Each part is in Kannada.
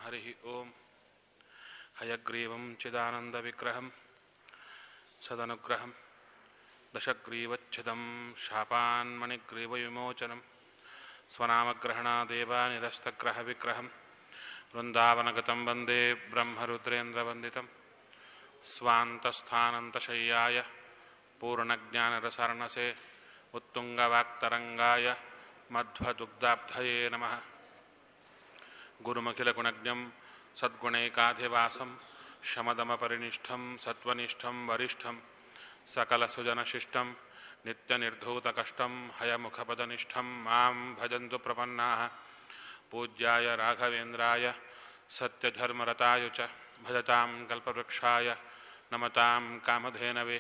हरिः ओम् हयग्रीवं चिदानन्दविग्रहं सदनुग्रहं दशग्रीवच्छिदं शापान्मणिग्रीवविमोचनं स्वनामग्रहणादेव निरस्तग्रहविग्रहं वृन्दावनगतं वन्दे ब्रह्मरुद्रेन्द्रवन्दितं स्वान्तस्थानन्तशय्याय पूर्णज्ञानरसर्णसे उत्तुङ्गवाक्तरङ्गाय मध्वदुग्धाब्धये नमः गुरुमखिलगुणज्ञं सद्गुणैकाधिवासं शमदमपरिनिष्ठं सत्त्वनिष्ठं वरिष्ठं सकलसुजनशिष्टं नित्यनिर्धूतकष्टं हयमुखपदनिष्ठं मां भजन्तु प्रपन्नाः पूज्याय राघवेन्द्राय सत्यधर्मरताय च भजतां कल्पवृक्षाय नमतां कामधेनवे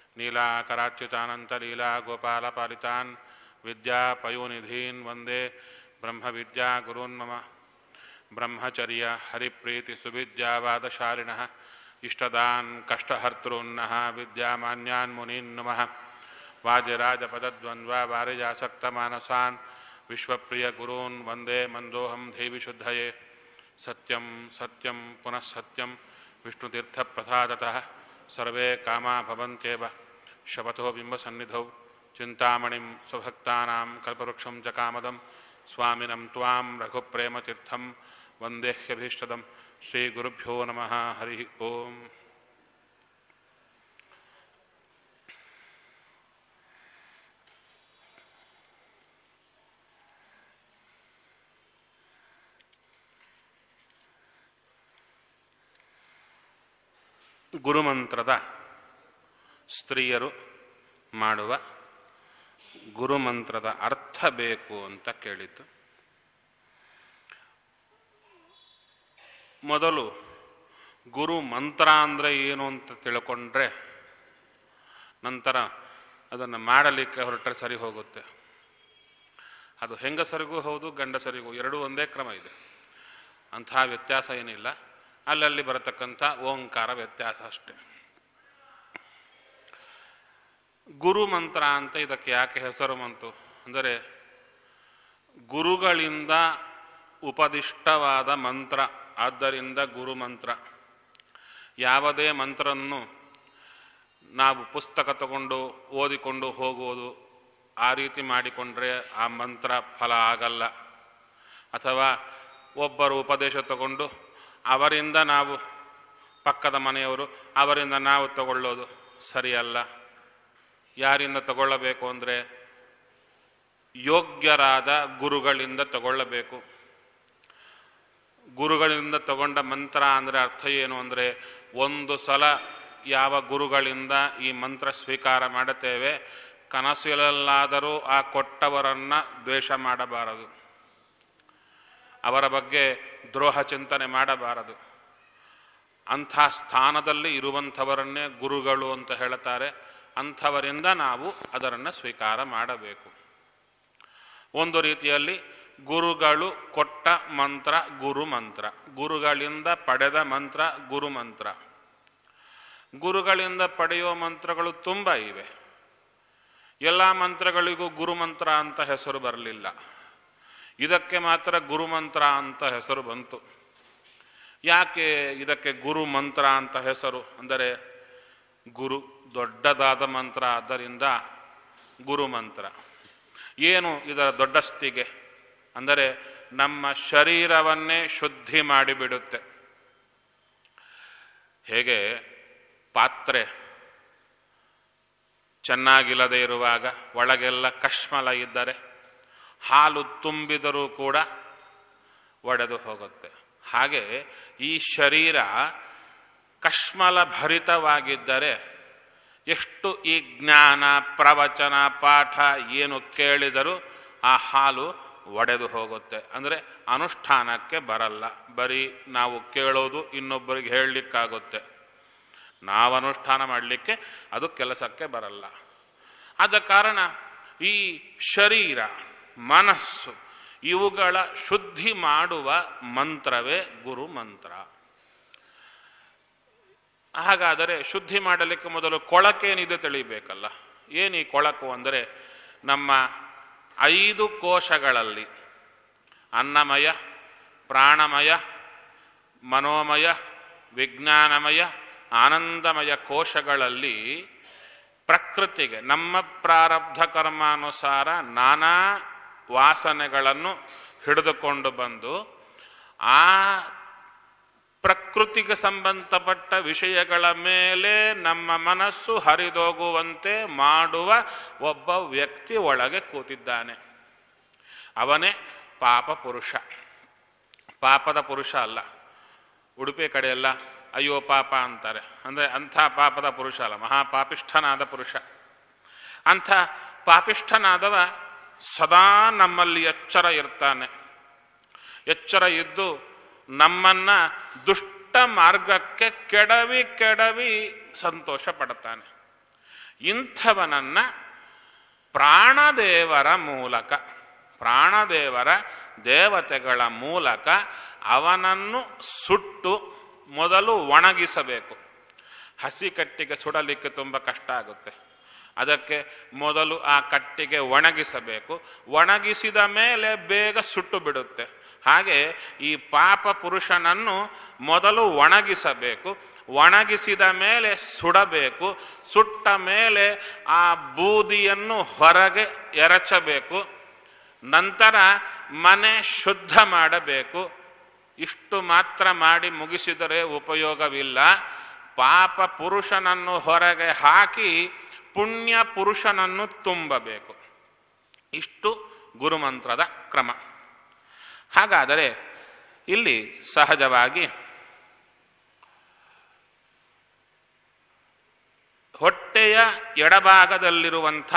नीलाकराच्युतानन्तलीलागोपालपालितान् विद्यापयोनिधीन् वन्दे ब्रह्मविद्यागुरून् मम ब्रह्मचर्य हरिप्रीतिसुविद्यावादशालिनः इष्टदान् कष्टहर्तॄन्नः विद्यामान्यान् मुनीन् नमः वाजराजपदद्वन्द्वारिजासक्तमानसान् विश्वप्रियगुरून् वन्दे मन्दोऽहं देविशुद्धये सत्यं सत्यं पुनः सत्यं विष्णुतीर्थप्रसादतः सर्वे कामा भवन्त्येव शपथो बिम्बसन्निधौ चिन्तामणिं स्वभक्तानां कल्पवृक्षं च कामदं स्वामिनं त्वां रघुप्रेमतीर्थं वन्देह्यभीष्टदं श्रीगुरुभ्यो नमः हरिः ओम् ಗುರುಮಂತ್ರದ ಸ್ತ್ರೀಯರು ಮಾಡುವ ಗುರುಮಂತ್ರದ ಅರ್ಥ ಬೇಕು ಅಂತ ಕೇಳಿದ್ದು ಮೊದಲು ಗುರು ಮಂತ್ರ ಅಂದರೆ ಏನು ಅಂತ ತಿಳ್ಕೊಂಡ್ರೆ ನಂತರ ಅದನ್ನು ಮಾಡಲಿಕ್ಕೆ ಹೊರಟ್ರೆ ಸರಿ ಹೋಗುತ್ತೆ ಅದು ಹೆಂಗಸರಿಗೂ ಹೌದು ಗಂಡಸರಿಗೂ ಎರಡೂ ಒಂದೇ ಕ್ರಮ ಇದೆ ಅಂಥ ವ್ಯತ್ಯಾಸ ಏನಿಲ್ಲ ಅಲ್ಲಲ್ಲಿ ಬರತಕ್ಕಂಥ ಓಂಕಾರ ವ್ಯತ್ಯಾಸ ಅಷ್ಟೆ ಗುರು ಮಂತ್ರ ಅಂತ ಇದಕ್ಕೆ ಯಾಕೆ ಹೆಸರು ಬಂತು ಅಂದರೆ ಗುರುಗಳಿಂದ ಉಪದಿಷ್ಟವಾದ ಮಂತ್ರ ಆದ್ದರಿಂದ ಗುರು ಮಂತ್ರ ಯಾವುದೇ ಮಂತ್ರನ್ನು ನಾವು ಪುಸ್ತಕ ತಗೊಂಡು ಓದಿಕೊಂಡು ಹೋಗುವುದು ಆ ರೀತಿ ಮಾಡಿಕೊಂಡ್ರೆ ಆ ಮಂತ್ರ ಫಲ ಆಗಲ್ಲ ಅಥವಾ ಒಬ್ಬರು ಉಪದೇಶ ತಗೊಂಡು ಅವರಿಂದ ನಾವು ಪಕ್ಕದ ಮನೆಯವರು ಅವರಿಂದ ನಾವು ತಗೊಳ್ಳೋದು ಸರಿಯಲ್ಲ ಯಾರಿಂದ ತಗೊಳ್ಳಬೇಕು ಅಂದರೆ ಯೋಗ್ಯರಾದ ಗುರುಗಳಿಂದ ತಗೊಳ್ಳಬೇಕು ಗುರುಗಳಿಂದ ತಗೊಂಡ ಮಂತ್ರ ಅಂದರೆ ಅರ್ಥ ಏನು ಅಂದರೆ ಒಂದು ಸಲ ಯಾವ ಗುರುಗಳಿಂದ ಈ ಮಂತ್ರ ಸ್ವೀಕಾರ ಮಾಡುತ್ತೇವೆ ಕನಸಿನಲ್ಲಾದರೂ ಆ ಕೊಟ್ಟವರನ್ನ ದ್ವೇಷ ಮಾಡಬಾರದು ಅವರ ಬಗ್ಗೆ ದ್ರೋಹ ಚಿಂತನೆ ಮಾಡಬಾರದು ಅಂಥ ಸ್ಥಾನದಲ್ಲಿ ಇರುವಂಥವರನ್ನೇ ಗುರುಗಳು ಅಂತ ಹೇಳುತ್ತಾರೆ ಅಂಥವರಿಂದ ನಾವು ಅದನ್ನು ಸ್ವೀಕಾರ ಮಾಡಬೇಕು ಒಂದು ರೀತಿಯಲ್ಲಿ ಗುರುಗಳು ಕೊಟ್ಟ ಮಂತ್ರ ಗುರು ಮಂತ್ರ ಗುರುಗಳಿಂದ ಪಡೆದ ಮಂತ್ರ ಗುರು ಮಂತ್ರ ಗುರುಗಳಿಂದ ಪಡೆಯುವ ಮಂತ್ರಗಳು ತುಂಬ ಇವೆ ಎಲ್ಲ ಮಂತ್ರಗಳಿಗೂ ಗುರುಮಂತ್ರ ಅಂತ ಹೆಸರು ಬರಲಿಲ್ಲ ಇದಕ್ಕೆ ಮಾತ್ರ ಗುರುಮಂತ್ರ ಅಂತ ಹೆಸರು ಬಂತು ಯಾಕೆ ಇದಕ್ಕೆ ಗುರು ಮಂತ್ರ ಅಂತ ಹೆಸರು ಅಂದರೆ ಗುರು ದೊಡ್ಡದಾದ ಮಂತ್ರ ಆದ್ದರಿಂದ ಗುರು ಮಂತ್ರ ಏನು ಇದರ ದೊಡ್ಡಸ್ತಿಗೆ ಅಂದರೆ ನಮ್ಮ ಶರೀರವನ್ನೇ ಶುದ್ಧಿ ಮಾಡಿಬಿಡುತ್ತೆ ಹೇಗೆ ಪಾತ್ರೆ ಚೆನ್ನಾಗಿಲ್ಲದೆ ಇರುವಾಗ ಒಳಗೆಲ್ಲ ಕಶ್ಮಲ ಇದ್ದರೆ ಹಾಲು ತುಂಬಿದರೂ ಕೂಡ ಒಡೆದು ಹೋಗುತ್ತೆ ಹಾಗೆ ಈ ಶರೀರ ಕಶ್ಮಲ ಭರಿತವಾಗಿದ್ದರೆ ಎಷ್ಟು ಈ ಜ್ಞಾನ ಪ್ರವಚನ ಪಾಠ ಏನು ಕೇಳಿದರೂ ಆ ಹಾಲು ಒಡೆದು ಹೋಗುತ್ತೆ ಅಂದರೆ ಅನುಷ್ಠಾನಕ್ಕೆ ಬರಲ್ಲ ಬರೀ ನಾವು ಕೇಳೋದು ಇನ್ನೊಬ್ಬರಿಗೆ ಹೇಳಲಿಕ್ಕಾಗುತ್ತೆ ನಾವು ಅನುಷ್ಠಾನ ಮಾಡಲಿಕ್ಕೆ ಅದು ಕೆಲಸಕ್ಕೆ ಬರಲ್ಲ ಆದ ಕಾರಣ ಈ ಶರೀರ ಮನಸ್ಸು ಇವುಗಳ ಶುದ್ಧಿ ಮಾಡುವ ಮಂತ್ರವೇ ಗುರು ಮಂತ್ರ ಹಾಗಾದರೆ ಶುದ್ಧಿ ಮಾಡಲಿಕ್ಕೆ ಮೊದಲು ಕೊಳಕೇನಿದೆ ತಿಳಿಬೇಕಲ್ಲ ಏನು ಈ ಕೊಳಕು ಅಂದರೆ ನಮ್ಮ ಐದು ಕೋಶಗಳಲ್ಲಿ ಅನ್ನಮಯ ಪ್ರಾಣಮಯ ಮನೋಮಯ ವಿಜ್ಞಾನಮಯ ಆನಂದಮಯ ಕೋಶಗಳಲ್ಲಿ ಪ್ರಕೃತಿಗೆ ನಮ್ಮ ಪ್ರಾರಬ್ಧ ಕರ್ಮಾನುಸಾರ ನಾನಾ ವಾಸನೆಗಳನ್ನು ಹಿಡಿದುಕೊಂಡು ಬಂದು ಆ ಪ್ರಕೃತಿಗೆ ಸಂಬಂಧಪಟ್ಟ ವಿಷಯಗಳ ಮೇಲೆ ನಮ್ಮ ಮನಸ್ಸು ಹರಿದೋಗುವಂತೆ ಮಾಡುವ ಒಬ್ಬ ವ್ಯಕ್ತಿ ಒಳಗೆ ಕೂತಿದ್ದಾನೆ ಅವನೇ ಪಾಪ ಪುರುಷ ಪಾಪದ ಪುರುಷ ಅಲ್ಲ ಉಡುಪಿ ಕಡೆಯೆಲ್ಲ ಅಯ್ಯೋ ಪಾಪ ಅಂತಾರೆ ಅಂದರೆ ಅಂಥ ಪಾಪದ ಪುರುಷ ಅಲ್ಲ ಮಹಾಪಾಪಿಷ್ಠನಾದ ಪುರುಷ ಅಂಥ ಪಾಪಿಷ್ಠನಾದವ ಸದಾ ನಮ್ಮಲ್ಲಿ ಎಚ್ಚರ ಇರ್ತಾನೆ ಎಚ್ಚರ ಇದ್ದು ನಮ್ಮನ್ನ ದುಷ್ಟ ಮಾರ್ಗಕ್ಕೆ ಕೆಡವಿ ಕೆಡವಿ ಸಂತೋಷ ಪಡ್ತಾನೆ ಇಂಥವನನ್ನ ಪ್ರಾಣದೇವರ ಮೂಲಕ ಪ್ರಾಣದೇವರ ದೇವತೆಗಳ ಮೂಲಕ ಅವನನ್ನು ಸುಟ್ಟು ಮೊದಲು ಒಣಗಿಸಬೇಕು ಹಸಿ ಕಟ್ಟಿಗೆ ಸುಡಲಿಕ್ಕೆ ತುಂಬ ಕಷ್ಟ ಆಗುತ್ತೆ ಅದಕ್ಕೆ ಮೊದಲು ಆ ಕಟ್ಟಿಗೆ ಒಣಗಿಸಬೇಕು ಒಣಗಿಸಿದ ಮೇಲೆ ಬೇಗ ಸುಟ್ಟು ಬಿಡುತ್ತೆ ಹಾಗೆ ಈ ಪಾಪ ಪುರುಷನನ್ನು ಮೊದಲು ಒಣಗಿಸಬೇಕು ಒಣಗಿಸಿದ ಮೇಲೆ ಸುಡಬೇಕು ಸುಟ್ಟ ಮೇಲೆ ಆ ಬೂದಿಯನ್ನು ಹೊರಗೆ ಎರಚಬೇಕು ನಂತರ ಮನೆ ಶುದ್ಧ ಮಾಡಬೇಕು ಇಷ್ಟು ಮಾತ್ರ ಮಾಡಿ ಮುಗಿಸಿದರೆ ಉಪಯೋಗವಿಲ್ಲ ಪಾಪ ಪುರುಷನನ್ನು ಹೊರಗೆ ಹಾಕಿ ಪುಣ್ಯ ಪುರುಷನನ್ನು ತುಂಬಬೇಕು ಇಷ್ಟು ಗುರುಮಂತ್ರದ ಕ್ರಮ ಹಾಗಾದರೆ ಇಲ್ಲಿ ಸಹಜವಾಗಿ ಹೊಟ್ಟೆಯ ಎಡಭಾಗದಲ್ಲಿರುವಂಥ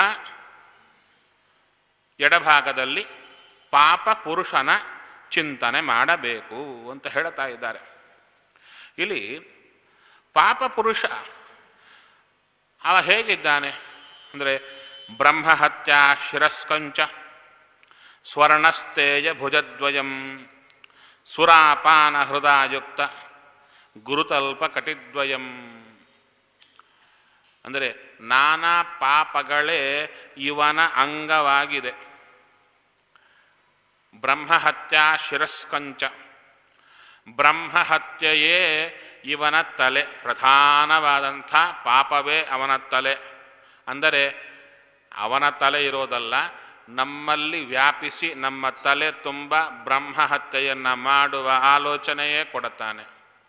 ಎಡಭಾಗದಲ್ಲಿ ಪಾಪ ಪುರುಷನ ಚಿಂತನೆ ಮಾಡಬೇಕು ಅಂತ ಹೇಳ್ತಾ ಇದ್ದಾರೆ ಇಲ್ಲಿ ಪಾಪ ಪುರುಷ ಅವ ಹೇಗಿದ್ದಾನೆ ಅಂದರೆ ಬ್ರಹ್ಮಹತ್ಯ ಶಿರಸ್ಕಂಚ ಸ್ವರ್ಣಸ್ತೇಜ ಭುಜದ್ವಯಂ ಸುರಾಪಾನ ಹೃದಯುಕ್ತ ಗುರುತಲ್ಪ ಕಟಿದ್ವಯಂ ಅಂದರೆ ನಾನಾ ಪಾಪಗಳೇ ಇವನ ಅಂಗವಾಗಿದೆ ಬ್ರಹ್ಮಹತ್ಯ ಶಿರಸ್ಕಂಚ ಬ್ರಹ್ಮಹತ್ಯೆಯೇ ಇವನ ತಲೆ ಪ್ರಧಾನವಾದಂಥ ಪಾಪವೇ ಅವನ ತಲೆ ಅಂದರೆ ಅವನ ತಲೆ ಇರೋದಲ್ಲ ನಮ್ಮಲ್ಲಿ ವ್ಯಾಪಿಸಿ ನಮ್ಮ ತಲೆ ತುಂಬ ಬ್ರಹ್ಮಹತ್ಯೆಯನ್ನ ಮಾಡುವ ಆಲೋಚನೆಯೇ ಕೊಡುತ್ತಾನೆ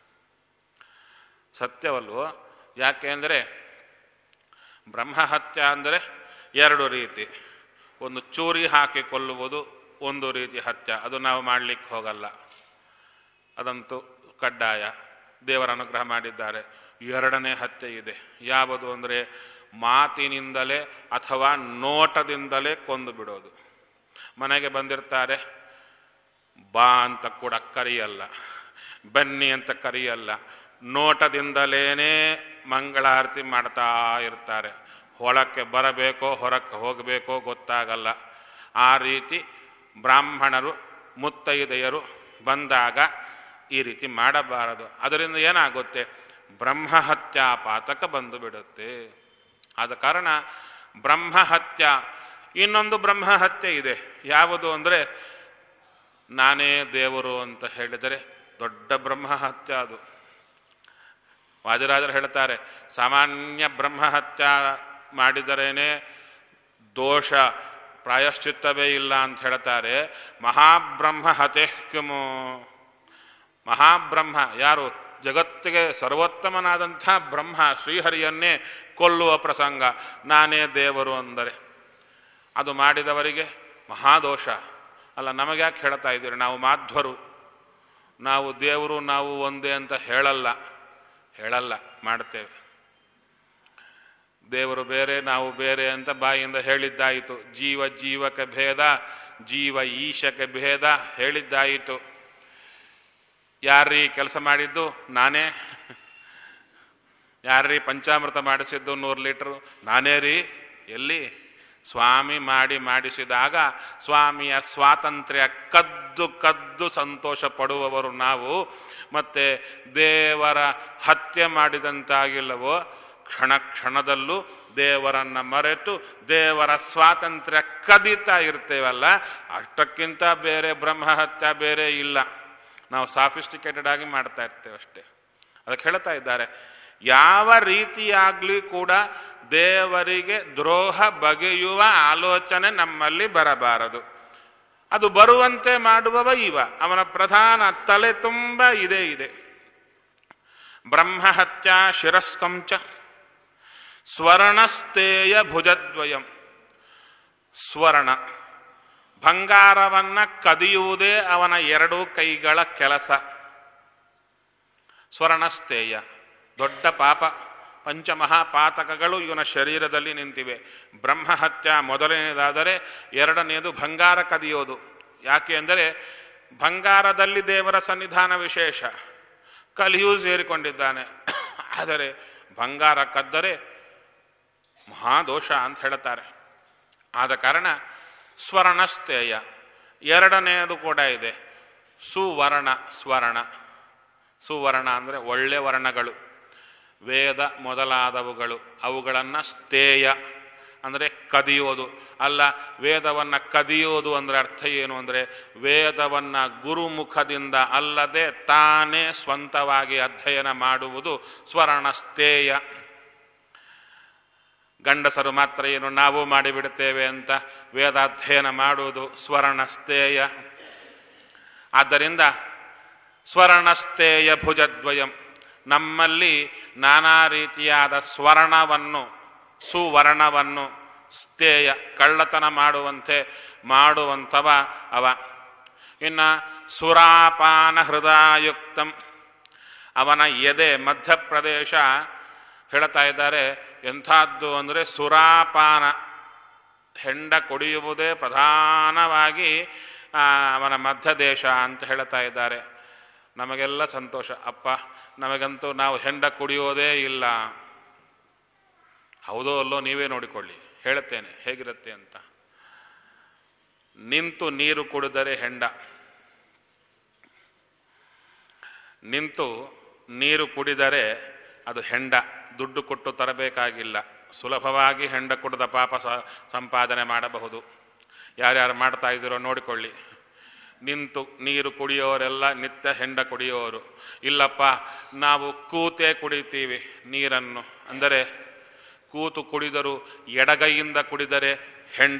ಸತ್ಯವಲ್ವೋ ಯಾಕೆಂದರೆ ಬ್ರಹ್ಮಹತ್ಯ ಅಂದರೆ ಎರಡು ರೀತಿ ಒಂದು ಚೂರಿ ಹಾಕಿ ಕೊಲ್ಲುವುದು ಒಂದು ರೀತಿ ಹತ್ಯ ಅದು ನಾವು ಮಾಡಲಿಕ್ಕೆ ಹೋಗಲ್ಲ ಅದಂತೂ ಕಡ್ಡಾಯ ದೇವರ ಅನುಗ್ರಹ ಮಾಡಿದ್ದಾರೆ ಎರಡನೇ ಹತ್ಯೆ ಇದೆ ಯಾವುದು ಅಂದರೆ ಮಾತಿನಿಂದಲೇ ಅಥವಾ ನೋಟದಿಂದಲೇ ಕೊಂದು ಬಿಡೋದು ಮನೆಗೆ ಬಂದಿರ್ತಾರೆ ಬಾ ಅಂತ ಕೂಡ ಕರೆಯಲ್ಲ ಬನ್ನಿ ಅಂತ ಕರೆಯಲ್ಲ ನೋಟದಿಂದಲೇನೆ ಮಂಗಳಾರತಿ ಮಾಡ್ತಾ ಇರ್ತಾರೆ ಹೊಳಕ್ಕೆ ಬರಬೇಕೋ ಹೊರಕ್ಕೆ ಹೋಗಬೇಕೋ ಗೊತ್ತಾಗಲ್ಲ ಆ ರೀತಿ ಬ್ರಾಹ್ಮಣರು ಮುತ್ತೈದೆಯರು ಬಂದಾಗ ಈ ರೀತಿ ಮಾಡಬಾರದು ಅದರಿಂದ ಏನಾಗುತ್ತೆ ಬ್ರಹ್ಮಹತ್ಯಾ ಪಾತಕ ಬಂದು ಬಿಡುತ್ತೆ ಆದ ಕಾರಣ ಬ್ರಹ್ಮಹತ್ಯ ಇನ್ನೊಂದು ಬ್ರಹ್ಮಹತ್ಯೆ ಇದೆ ಯಾವುದು ಅಂದರೆ ನಾನೇ ದೇವರು ಅಂತ ಹೇಳಿದರೆ ದೊಡ್ಡ ಬ್ರಹ್ಮಹತ್ಯ ಅದು ವಾದಿರಾಜರು ಹೇಳ್ತಾರೆ ಸಾಮಾನ್ಯ ಬ್ರಹ್ಮಹತ್ಯ ಮಾಡಿದರೇನೆ ದೋಷ ಪ್ರಾಯಶ್ಚಿತ್ತವೇ ಇಲ್ಲ ಅಂತ ಹೇಳ್ತಾರೆ ಮಹಾಬ್ರಹ್ಮ ಹತೇಹ್ಕಿಮು ಮಹಾಬ್ರಹ್ಮ ಯಾರು ಜಗತ್ತಿಗೆ ಸರ್ವೋತ್ತಮನಾದಂಥ ಬ್ರಹ್ಮ ಶ್ರೀಹರಿಯನ್ನೇ ಕೊಲ್ಲುವ ಪ್ರಸಂಗ ನಾನೇ ದೇವರು ಅಂದರೆ ಅದು ಮಾಡಿದವರಿಗೆ ಮಹಾದೋಷ ಅಲ್ಲ ನಮಗ್ಯಾಕೆ ಹೇಳ್ತಾ ಇದ್ದೀರಿ ನಾವು ಮಾಧ್ವರು ನಾವು ದೇವರು ನಾವು ಒಂದೇ ಅಂತ ಹೇಳಲ್ಲ ಹೇಳಲ್ಲ ಮಾಡ್ತೇವೆ ದೇವರು ಬೇರೆ ನಾವು ಬೇರೆ ಅಂತ ಬಾಯಿಂದ ಹೇಳಿದ್ದಾಯಿತು ಜೀವ ಜೀವಕ್ಕೆ ಭೇದ ಜೀವ ಈಶಕ್ಕೆ ಭೇದ ಹೇಳಿದ್ದಾಯಿತು ಯಾರ್ರೀ ಕೆಲಸ ಮಾಡಿದ್ದು ನಾನೇ ಯಾರ್ರೀ ಪಂಚಾಮೃತ ಮಾಡಿಸಿದ್ದು ನೂರು ಲೀಟರ್ ನಾನೇ ರೀ ಎಲ್ಲಿ ಸ್ವಾಮಿ ಮಾಡಿ ಮಾಡಿಸಿದಾಗ ಸ್ವಾಮಿಯ ಸ್ವಾತಂತ್ರ್ಯ ಕದ್ದು ಕದ್ದು ಸಂತೋಷ ಪಡುವವರು ನಾವು ಮತ್ತೆ ದೇವರ ಹತ್ಯೆ ಮಾಡಿದಂತಾಗಿಲ್ಲವೋ ಕ್ಷಣ ಕ್ಷಣದಲ್ಲೂ ದೇವರನ್ನ ಮರೆತು ದೇವರ ಸ್ವಾತಂತ್ರ್ಯ ಕದೀತಾ ಇರ್ತೇವಲ್ಲ ಅಷ್ಟಕ್ಕಿಂತ ಬೇರೆ ಬ್ರಹ್ಮಹತ್ಯ ಬೇರೆ ಇಲ್ಲ ನಾವು ಸಾಫಿಸ್ಟಿಕೇಟೆಡ್ ಆಗಿ ಮಾಡ್ತಾ ಇರ್ತೇವೆ ಅಷ್ಟೇ ಅದಕ್ಕೆ ಹೇಳ್ತಾ ಇದ್ದಾರೆ ಯಾವ ರೀತಿಯಾಗ್ಲಿ ಕೂಡ ದೇವರಿಗೆ ದ್ರೋಹ ಬಗೆಯುವ ಆಲೋಚನೆ ನಮ್ಮಲ್ಲಿ ಬರಬಾರದು ಅದು ಬರುವಂತೆ ಮಾಡುವವ ಇವ ಅವನ ಪ್ರಧಾನ ತಲೆ ತುಂಬ ಇದೇ ಇದೆ ಬ್ರಹ್ಮಹತ್ಯ ಶಿರಸ್ಕಂಚ ಸ್ವರ್ಣಸ್ತೇಯ ಭುಜದ್ವಯಂ ಸ್ವರ್ಣ ಬಂಗಾರವನ್ನ ಕದಿಯುವುದೇ ಅವನ ಎರಡೂ ಕೈಗಳ ಕೆಲಸ ಸ್ವರ್ಣಸ್ತೇಯ ದೊಡ್ಡ ಪಾಪ ಪಂಚಮಹಾಪಾತಕಗಳು ಇವನ ಶರೀರದಲ್ಲಿ ನಿಂತಿವೆ ಬ್ರಹ್ಮಹತ್ಯ ಮೊದಲನೇದಾದರೆ ಎರಡನೆಯದು ಬಂಗಾರ ಕದಿಯೋದು ಯಾಕೆ ಅಂದರೆ ಬಂಗಾರದಲ್ಲಿ ದೇವರ ಸನ್ನಿಧಾನ ವಿಶೇಷ ಕಲಿಯೂ ಸೇರಿಕೊಂಡಿದ್ದಾನೆ ಆದರೆ ಬಂಗಾರ ಕದ್ದರೆ ಮಹಾದೋಷ ಅಂತ ಹೇಳುತ್ತಾರೆ ಆದ ಕಾರಣ ಸ್ವರ್ಣಸ್ತೇಯ ಎರಡನೆಯದು ಕೂಡ ಇದೆ ಸುವರ್ಣ ಸ್ವರ್ಣ ಸುವರ್ಣ ಅಂದರೆ ಒಳ್ಳೆ ವರ್ಣಗಳು ವೇದ ಮೊದಲಾದವುಗಳು ಅವುಗಳನ್ನು ಸ್ಥೇಯ ಅಂದರೆ ಕದಿಯೋದು ಅಲ್ಲ ವೇದವನ್ನು ಕದಿಯೋದು ಅಂದರೆ ಅರ್ಥ ಏನು ಅಂದರೆ ವೇದವನ್ನು ಗುರುಮುಖದಿಂದ ಅಲ್ಲದೆ ತಾನೇ ಸ್ವಂತವಾಗಿ ಅಧ್ಯಯನ ಮಾಡುವುದು ಸ್ವರ್ಣಸ್ಥೇಯ ಗಂಡಸರು ಮಾತ್ರ ಏನು ನಾವು ಮಾಡಿಬಿಡುತ್ತೇವೆ ಅಂತ ವೇದಾಧ್ಯಯನ ಮಾಡುವುದು ಸ್ವರ್ಣಸ್ಥೇಯ ಆದ್ದರಿಂದ ಸ್ವರ್ಣಸ್ಥೇಯ ಭುಜದ್ವಯಂ ನಮ್ಮಲ್ಲಿ ನಾನಾ ರೀತಿಯಾದ ಸ್ವರ್ಣವನ್ನು ಸುವರ್ಣವನ್ನು ಸ್ಥೇಯ ಕಳ್ಳತನ ಮಾಡುವಂತೆ ಮಾಡುವಂಥವ ಅವ ಇನ್ನ ಸುರಾಪಾನ ಹೃದಯುಕ್ತಂ ಅವನ ಎದೆ ಮಧ್ಯಪ್ರದೇಶ ಹೇಳ್ತಾ ಇದ್ದಾರೆ ಎಂಥದ್ದು ಅಂದರೆ ಸುರಾಪಾನ ಹೆಂಡ ಕುಡಿಯುವುದೇ ಪ್ರಧಾನವಾಗಿ ಆ, ಅವನ ಮಧ್ಯದೇಶ ಅಂತ ಹೇಳ್ತಾ ಇದ್ದಾರೆ ನಮಗೆಲ್ಲ ಸಂತೋಷ ಅಪ್ಪ ನಮಗಂತೂ ನಾವು ಹೆಂಡ ಕುಡಿಯೋದೇ ಇಲ್ಲ ಹೌದೋ ಅಲ್ಲೋ ನೀವೇ ನೋಡಿಕೊಳ್ಳಿ ಹೇಳುತ್ತೇನೆ ಹೇಗಿರುತ್ತೆ ಅಂತ ನಿಂತು ನೀರು ಕುಡಿದರೆ ಹೆಂಡ ನಿಂತು ನೀರು ಕುಡಿದರೆ ಅದು ಹೆಂಡ ದುಡ್ಡು ಕೊಟ್ಟು ತರಬೇಕಾಗಿಲ್ಲ ಸುಲಭವಾಗಿ ಹೆಂಡ ಕುಡಿದ ಪಾಪ ಸ- ಸಂಪಾದನೆ ಮಾಡಬಹುದು ಯಾರ್ಯಾರು ಮಾಡ್ತಾ ಇದ್ದೀರೋ ನೋಡಿಕೊಳ್ಳಿ ನಿಂತು ನೀರು ಕುಡಿಯೋರೆಲ್ಲ ನಿತ್ಯ ಹೆಂಡ ಕುಡಿಯೋರು ಇಲ್ಲಪ್ಪ ನಾವು ಕೂತೇ ಕುಡಿತೀವಿ ನೀರನ್ನು ಅಂದರೆ ಕೂತು ಕುಡಿದರು ಎಡಗೈಯಿಂದ ಕುಡಿದರೆ ಹೆಂಡ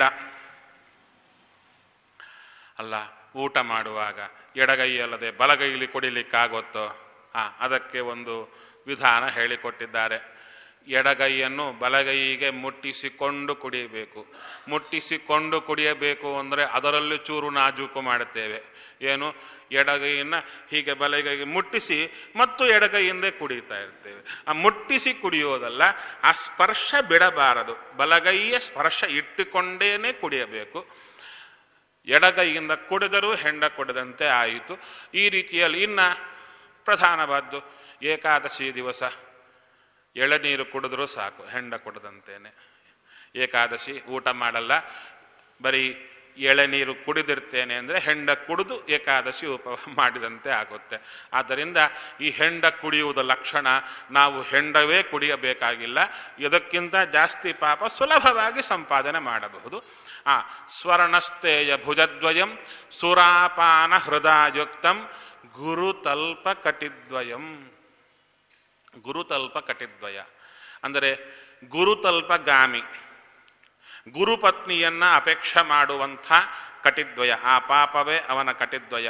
ಅಲ್ಲ ಊಟ ಮಾಡುವಾಗ ಎಡಗೈ ಅಲ್ಲದೆ ಬಲಗೈಲಿ ಕುಡಿಲಿಕ್ಕಾಗುತ್ತೋ ಆ ಅದಕ್ಕೆ ಒಂದು ವಿಧಾನ ಹೇಳಿಕೊಟ್ಟಿದ್ದಾರೆ ಎಡಗೈಯನ್ನು ಬಲಗೈಗೆ ಮುಟ್ಟಿಸಿಕೊಂಡು ಕುಡಿಯಬೇಕು ಮುಟ್ಟಿಸಿಕೊಂಡು ಕುಡಿಯಬೇಕು ಅಂದರೆ ಅದರಲ್ಲಿ ಚೂರು ನಾಜೂಕು ಮಾಡುತ್ತೇವೆ ಏನು ಎಡಗೈಯನ್ನು ಹೀಗೆ ಬಲಗೈಗೆ ಮುಟ್ಟಿಸಿ ಮತ್ತು ಎಡಗೈಯಿಂದೇ ಕುಡಿತಾ ಇರ್ತೇವೆ ಆ ಮುಟ್ಟಿಸಿ ಕುಡಿಯೋದಲ್ಲ ಆ ಸ್ಪರ್ಶ ಬಿಡಬಾರದು ಬಲಗೈಯ ಸ್ಪರ್ಶ ಇಟ್ಟುಕೊಂಡೇನೆ ಕುಡಿಯಬೇಕು ಎಡಗೈಯಿಂದ ಕುಡಿದರೂ ಹೆಂಡ ಕುಡಿದಂತೆ ಆಯಿತು ಈ ರೀತಿಯಲ್ಲಿ ಇನ್ನ ಪ್ರಧಾನವಾದ್ದು ಏಕಾದಶಿ ದಿವಸ ಎಳನೀರು ಕುಡಿದ್ರೂ ಸಾಕು ಹೆಂಡ ಕುಡದಂತೇನೆ ಏಕಾದಶಿ ಊಟ ಮಾಡಲ್ಲ ಬರೀ ಎಳೆನೀರು ಕುಡಿದಿರ್ತೇನೆ ಅಂದರೆ ಹೆಂಡ ಕುಡಿದು ಏಕಾದಶಿ ಉಪ ಮಾಡಿದಂತೆ ಆಗುತ್ತೆ ಆದ್ದರಿಂದ ಈ ಹೆಂಡ ಕುಡಿಯುವುದ ಲಕ್ಷಣ ನಾವು ಹೆಂಡವೇ ಕುಡಿಯಬೇಕಾಗಿಲ್ಲ ಇದಕ್ಕಿಂತ ಜಾಸ್ತಿ ಪಾಪ ಸುಲಭವಾಗಿ ಸಂಪಾದನೆ ಮಾಡಬಹುದು ಆ ಸ್ವರ್ಣಸ್ಥೇಯ ಭುಜದ್ವಯಂ ಸುರಾಪಾನ ಹೃದಯುಕ್ತಂ ಗುರುತಲ್ಪ ಕಟಿದ್ವಯಂ ಗುರುತಲ್ಪ ಕಟಿದ್ವಯ ಅಂದರೆ ಗುರುತಲ್ಪಗಾಮಿ ಗುರುಪತ್ನಿಯನ್ನ ಅಪೇಕ್ಷೆ ಮಾಡುವಂಥ ಕಟಿದ್ವಯ ಆ ಪಾಪವೇ ಅವನ ಕಟಿದ್ವಯ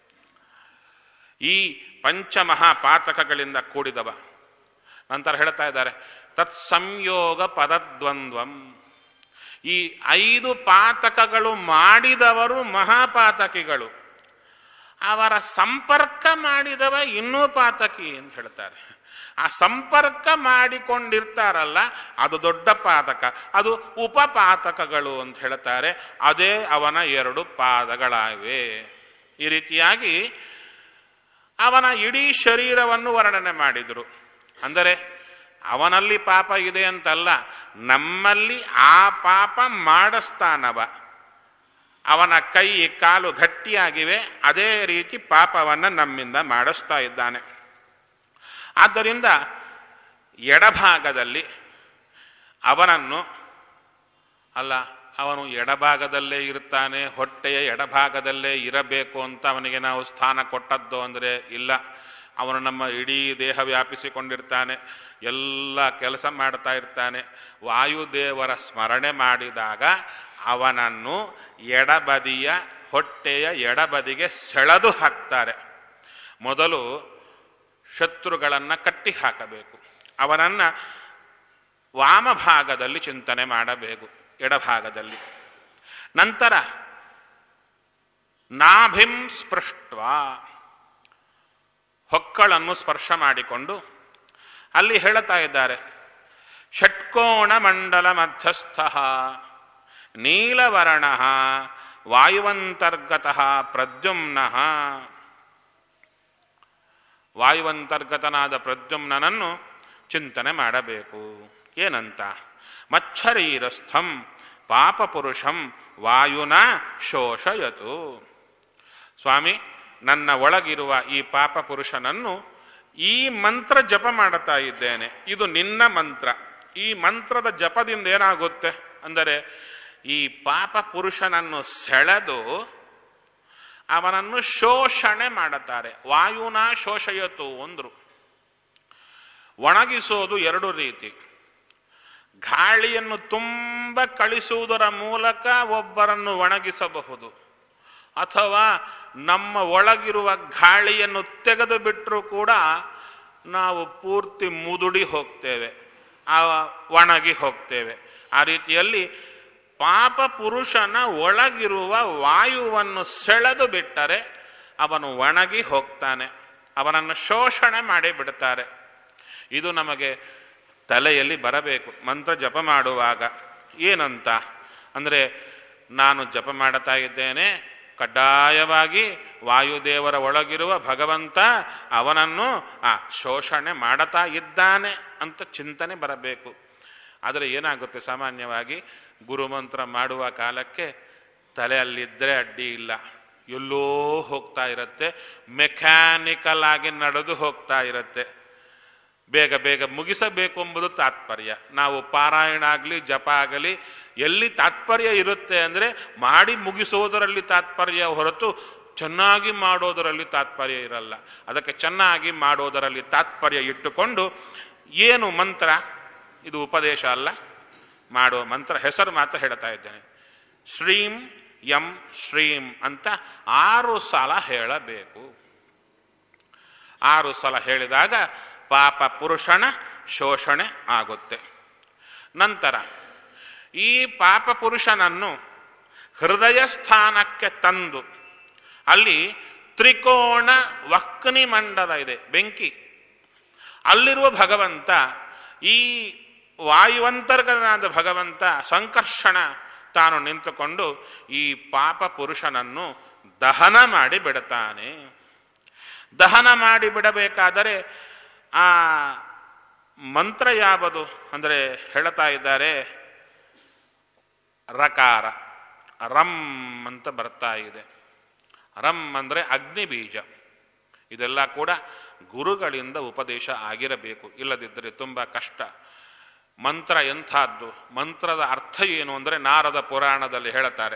ಈ ಪಂಚಮಹಾಪಾತಕಗಳಿಂದ ಕೂಡಿದವ ನಂತರ ಹೇಳ್ತಾ ಇದ್ದಾರೆ ತತ್ಸಂಯೋಗ ಪದದ್ವಂದ್ವಂ ಈ ಐದು ಪಾತಕಗಳು ಮಾಡಿದವರು ಮಹಾಪಾತಕಿಗಳು ಅವರ ಸಂಪರ್ಕ ಮಾಡಿದವ ಇನ್ನೂ ಪಾತಕಿ ಅಂತ ಹೇಳ್ತಾರೆ ಆ ಸಂಪರ್ಕ ಮಾಡಿಕೊಂಡಿರ್ತಾರಲ್ಲ ಅದು ದೊಡ್ಡ ಪಾತಕ ಅದು ಉಪಪಾತಕಗಳು ಅಂತ ಹೇಳ್ತಾರೆ ಅದೇ ಅವನ ಎರಡು ಪಾದಗಳಾಗಿವೆ ಈ ರೀತಿಯಾಗಿ ಅವನ ಇಡೀ ಶರೀರವನ್ನು ವರ್ಣನೆ ಮಾಡಿದರು ಅಂದರೆ ಅವನಲ್ಲಿ ಪಾಪ ಇದೆ ಅಂತಲ್ಲ ನಮ್ಮಲ್ಲಿ ಆ ಪಾಪ ಮಾಡಿಸ್ತಾನವ ಅವನ ಕೈ ಕಾಲು ಗಟ್ಟಿಯಾಗಿವೆ ಅದೇ ರೀತಿ ಪಾಪವನ್ನು ನಮ್ಮಿಂದ ಮಾಡಿಸ್ತಾ ಇದ್ದಾನೆ ಆದ್ದರಿಂದ ಎಡಭಾಗದಲ್ಲಿ ಅವನನ್ನು ಅಲ್ಲ ಅವನು ಎಡಭಾಗದಲ್ಲೇ ಇರ್ತಾನೆ ಹೊಟ್ಟೆಯ ಎಡಭಾಗದಲ್ಲೇ ಇರಬೇಕು ಅಂತ ಅವನಿಗೆ ನಾವು ಸ್ಥಾನ ಕೊಟ್ಟದ್ದು ಅಂದರೆ ಇಲ್ಲ ಅವನು ನಮ್ಮ ಇಡೀ ದೇಹ ವ್ಯಾಪಿಸಿಕೊಂಡಿರ್ತಾನೆ ಎಲ್ಲ ಕೆಲಸ ಮಾಡ್ತಾ ಇರ್ತಾನೆ ವಾಯುದೇವರ ಸ್ಮರಣೆ ಮಾಡಿದಾಗ ಅವನನ್ನು ಎಡಬದಿಯ ಹೊಟ್ಟೆಯ ಎಡಬದಿಗೆ ಸೆಳೆದು ಹಾಕ್ತಾರೆ ಮೊದಲು ಶತ್ರುಗಳನ್ನು ಕಟ್ಟಿ ಹಾಕಬೇಕು ಅವನನ್ನ ವಾಮಭಾಗದಲ್ಲಿ ಚಿಂತನೆ ಮಾಡಬೇಕು ಎಡಭಾಗದಲ್ಲಿ ನಂತರ ನಾಭಿಂ ಸ್ಪೃಷ್ಟ ಹೊಕ್ಕಳನ್ನು ಸ್ಪರ್ಶ ಮಾಡಿಕೊಂಡು ಅಲ್ಲಿ ಹೇಳುತ್ತಾ ಇದ್ದಾರೆ ಷಟ್ಕೋಣ ಮಂಡಲ ಮಧ್ಯಸ್ಥ ನೀಲವರ್ಣ ವಾಯುವಂತರ್ಗತ ಪ್ರದ್ಯುಮ್ನ ವಾಯುವಂತರ್ಗತನಾದ ಪ್ರದ್ಯುಮ್ನನನ್ನು ಚಿಂತನೆ ಮಾಡಬೇಕು ಏನಂತ ಮಚ್ಚರೀರಸ್ಥಂ ಪಾಪಪುರುಷಂ ವಾಯುನ ಶೋಷಯತು ಸ್ವಾಮಿ ನನ್ನ ಒಳಗಿರುವ ಈ ಪಾಪ ಪುರುಷನನ್ನು ಈ ಮಂತ್ರ ಜಪ ಮಾಡುತ್ತಾ ಇದ್ದೇನೆ ಇದು ನಿನ್ನ ಮಂತ್ರ ಈ ಮಂತ್ರದ ಜಪದಿಂದ ಏನಾಗುತ್ತೆ ಅಂದರೆ ಈ ಪಾಪ ಪುರುಷನನ್ನು ಸೆಳೆದು ಅವನನ್ನು ಶೋಷಣೆ ಮಾಡುತ್ತಾರೆ ವಾಯುನ ಶೋಷಯತು ಅಂದ್ರು ಒಣಗಿಸೋದು ಎರಡು ರೀತಿ ಗಾಳಿಯನ್ನು ತುಂಬ ಕಳಿಸುವುದರ ಮೂಲಕ ಒಬ್ಬರನ್ನು ಒಣಗಿಸಬಹುದು ಅಥವಾ ನಮ್ಮ ಒಳಗಿರುವ ಗಾಳಿಯನ್ನು ತೆಗೆದು ಬಿಟ್ಟರೂ ಕೂಡ ನಾವು ಪೂರ್ತಿ ಮುದುಡಿ ಹೋಗ್ತೇವೆ ಆ ಒಣಗಿ ಹೋಗ್ತೇವೆ ಆ ರೀತಿಯಲ್ಲಿ ಪಾಪ ಪುರುಷನ ಒಳಗಿರುವ ವಾಯುವನ್ನು ಸೆಳೆದು ಬಿಟ್ಟರೆ ಅವನು ಒಣಗಿ ಹೋಗ್ತಾನೆ ಅವನನ್ನು ಶೋಷಣೆ ಮಾಡಿ ಬಿಡ್ತಾರೆ ಇದು ನಮಗೆ ತಲೆಯಲ್ಲಿ ಬರಬೇಕು ಮಂತ್ರ ಜಪ ಮಾಡುವಾಗ ಏನಂತ ಅಂದರೆ ನಾನು ಜಪ ಮಾಡುತ್ತಾ ಇದ್ದೇನೆ ಕಡ್ಡಾಯವಾಗಿ ವಾಯುದೇವರ ಒಳಗಿರುವ ಭಗವಂತ ಅವನನ್ನು ಆ ಶೋಷಣೆ ಮಾಡುತ್ತಾ ಇದ್ದಾನೆ ಅಂತ ಚಿಂತನೆ ಬರಬೇಕು ಆದರೆ ಏನಾಗುತ್ತೆ ಸಾಮಾನ್ಯವಾಗಿ ಗುರುಮಂತ್ರ ಮಾಡುವ ಕಾಲಕ್ಕೆ ತಲೆಯಲ್ಲಿದ್ದರೆ ಅಡ್ಡಿ ಇಲ್ಲ ಎಲ್ಲೋ ಹೋಗ್ತಾ ಇರುತ್ತೆ ಮೆಕ್ಯಾನಿಕಲ್ ಆಗಿ ನಡೆದು ಹೋಗ್ತಾ ಇರುತ್ತೆ ಬೇಗ ಬೇಗ ಮುಗಿಸಬೇಕು ಎಂಬುದು ತಾತ್ಪರ್ಯ ನಾವು ಪಾರಾಯಣ ಆಗಲಿ ಜಪ ಆಗಲಿ ಎಲ್ಲಿ ತಾತ್ಪರ್ಯ ಇರುತ್ತೆ ಅಂದರೆ ಮಾಡಿ ಮುಗಿಸೋದರಲ್ಲಿ ತಾತ್ಪರ್ಯ ಹೊರತು ಚೆನ್ನಾಗಿ ಮಾಡೋದರಲ್ಲಿ ತಾತ್ಪರ್ಯ ಇರಲ್ಲ ಅದಕ್ಕೆ ಚೆನ್ನಾಗಿ ಮಾಡೋದರಲ್ಲಿ ತಾತ್ಪರ್ಯ ಇಟ್ಟುಕೊಂಡು ಏನು ಮಂತ್ರ ಇದು ಉಪದೇಶ ಅಲ್ಲ ಮಾಡುವ ಮಂತ್ರ ಹೆಸರು ಮಾತ್ರ ಹೇಳ್ತಾ ಇದ್ದೇನೆ ಶ್ರೀಂ ಯಂ ಶ್ರೀಂ ಅಂತ ಆರು ಸಲ ಹೇಳಬೇಕು ಆರು ಸಲ ಹೇಳಿದಾಗ ಪಾಪ ಪುರುಷನ ಶೋಷಣೆ ಆಗುತ್ತೆ ನಂತರ ಈ ಪಾಪ ಪುರುಷನನ್ನು ಹೃದಯ ಸ್ಥಾನಕ್ಕೆ ತಂದು ಅಲ್ಲಿ ತ್ರಿಕೋಣ ವಕ್ನಿ ಮಂಡಲ ಇದೆ ಬೆಂಕಿ ಅಲ್ಲಿರುವ ಭಗವಂತ ಈ ವಾಯುವಂತರ್ಗತನಾದ ಭಗವಂತ ಸಂಕರ್ಷಣ ತಾನು ನಿಂತುಕೊಂಡು ಈ ಪಾಪ ಪುರುಷನನ್ನು ದಹನ ಮಾಡಿ ಬಿಡುತ್ತಾನೆ ದಹನ ಮಾಡಿ ಬಿಡಬೇಕಾದರೆ ಆ ಮಂತ್ರ ಯಾವುದು ಅಂದರೆ ಹೇಳ್ತಾ ಇದ್ದಾರೆ ರಕಾರ ರಂ ಅಂತ ಬರ್ತಾ ಇದೆ ರಂ ಅಂದರೆ ಅಗ್ನಿ ಬೀಜ ಇದೆಲ್ಲ ಕೂಡ ಗುರುಗಳಿಂದ ಉಪದೇಶ ಆಗಿರಬೇಕು ಇಲ್ಲದಿದ್ದರೆ ತುಂಬ ಕಷ್ಟ ಮಂತ್ರ ಎಂಥದ್ದು ಮಂತ್ರದ ಅರ್ಥ ಏನು ಅಂದರೆ ನಾರದ ಪುರಾಣದಲ್ಲಿ ಹೇಳುತ್ತಾರೆ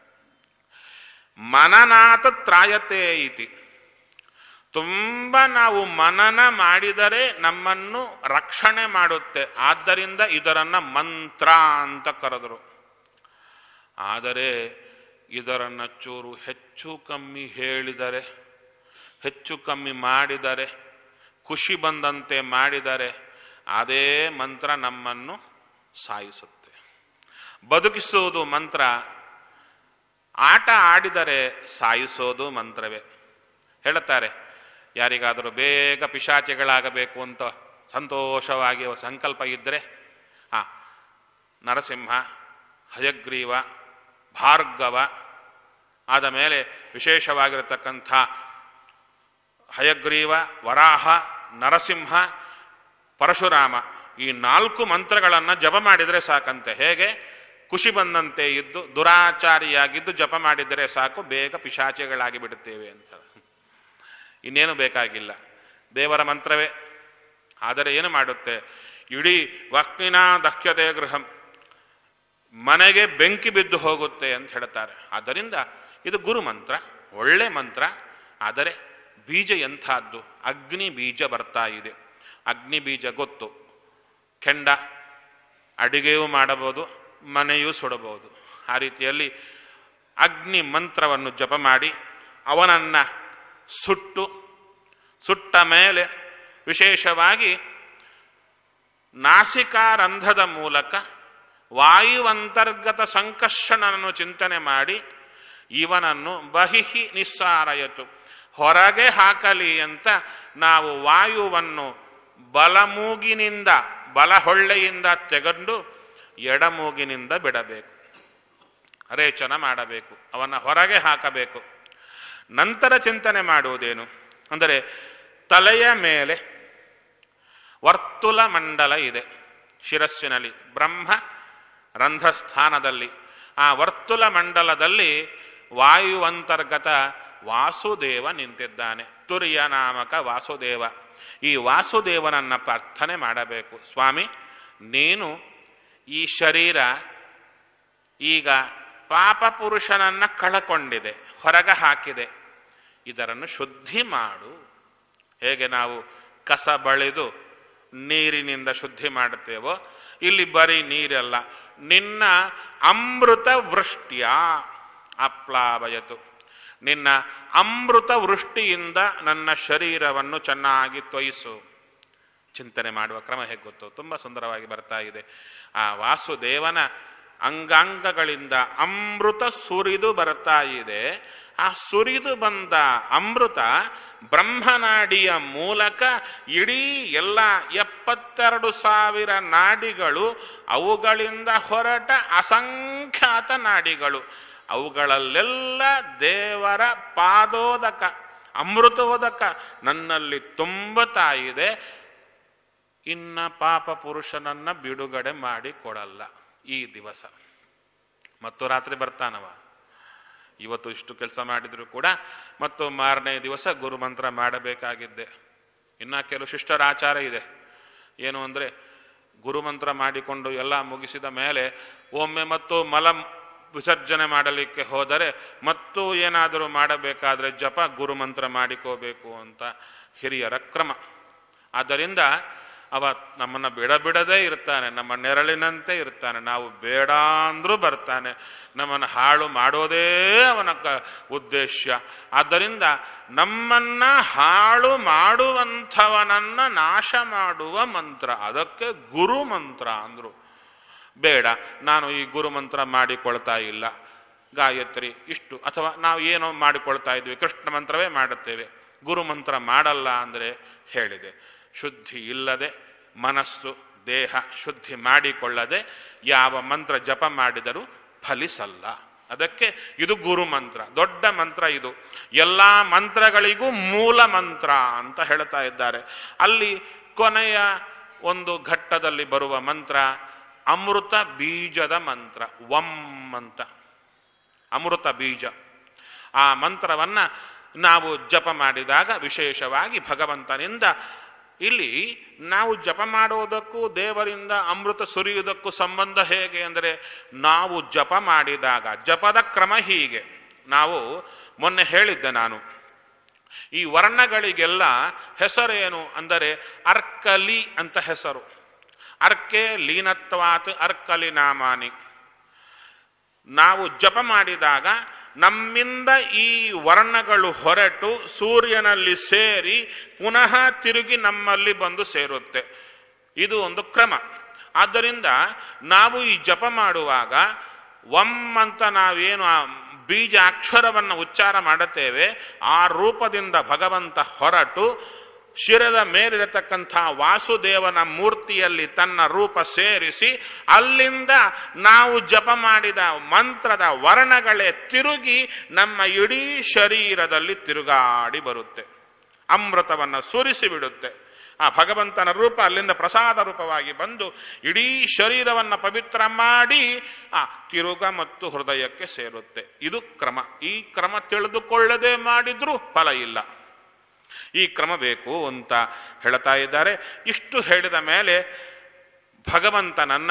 ಮನನಾಥ ತ್ರಾಯತೆ ಇತಿ ತುಂಬ ನಾವು ಮನನ ಮಾಡಿದರೆ ನಮ್ಮನ್ನು ರಕ್ಷಣೆ ಮಾಡುತ್ತೆ ಆದ್ದರಿಂದ ಇದರನ್ನ ಮಂತ್ರ ಅಂತ ಕರೆದರು ಆದರೆ ಇದರನ್ನ ಚೂರು ಹೆಚ್ಚು ಕಮ್ಮಿ ಹೇಳಿದರೆ ಹೆಚ್ಚು ಕಮ್ಮಿ ಮಾಡಿದರೆ ಖುಷಿ ಬಂದಂತೆ ಮಾಡಿದರೆ ಅದೇ ಮಂತ್ರ ನಮ್ಮನ್ನು ಸಾಯಿಸುತ್ತೆ ಬದುಕಿಸುವುದು ಮಂತ್ರ ಆಟ ಆಡಿದರೆ ಸಾಯಿಸೋದು ಮಂತ್ರವೇ ಹೇಳುತ್ತಾರೆ ಯಾರಿಗಾದರೂ ಬೇಗ ಪಿಶಾಚಿಗಳಾಗಬೇಕು ಅಂತ ಸಂತೋಷವಾಗಿ ಸಂಕಲ್ಪ ಇದ್ದರೆ ಆ ನರಸಿಂಹ ಹಯಗ್ರೀವ ಭಾರ್ಗವ ಆದ ಮೇಲೆ ವಿಶೇಷವಾಗಿರತಕ್ಕಂಥ ಹಯಗ್ರೀವ ವರಾಹ ನರಸಿಂಹ ಪರಶುರಾಮ ಈ ನಾಲ್ಕು ಮಂತ್ರಗಳನ್ನು ಜಪ ಮಾಡಿದರೆ ಸಾಕಂತೆ ಹೇಗೆ ಖುಷಿ ಬಂದಂತೆ ಇದ್ದು ದುರಾಚಾರಿಯಾಗಿದ್ದು ಜಪ ಮಾಡಿದರೆ ಸಾಕು ಬೇಗ ಪಿಶಾಚಿಗಳಾಗಿ ಬಿಡುತ್ತೇವೆ ಅಂತ ಇನ್ನೇನು ಬೇಕಾಗಿಲ್ಲ ದೇವರ ಮಂತ್ರವೇ ಆದರೆ ಏನು ಮಾಡುತ್ತೆ ಇಡೀ ವಕ್ನಿನ ದಕ್ಷ್ಯತೆ ಗೃಹಂ ಮನೆಗೆ ಬೆಂಕಿ ಬಿದ್ದು ಹೋಗುತ್ತೆ ಅಂತ ಹೇಳ್ತಾರೆ ಆದ್ದರಿಂದ ಇದು ಗುರು ಮಂತ್ರ ಒಳ್ಳೆ ಮಂತ್ರ ಆದರೆ ಬೀಜ ಎಂಥದ್ದು ಅಗ್ನಿ ಬೀಜ ಬರ್ತಾ ಇದೆ ಅಗ್ನಿ ಬೀಜ ಗೊತ್ತು ಕೆಂಡ ಅಡಿಗೆಯೂ ಮಾಡಬಹುದು ಮನೆಯೂ ಸುಡಬಹುದು ಆ ರೀತಿಯಲ್ಲಿ ಅಗ್ನಿ ಮಂತ್ರವನ್ನು ಜಪ ಮಾಡಿ ಅವನನ್ನ ಸುಟ್ಟು ಸುಟ್ಟ ಮೇಲೆ ವಿಶೇಷವಾಗಿ ನಾಸಿಕಾರಂಧ್ರದ ಮೂಲಕ ವಾಯುವಂತರ್ಗತ ಸಂಕರ್ಷಣನನ್ನು ಚಿಂತನೆ ಮಾಡಿ ಇವನನ್ನು ಬಹಿಹಿ ನಿಸ್ಸಾರಯತು ಹೊರಗೆ ಹಾಕಲಿ ಅಂತ ನಾವು ವಾಯುವನ್ನು ಬಲಮೂಗಿನಿಂದ ಬಲಹೊಳ್ಳೆಯಿಂದ ತೆಗೆದು ಎಡಮೂಗಿನಿಂದ ಬಿಡಬೇಕು ರೇಚನ ಮಾಡಬೇಕು ಅವನ ಹೊರಗೆ ಹಾಕಬೇಕು ನಂತರ ಚಿಂತನೆ ಮಾಡುವುದೇನು ಅಂದರೆ ತಲೆಯ ಮೇಲೆ ವರ್ತುಲ ಮಂಡಲ ಇದೆ ಶಿರಸ್ಸಿನಲ್ಲಿ ಬ್ರಹ್ಮ ರಂಧ್ರಸ್ಥಾನದಲ್ಲಿ ಆ ವರ್ತುಲ ಮಂಡಲದಲ್ಲಿ ವಾಯುವಂತರ್ಗತ ವಾಸುದೇವ ನಿಂತಿದ್ದಾನೆ ತುರಿಯ ನಾಮಕ ವಾಸುದೇವ ಈ ವಾಸುದೇವನನ್ನ ಪ್ರಾರ್ಥನೆ ಮಾಡಬೇಕು ಸ್ವಾಮಿ ನೀನು ಈ ಶರೀರ ಈಗ ಪಾಪ ಪುರುಷನನ್ನ ಕಳಕೊಂಡಿದೆ ಹೊರಗೆ ಹಾಕಿದೆ ಇದರನ್ನು ಶುದ್ಧಿ ಮಾಡು ಹೇಗೆ ನಾವು ಕಸ ಬಳಿದು ನೀರಿನಿಂದ ಶುದ್ಧಿ ಮಾಡುತ್ತೇವೋ ಇಲ್ಲಿ ಬರೀ ನೀರಲ್ಲ ನಿನ್ನ ಅಮೃತ ವೃಷ್ಟಿಯ ಅಪ್ಲಾವಯತು ನಿನ್ನ ಅಮೃತ ವೃಷ್ಟಿಯಿಂದ ನನ್ನ ಶರೀರವನ್ನು ಚೆನ್ನಾಗಿ ತೊಯಿಸು ಚಿಂತನೆ ಮಾಡುವ ಕ್ರಮ ಹೇಗೆ ಗೊತ್ತು ತುಂಬಾ ಸುಂದರವಾಗಿ ಬರ್ತಾ ಇದೆ ಆ ವಾಸುದೇವನ ಅಂಗಾಂಗಗಳಿಂದ ಅಮೃತ ಸುರಿದು ಬರ್ತಾ ಇದೆ ಆ ಸುರಿದು ಬಂದ ಅಮೃತ ಬ್ರಹ್ಮನಾಡಿಯ ಮೂಲಕ ಇಡೀ ಎಲ್ಲ ಎಪ್ಪತ್ತೆರಡು ಸಾವಿರ ನಾಡಿಗಳು ಅವುಗಳಿಂದ ಹೊರಟ ಅಸಂಖ್ಯಾತ ನಾಡಿಗಳು ಅವುಗಳಲ್ಲೆಲ್ಲ ದೇವರ ಪಾದೋದಕ ಅಮೃತೋದಕ ನನ್ನಲ್ಲಿ ತುಂಬುತ್ತಾ ಇದೆ ಇನ್ನ ಪಾಪ ಪುರುಷನನ್ನ ಬಿಡುಗಡೆ ಮಾಡಿ ಕೊಡಲ್ಲ ಈ ದಿವಸ ಮತ್ತು ರಾತ್ರಿ ಬರ್ತಾನವ ಇವತ್ತು ಇಷ್ಟು ಕೆಲಸ ಮಾಡಿದ್ರು ಕೂಡ ಮತ್ತು ಮಾರನೇ ದಿವಸ ಗುರುಮಂತ್ರ ಮಾಡಬೇಕಾಗಿದ್ದೆ ಇನ್ನ ಕೆಲವು ಶಿಷ್ಟರ ಆಚಾರ ಇದೆ ಏನು ಅಂದ್ರೆ ಗುರುಮಂತ್ರ ಮಾಡಿಕೊಂಡು ಎಲ್ಲ ಮುಗಿಸಿದ ಮೇಲೆ ಒಮ್ಮೆ ಮತ್ತು ಮಲ ವಿಸರ್ಜನೆ ಮಾಡಲಿಕ್ಕೆ ಹೋದರೆ ಮತ್ತು ಏನಾದರೂ ಮಾಡಬೇಕಾದ್ರೆ ಜಪ ಗುರುಮಂತ್ರ ಮಾಡಿಕೋಬೇಕು ಅಂತ ಹಿರಿಯರ ಕ್ರಮ ಆದ್ದರಿಂದ ಅವ ನಮ್ಮನ್ನ ಬಿಡಬಿಡದೇ ಇರ್ತಾನೆ ನಮ್ಮ ನೆರಳಿನಂತೆ ಇರ್ತಾನೆ ನಾವು ಬೇಡ ಅಂದ್ರೂ ಬರ್ತಾನೆ ನಮ್ಮನ್ನು ಹಾಳು ಮಾಡೋದೇ ಅವನ ಕ- ಉದ್ದೇಶ ಆದ್ದರಿಂದ ನಮ್ಮನ್ನ ಹಾಳು ಮಾಡುವಂಥವನನ್ನ ನಾಶ ಮಾಡುವ ಮಂತ್ರ ಅದಕ್ಕೆ ಗುರು ಮಂತ್ರ ಅಂದ್ರು ಬೇಡ ನಾನು ಈ ಗುರು ಮಂತ್ರ ಮಾಡಿಕೊಳ್ತಾ ಇಲ್ಲ ಗಾಯತ್ರಿ ಇಷ್ಟು ಅಥವಾ ನಾವು ಏನೋ ಮಾಡಿಕೊಳ್ತಾ ಇದ್ವಿ ಕೃಷ್ಣ ಮಂತ್ರವೇ ಮಾಡುತ್ತೇವೆ ಗುರು ಮಂತ್ರ ಮಾಡಲ್ಲ ಅಂದರೆ ಹೇಳಿದೆ ಶುದ್ಧಿ ಇಲ್ಲದೆ ಮನಸ್ಸು ದೇಹ ಶುದ್ಧಿ ಮಾಡಿಕೊಳ್ಳದೆ ಯಾವ ಮಂತ್ರ ಜಪ ಮಾಡಿದರೂ ಫಲಿಸಲ್ಲ ಅದಕ್ಕೆ ಇದು ಗುರು ಮಂತ್ರ ದೊಡ್ಡ ಮಂತ್ರ ಇದು ಎಲ್ಲಾ ಮಂತ್ರಗಳಿಗೂ ಮೂಲ ಮಂತ್ರ ಅಂತ ಹೇಳ್ತಾ ಇದ್ದಾರೆ ಅಲ್ಲಿ ಕೊನೆಯ ಒಂದು ಘಟ್ಟದಲ್ಲಿ ಬರುವ ಮಂತ್ರ ಅಮೃತ ಬೀಜದ ಮಂತ್ರ ವಂ ಅಂತ ಅಮೃತ ಬೀಜ ಆ ಮಂತ್ರವನ್ನ ನಾವು ಜಪ ಮಾಡಿದಾಗ ವಿಶೇಷವಾಗಿ ಭಗವಂತನಿಂದ ಇಲ್ಲಿ ನಾವು ಜಪ ಮಾಡೋದಕ್ಕೂ ದೇವರಿಂದ ಅಮೃತ ಸುರಿಯುವುದಕ್ಕೂ ಸಂಬಂಧ ಹೇಗೆ ಅಂದರೆ ನಾವು ಜಪ ಮಾಡಿದಾಗ ಜಪದ ಕ್ರಮ ಹೀಗೆ ನಾವು ಮೊನ್ನೆ ಹೇಳಿದ್ದೆ ನಾನು ಈ ವರ್ಣಗಳಿಗೆಲ್ಲ ಹೆಸರೇನು ಅಂದರೆ ಅರ್ಕಲಿ ಅಂತ ಹೆಸರು ಅರ್ಕೆ ಲೀನತ್ವಾತ್ ಅರ್ಕಲಿ ನಾಮಾನಿ ನಾವು ಜಪ ಮಾಡಿದಾಗ ನಮ್ಮಿಂದ ಈ ವರ್ಣಗಳು ಹೊರಟು ಸೂರ್ಯನಲ್ಲಿ ಸೇರಿ ಪುನಃ ತಿರುಗಿ ನಮ್ಮಲ್ಲಿ ಬಂದು ಸೇರುತ್ತೆ ಇದು ಒಂದು ಕ್ರಮ ಆದ್ದರಿಂದ ನಾವು ಈ ಜಪ ಮಾಡುವಾಗ ವಂ ಅಂತ ನಾವೇನು ಆ ಬೀಜ ಅಕ್ಷರವನ್ನು ಉಚ್ಚಾರ ಮಾಡುತ್ತೇವೆ ಆ ರೂಪದಿಂದ ಭಗವಂತ ಹೊರಟು ಶಿರದ ಮೇಲಿರತಕ್ಕಂಥ ವಾಸುದೇವನ ಮೂರ್ತಿಯಲ್ಲಿ ತನ್ನ ರೂಪ ಸೇರಿಸಿ ಅಲ್ಲಿಂದ ನಾವು ಜಪ ಮಾಡಿದ ಮಂತ್ರದ ವರ್ಣಗಳೇ ತಿರುಗಿ ನಮ್ಮ ಇಡೀ ಶರೀರದಲ್ಲಿ ತಿರುಗಾಡಿ ಬರುತ್ತೆ ಅಮೃತವನ್ನು ಸುರಿಸಿ ಬಿಡುತ್ತೆ ಆ ಭಗವಂತನ ರೂಪ ಅಲ್ಲಿಂದ ಪ್ರಸಾದ ರೂಪವಾಗಿ ಬಂದು ಇಡೀ ಶರೀರವನ್ನ ಪವಿತ್ರ ಮಾಡಿ ಆ ತಿರುಗ ಮತ್ತು ಹೃದಯಕ್ಕೆ ಸೇರುತ್ತೆ ಇದು ಕ್ರಮ ಈ ಕ್ರಮ ತಿಳಿದುಕೊಳ್ಳದೆ ಮಾಡಿದ್ರೂ ಫಲ ಇಲ್ಲ ಈ ಕ್ರಮ ಬೇಕು ಅಂತ ಹೇಳ್ತಾ ಇದ್ದಾರೆ ಇಷ್ಟು ಹೇಳಿದ ಮೇಲೆ ಭಗವಂತನನ್ನ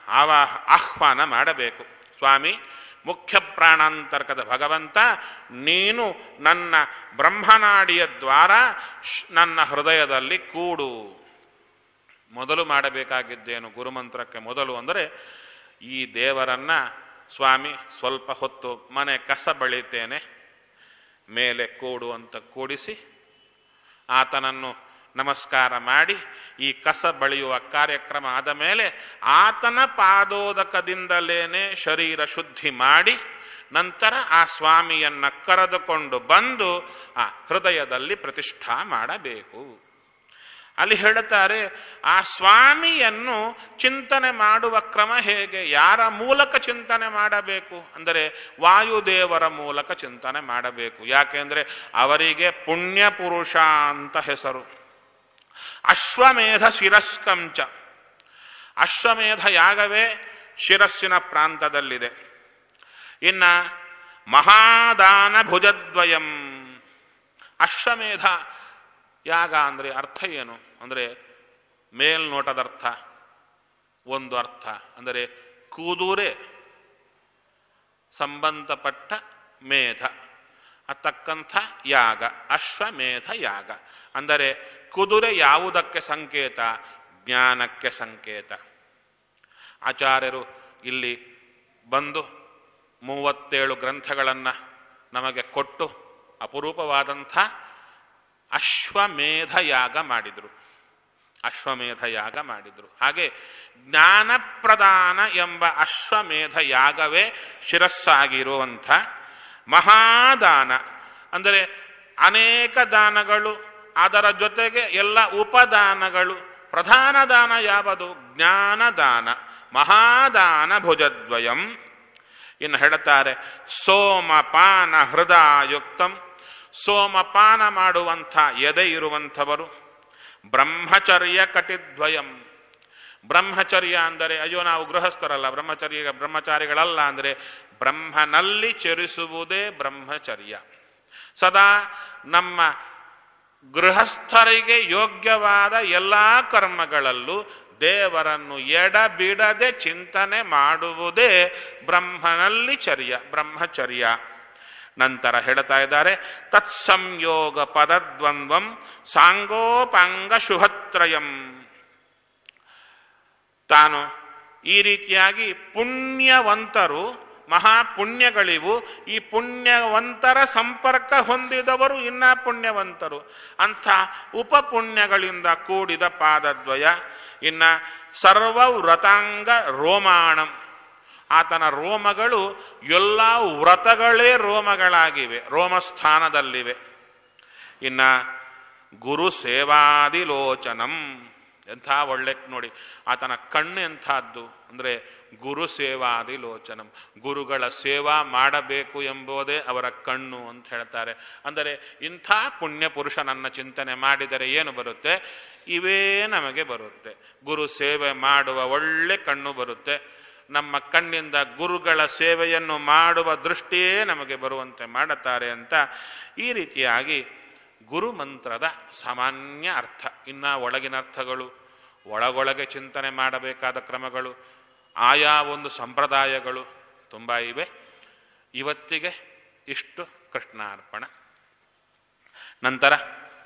ಆವಾ ಆಹ್ವಾನ ಮಾಡಬೇಕು ಸ್ವಾಮಿ ಮುಖ್ಯ ಪ್ರಾಣಾಂತರ್ಗದ ಭಗವಂತ ನೀನು ನನ್ನ ಬ್ರಹ್ಮನಾಡಿಯ ದ್ವಾರ ಶ್- ನನ್ನ ಹೃದಯದಲ್ಲಿ ಕೂಡು ಮೊದಲು ಮಾಡಬೇಕಾಗಿದ್ದೇನು ಗುರುಮಂತ್ರಕ್ಕೆ ಮೊದಲು ಅಂದರೆ ಈ ದೇವರನ್ನ ಸ್ವಾಮಿ ಸ್ವಲ್ಪ ಹೊತ್ತು ಮನೆ ಕಸ ಬಳಿತೇನೆ ಮೇಲೆ ಕೂಡು ಅಂತ ಕೂಡಿಸಿ ಆತನನ್ನು ನಮಸ್ಕಾರ ಮಾಡಿ ಈ ಕಸ ಬಳಿಯುವ ಕಾರ್ಯಕ್ರಮ ಆದ ಮೇಲೆ ಆತನ ಪಾದೋದಕದಿಂದಲೇನೆ ಶರೀರ ಶುದ್ಧಿ ಮಾಡಿ ನಂತರ ಆ ಸ್ವಾಮಿಯನ್ನ ಕರೆದುಕೊಂಡು ಬಂದು ಆ ಹೃದಯದಲ್ಲಿ ಪ್ರತಿಷ್ಠಾ ಮಾಡಬೇಕು ಅಲ್ಲಿ ಹೇಳುತ್ತಾರೆ ಆ ಸ್ವಾಮಿಯನ್ನು ಚಿಂತನೆ ಮಾಡುವ ಕ್ರಮ ಹೇಗೆ ಯಾರ ಮೂಲಕ ಚಿಂತನೆ ಮಾಡಬೇಕು ಅಂದರೆ ವಾಯುದೇವರ ಮೂಲಕ ಚಿಂತನೆ ಮಾಡಬೇಕು ಯಾಕೆಂದ್ರೆ ಅವರಿಗೆ ಪುಣ್ಯ ಪುರುಷ ಅಂತ ಹೆಸರು ಅಶ್ವಮೇಧ ಶಿರಸ್ಕಂಚ ಅಶ್ವಮೇಧ ಯಾಗವೇ ಶಿರಸ್ಸಿನ ಪ್ರಾಂತದಲ್ಲಿದೆ ಇನ್ನ ಮಹಾದಾನ ಭುಜದ್ವಯಂ ಅಶ್ವಮೇಧ ಯಾಗ ಅಂದರೆ ಅರ್ಥ ಏನು ಅಂದರೆ ಮೇಲ್ನೋಟದ ಅರ್ಥ ಒಂದು ಅರ್ಥ ಅಂದರೆ ಕೂದೂರೆ ಸಂಬಂಧಪಟ್ಟ ಮೇಧ ಅತಕ್ಕಂಥ ಯಾಗ ಅಶ್ವಮೇಧ ಯಾಗ ಅಂದರೆ ಕುದುರೆ ಯಾವುದಕ್ಕೆ ಸಂಕೇತ ಜ್ಞಾನಕ್ಕೆ ಸಂಕೇತ ಆಚಾರ್ಯರು ಇಲ್ಲಿ ಬಂದು ಮೂವತ್ತೇಳು ಗ್ರಂಥಗಳನ್ನು ನಮಗೆ ಕೊಟ್ಟು ಅಪರೂಪವಾದಂಥ ಅಶ್ವಮೇಧ ಯಾಗ ಮಾಡಿದರು ಅಶ್ವಮೇಧ ಯಾಗ ಮಾಡಿದರು ಹಾಗೆ ಜ್ಞಾನಪ್ರದಾನ ಎಂಬ ಅಶ್ವಮೇಧ ಯಾಗವೇ ಶಿರಸ್ಸಾಗಿರುವಂಥ ಮಹಾದಾನ ಅಂದರೆ ಅನೇಕ ದಾನಗಳು ಅದರ ಜೊತೆಗೆ ಎಲ್ಲ ಉಪದಾನಗಳು ಪ್ರಧಾನ ದಾನ ಯಾವುದು ಜ್ಞಾನದಾನ ಮಹಾದಾನ ಭುಜದ್ವಯಂ ಇನ್ನು ಹೇಳುತ್ತಾರೆ ಸೋಮಪಾನ ಹೃದಯುಕ್ತಂ ಸೋಮಪಾನ ಮಾಡುವಂಥ ಎದೆ ಇರುವಂಥವರು ಬ್ರಹ್ಮಚರ್ಯ ಕಟಿದ್ವಯಂ ಬ್ರಹ್ಮಚರ್ಯ ಅಂದರೆ ಅಯ್ಯೋ ನಾವು ಗೃಹಸ್ಥರಲ್ಲ ಬ್ರಹ್ಮಚರ್ಯ ಬ್ರಹ್ಮಚಾರಿಗಳಲ್ಲ ಅಂದರೆ ಬ್ರಹ್ಮನಲ್ಲಿ ಚರಿಸುವುದೇ ಬ್ರಹ್ಮಚರ್ಯ ಸದಾ ನಮ್ಮ ಗೃಹಸ್ಥರಿಗೆ ಯೋಗ್ಯವಾದ ಎಲ್ಲ ಕರ್ಮಗಳಲ್ಲೂ ದೇವರನ್ನು ಎಡಬಿಡದೆ ಚಿಂತನೆ ಮಾಡುವುದೇ ಬ್ರಹ್ಮನಲ್ಲಿ ಚರ್ಯ ಬ್ರಹ್ಮಚರ್ಯ ನಂತರ ಹೇಳ್ತಾ ಇದ್ದಾರೆ ತತ್ಸಂಯೋಗ ಪದದ್ವಂದ್ವಂ ಸಾಂಗೋಪಾಂಗ ಶುಭತ್ರಯಂ ತಾನು ಈ ರೀತಿಯಾಗಿ ಪುಣ್ಯವಂತರು ಮಹಾಪುಣ್ಯಗಳಿವು ಈ ಪುಣ್ಯವಂತರ ಸಂಪರ್ಕ ಹೊಂದಿದವರು ಇನ್ನ ಪುಣ್ಯವಂತರು ಅಂಥ ಉಪಪುಣ್ಯಗಳಿಂದ ಕೂಡಿದ ಪಾದದ್ವಯ ಇನ್ನ ಸರ್ವ ವ್ರತಾಂಗ ರೋಮಾಣಂ ಆತನ ರೋಮಗಳು ಎಲ್ಲ ವ್ರತಗಳೇ ರೋಮಗಳಾಗಿವೆ ರೋಮಸ್ಥಾನದಲ್ಲಿವೆ ಇನ್ನ ಗುರು ಸೇವಾದಿಲೋಚನಂ ಎಂಥ ಒಳ್ಳೆ ನೋಡಿ ಆತನ ಕಣ್ಣು ಎಂಥದ್ದು ಅಂದರೆ ಗುರು ಸೇವಾದಿಲೋಚನಂ ಗುರುಗಳ ಸೇವಾ ಮಾಡಬೇಕು ಎಂಬುದೇ ಅವರ ಕಣ್ಣು ಅಂತ ಹೇಳ್ತಾರೆ ಅಂದರೆ ಇಂಥ ಪುಣ್ಯ ಪುರುಷನನ್ನ ಚಿಂತನೆ ಮಾಡಿದರೆ ಏನು ಬರುತ್ತೆ ಇವೇ ನಮಗೆ ಬರುತ್ತೆ ಗುರು ಸೇವೆ ಮಾಡುವ ಒಳ್ಳೆ ಕಣ್ಣು ಬರುತ್ತೆ ನಮ್ಮ ಕಣ್ಣಿಂದ ಗುರುಗಳ ಸೇವೆಯನ್ನು ಮಾಡುವ ದೃಷ್ಟಿಯೇ ನಮಗೆ ಬರುವಂತೆ ಮಾಡುತ್ತಾರೆ ಅಂತ ಈ ರೀತಿಯಾಗಿ ಗುರು ಮಂತ್ರದ ಸಾಮಾನ್ಯ ಅರ್ಥ ಇನ್ನ ಒಳಗಿನ ಅರ್ಥಗಳು ಒಳಗೊಳಗೆ ಚಿಂತನೆ ಮಾಡಬೇಕಾದ ಕ್ರಮಗಳು ಆಯಾ ಒಂದು ಸಂಪ್ರದಾಯಗಳು ತುಂಬ ಇವೆ ಇವತ್ತಿಗೆ ಇಷ್ಟು ಕೃಷ್ಣಾರ್ಪಣ ನಂತರ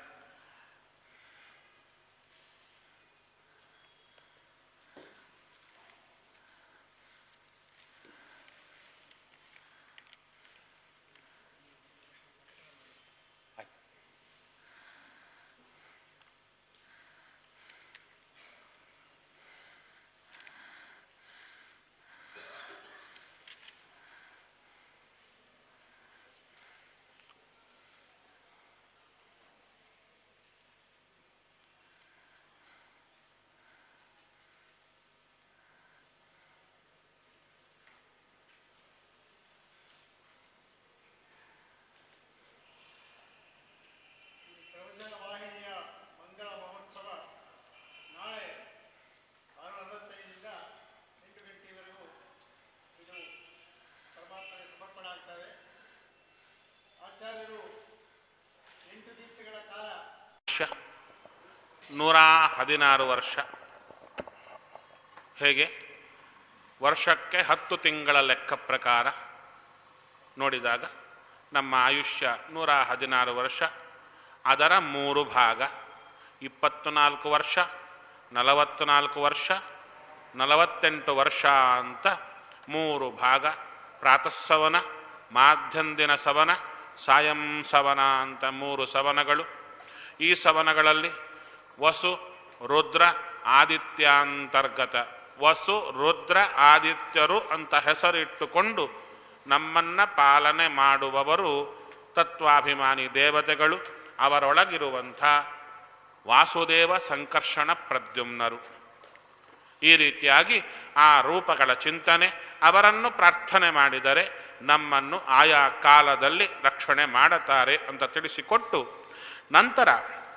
ಪ್ರವಚನ ವಾಹಿನಿಯ ಮಂಗಳ ಮಹೋತ್ಸವ ನಾಳೆ ಆರು ನಲವತ್ತೈದರಿಂದ ಎಂಟು ಗಂಟೆವರೆಗೂ ಇದು ಪರಮಾತ್ಮನಿಗೆ ಸಮರ್ಪಣೆ ಆಗ್ತದೆ ಆಚಾರ್ಯರು ಎಂಟು ದಿವಸಗಳ ಕಾಲ ವರ್ಷ ನೂರ ಹದಿನಾರು ವರ್ಷ ಹೇಗೆ ವರ್ಷಕ್ಕೆ ಹತ್ತು ತಿಂಗಳ ಲೆಕ್ಕ ಪ್ರಕಾರ ನೋಡಿದಾಗ ನಮ್ಮ ಆಯುಷ್ಯ ನೂರ ಹದಿನಾರು ವರ್ಷ ಅದರ ಮೂರು ಭಾಗ ಇಪ್ಪತ್ತು ನಾಲ್ಕು ವರ್ಷ ನಲವತ್ತು ನಾಲ್ಕು ವರ್ಷ ನಲವತ್ತೆಂಟು ವರ್ಷ ಅಂತ ಮೂರು ಭಾಗ ಪ್ರಾತಃಸವನ ಮಾಧ್ಯಂದಿನ ಸವನ ಸಾಯಂ ಸವನ ಅಂತ ಮೂರು ಸವನಗಳು ಈ ಸವನಗಳಲ್ಲಿ ವಸು ರುದ್ರ ಆದಿತ್ಯಾಂತರ್ಗತ ವಸು ರುದ್ರ ಆದಿತ್ಯರು ಅಂತ ಹೆಸರಿಟ್ಟುಕೊಂಡು ನಮ್ಮನ್ನ ಪಾಲನೆ ಮಾಡುವವರು ತತ್ವಾಭಿಮಾನಿ ದೇವತೆಗಳು ಅವರೊಳಗಿರುವಂಥ ವಾಸುದೇವ ಸಂಕರ್ಷಣ ಪ್ರದ್ಯುಮ್ನರು ಈ ರೀತಿಯಾಗಿ ಆ ರೂಪಗಳ ಚಿಂತನೆ ಅವರನ್ನು ಪ್ರಾರ್ಥನೆ ಮಾಡಿದರೆ ನಮ್ಮನ್ನು ಆಯಾ ಕಾಲದಲ್ಲಿ ರಕ್ಷಣೆ ಮಾಡುತ್ತಾರೆ ಅಂತ ತಿಳಿಸಿಕೊಟ್ಟು ನಂತರ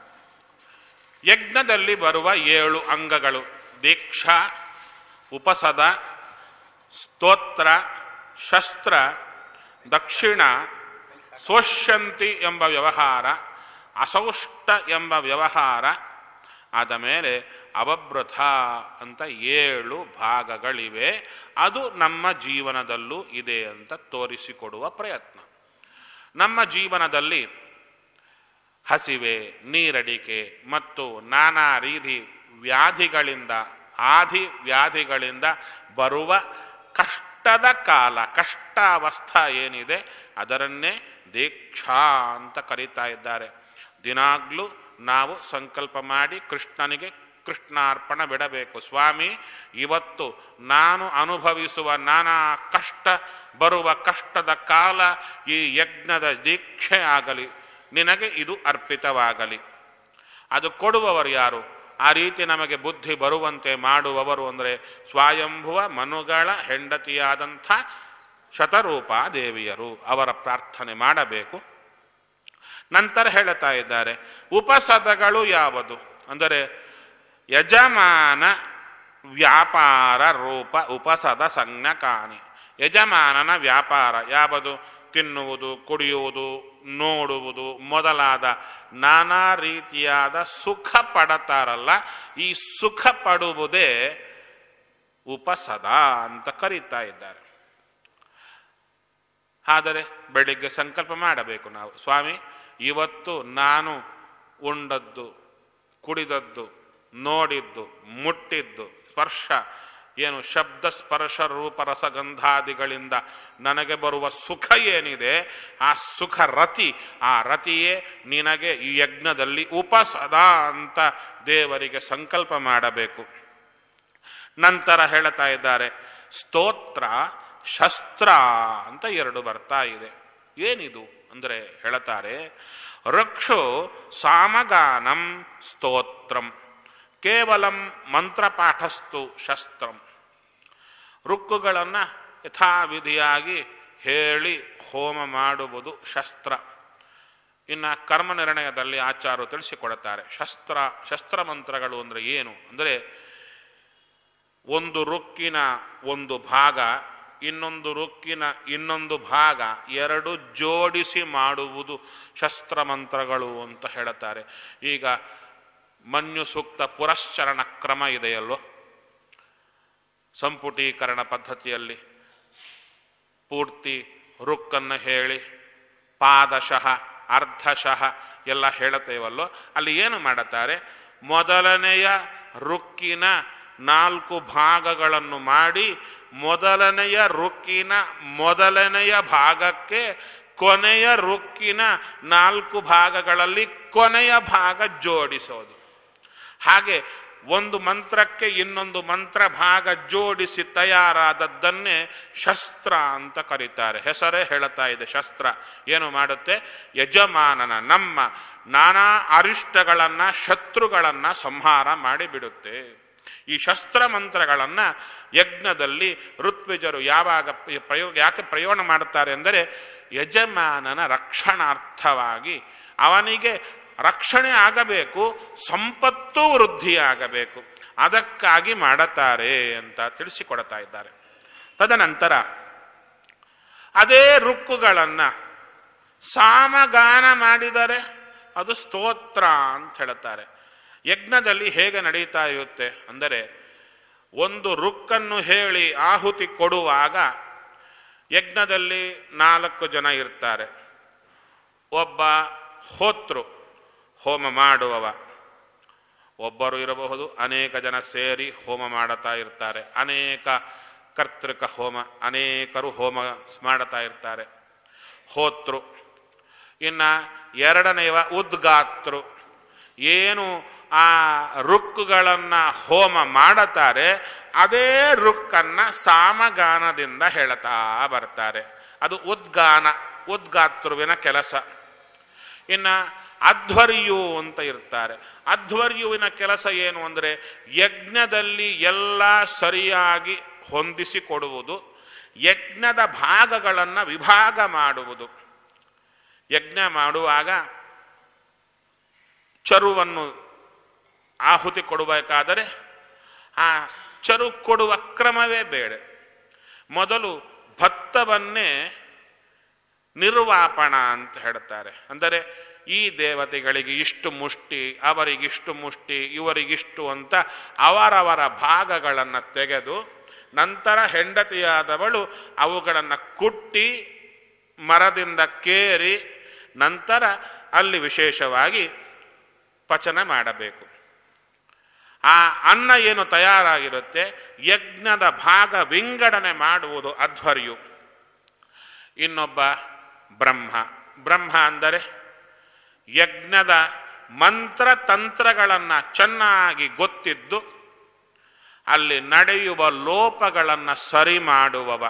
ಯಜ್ಞದಲ್ಲಿ ಬರುವ ಏಳು ಅಂಗಗಳು ದೀಕ್ಷಾ ಉಪಸದ ಸ್ತೋತ್ರ ಶಸ್ತ್ರ ದಕ್ಷಿಣ ಸೋಷ್ಯಂತಿ ಎಂಬ ವ್ಯವಹಾರ ಅಸೌಷ್ಟ ಎಂಬ ವ್ಯವಹಾರ ಆದ ಮೇಲೆ ಅವಭೃತ ಅಂತ ಏಳು ಭಾಗಗಳಿವೆ ಅದು ನಮ್ಮ ಜೀವನದಲ್ಲೂ ಇದೆ ಅಂತ ತೋರಿಸಿಕೊಡುವ ಪ್ರಯತ್ನ ನಮ್ಮ ಜೀವನದಲ್ಲಿ ಹಸಿವೆ ನೀರಡಿಕೆ ಮತ್ತು ನಾನಾ ರೀತಿ ವ್ಯಾಧಿಗಳಿಂದ ಆದಿ ವ್ಯಾಧಿಗಳಿಂದ ಬರುವ ಕಷ್ಟದ ಕಾಲ ಕಷ್ಟಾವಸ್ಥಾ ಏನಿದೆ ಅದರನ್ನೇ ದೀಕ್ಷಾ ಅಂತ ಕರೀತಾ ಇದ್ದಾರೆ ದಿನಾಗ್ಲೂ ನಾವು ಸಂಕಲ್ಪ ಮಾಡಿ ಕೃಷ್ಣನಿಗೆ ಕೃಷ್ಣಾರ್ಪಣ ಬಿಡಬೇಕು ಸ್ವಾಮಿ ಇವತ್ತು ನಾನು ಅನುಭವಿಸುವ ನಾನಾ ಕಷ್ಟ ಬರುವ ಕಷ್ಟದ ಕಾಲ ಈ ಯಜ್ಞದ ದೀಕ್ಷೆ ಆಗಲಿ ನಿನಗೆ ಇದು ಅರ್ಪಿತವಾಗಲಿ ಅದು ಕೊಡುವವರು ಯಾರು ಆ ರೀತಿ ನಮಗೆ ಬುದ್ಧಿ ಬರುವಂತೆ ಮಾಡುವವರು ಅಂದರೆ ಸ್ವಯಂಭುವ ಮನುಗಳ ಹೆಂಡತಿಯಾದಂಥ ಶತರೂಪ ದೇವಿಯರು ಅವರ ಪ್ರಾರ್ಥನೆ ಮಾಡಬೇಕು ನಂತರ ಹೇಳುತ್ತಾ ಇದ್ದಾರೆ ಉಪಸದಗಳು ಯಾವುದು ಅಂದರೆ ಯಜಮಾನ ವ್ಯಾಪಾರ ರೂಪ ಉಪಸದ ಸಂಜ್ಞಕಾನಿ ಯಜಮಾನನ ವ್ಯಾಪಾರ ಯಾವುದು ತಿನ್ನುವುದು ಕುಡಿಯುವುದು ನೋಡುವುದು ಮೊದಲಾದ ನಾನಾ ರೀತಿಯಾದ ಸುಖ ಪಡತಾರಲ್ಲ ಈ ಸುಖ ಪಡುವುದೇ ಉಪಸದ ಅಂತ ಕರೀತಾ ಇದ್ದಾರೆ ಆದರೆ ಬೆಳಿಗ್ಗೆ ಸಂಕಲ್ಪ ಮಾಡಬೇಕು ನಾವು ಸ್ವಾಮಿ ಇವತ್ತು ನಾನು ಉಂಡದ್ದು ಕುಡಿದದ್ದು ನೋಡಿದ್ದು ಮುಟ್ಟಿದ್ದು ಸ್ಪರ್ಶ ಏನು ಶಬ್ದ ಸ್ಪರ್ಶ ರೂಪ ರಸಗಂಧಾದಿಗಳಿಂದ ನನಗೆ ಬರುವ ಸುಖ ಏನಿದೆ ಆ ಸುಖ ರತಿ ಆ ರತಿಯೇ ನಿನಗೆ ಈ ಯಜ್ಞದಲ್ಲಿ ಉಪಸದ ಅಂತ ದೇವರಿಗೆ ಸಂಕಲ್ಪ ಮಾಡಬೇಕು ನಂತರ ಹೇಳ್ತಾ ಇದ್ದಾರೆ ಸ್ತೋತ್ರ ಶಸ್ತ್ರ ಅಂತ ಎರಡು ಬರ್ತಾ ಇದೆ ಏನಿದು ಅಂದರೆ ಹೇಳ್ತಾರೆ ವೃಕ್ಷೋ ಸಾಮಗಾನಂ ಸ್ತೋತ್ರಂ ಕೇವಲಂ ಮಂತ್ರಪಾಠಸ್ತು ಶಸ್ತ್ರಂ ರುಕ್ಕುಗಳನ್ನು ಯಥಾವಿಧಿಯಾಗಿ ಹೇಳಿ ಹೋಮ ಮಾಡುವುದು ಶಸ್ತ್ರ ಇನ್ನು ಕರ್ಮ ನಿರ್ಣಯದಲ್ಲಿ ಆಚಾರ್ಯರು ತಿಳಿಸಿಕೊಡುತ್ತಾರೆ ಶಸ್ತ್ರ ಶಸ್ತ್ರ ಮಂತ್ರಗಳು ಅಂದರೆ ಏನು ಅಂದರೆ ಒಂದು ರುಕ್ಕಿನ ಒಂದು ಭಾಗ ಇನ್ನೊಂದು ರುಕ್ಕಿನ ಇನ್ನೊಂದು ಭಾಗ ಎರಡು ಜೋಡಿಸಿ ಮಾಡುವುದು ಶಸ್ತ್ರ ಮಂತ್ರಗಳು ಅಂತ ಹೇಳುತ್ತಾರೆ ಈಗ ಮನ್ಯು ಸೂಕ್ತ ಪುರಶ್ಚರಣ ಕ್ರಮ ಇದೆಯಲ್ಲೋ ಸಂಪುಟೀಕರಣ ಪದ್ಧತಿಯಲ್ಲಿ ಪೂರ್ತಿ ರುಕ್ಕನ್ನು ಹೇಳಿ ಪಾದಶಃ ಅರ್ಧಶಃ ಎಲ್ಲ ಹೇಳುತ್ತೇವಲ್ಲೋ ಅಲ್ಲಿ ಏನು ಮಾಡುತ್ತಾರೆ ಮೊದಲನೆಯ ರುಕ್ಕಿನ ನಾಲ್ಕು ಭಾಗಗಳನ್ನು ಮಾಡಿ ಮೊದಲನೆಯ ರುಕ್ಕಿನ ಮೊದಲನೆಯ ಭಾಗಕ್ಕೆ ಕೊನೆಯ ರುಕ್ಕಿನ ನಾಲ್ಕು ಭಾಗಗಳಲ್ಲಿ ಕೊನೆಯ ಭಾಗ ಜೋಡಿಸೋದು ಹಾಗೆ ಒಂದು ಮಂತ್ರಕ್ಕೆ ಇನ್ನೊಂದು ಮಂತ್ರ ಭಾಗ ಜೋಡಿಸಿ ತಯಾರಾದದ್ದನ್ನೇ ಶಸ್ತ್ರ ಅಂತ ಕರೀತಾರೆ ಹೆಸರೇ ಹೇಳುತ್ತಾ ಇದೆ ಶಸ್ತ್ರ ಏನು ಮಾಡುತ್ತೆ ಯಜಮಾನನ ನಮ್ಮ ನಾನಾ ಅರಿಷ್ಟಗಳನ್ನ ಶತ್ರುಗಳನ್ನ ಸಂಹಾರ ಮಾಡಿಬಿಡುತ್ತೆ ಈ ಶಸ್ತ್ರ ಮಂತ್ರಗಳನ್ನ ಯಜ್ಞದಲ್ಲಿ ಋತ್ವಿಜರು ಯಾವಾಗ ಪ್ರಯೋಗ ಯಾಕೆ ಪ್ರಯೋಗ ಮಾಡುತ್ತಾರೆ ಅಂದರೆ ಯಜಮಾನನ ರಕ್ಷಣಾರ್ಥವಾಗಿ ಅವನಿಗೆ ರಕ್ಷಣೆ ಆಗಬೇಕು ಸಂಪತ್ತು ವೃದ್ಧಿಯಾಗಬೇಕು ಅದಕ್ಕಾಗಿ ಮಾಡುತ್ತಾರೆ ಅಂತ ತಿಳಿಸಿಕೊಡ್ತಾ ಇದ್ದಾರೆ ತದನಂತರ ಅದೇ ರುಕ್ಕುಗಳನ್ನ ಸಾಮಗಾನ ಮಾಡಿದರೆ ಅದು ಸ್ತೋತ್ರ ಅಂತ ಹೇಳುತ್ತಾರೆ ಯಜ್ಞದಲ್ಲಿ ಹೇಗೆ ನಡೀತಾ ಇರುತ್ತೆ ಅಂದರೆ ಒಂದು ರುಕ್ಕನ್ನು ಹೇಳಿ ಆಹುತಿ ಕೊಡುವಾಗ ಯಜ್ಞದಲ್ಲಿ ನಾಲ್ಕು ಜನ ಇರ್ತಾರೆ ಒಬ್ಬ ಹೋತೃ ಹೋಮ ಮಾಡುವವ ಒಬ್ಬರು ಇರಬಹುದು ಅನೇಕ ಜನ ಸೇರಿ ಹೋಮ ಮಾಡುತ್ತಾ ಇರ್ತಾರೆ ಅನೇಕ ಕರ್ತೃಕ ಹೋಮ ಅನೇಕರು ಹೋಮ ಮಾಡುತ್ತಾ ಇರ್ತಾರೆ ಹೋತೃ ಇನ್ನ ಎರಡನೆಯವ ಉದ್ಗಾತೃ ಏನು ಆ ರುಕ್ಕುಗಳನ್ನ ಹೋಮ ಮಾಡುತ್ತಾರೆ ಅದೇ ರುಕ್ಕನ್ನ ಸಾಮಗಾನದಿಂದ ಹೇಳ್ತಾ ಬರ್ತಾರೆ ಅದು ಉದ್ಗಾನ ಉದ್ಗಾತೃವಿನ ಕೆಲಸ ಇನ್ನ ಅಧ್ವರ್ಯು ಅಂತ ಇರ್ತಾರೆ ಅಧ್ವರ್ಯುವಿನ ಕೆಲಸ ಏನು ಅಂದರೆ ಯಜ್ಞದಲ್ಲಿ ಎಲ್ಲ ಸರಿಯಾಗಿ ಹೊಂದಿಸಿಕೊಡುವುದು ಯಜ್ಞದ ಭಾಗಗಳನ್ನು ವಿಭಾಗ ಮಾಡುವುದು ಯಜ್ಞ ಮಾಡುವಾಗ ಚರುವನ್ನು ಆಹುತಿ ಕೊಡಬೇಕಾದರೆ ಆ ಚರು ಕೊಡುವ ಕ್ರಮವೇ ಬೇಡ ಮೊದಲು ಭತ್ತವನ್ನೇ ನಿರ್ವಾಪಣ ಅಂತ ಹೇಳ್ತಾರೆ ಅಂದರೆ ಈ ದೇವತೆಗಳಿಗೆ ಇಷ್ಟು ಮುಷ್ಟಿ ಅವರಿಗಿಷ್ಟು ಮುಷ್ಟಿ ಇವರಿಗಿಷ್ಟು ಅಂತ ಅವರವರ ಭಾಗಗಳನ್ನು ತೆಗೆದು ನಂತರ ಹೆಂಡತಿಯಾದವಳು ಅವುಗಳನ್ನು ಕುಟ್ಟಿ ಮರದಿಂದ ಕೇರಿ ನಂತರ ಅಲ್ಲಿ ವಿಶೇಷವಾಗಿ ಪಚನ ಮಾಡಬೇಕು ಆ ಅನ್ನ ಏನು ತಯಾರಾಗಿರುತ್ತೆ ಯಜ್ಞದ ಭಾಗ ವಿಂಗಡಣೆ ಮಾಡುವುದು ಅಧ್ವರ್ಯು ಇನ್ನೊಬ್ಬ ಬ್ರಹ್ಮ ಬ್ರಹ್ಮ ಅಂದರೆ ಯಜ್ಞದ ಮಂತ್ರ ತಂತ್ರಗಳನ್ನು ಚೆನ್ನಾಗಿ ಗೊತ್ತಿದ್ದು ಅಲ್ಲಿ ನಡೆಯುವ ಲೋಪಗಳನ್ನು ಸರಿ ಮಾಡುವವ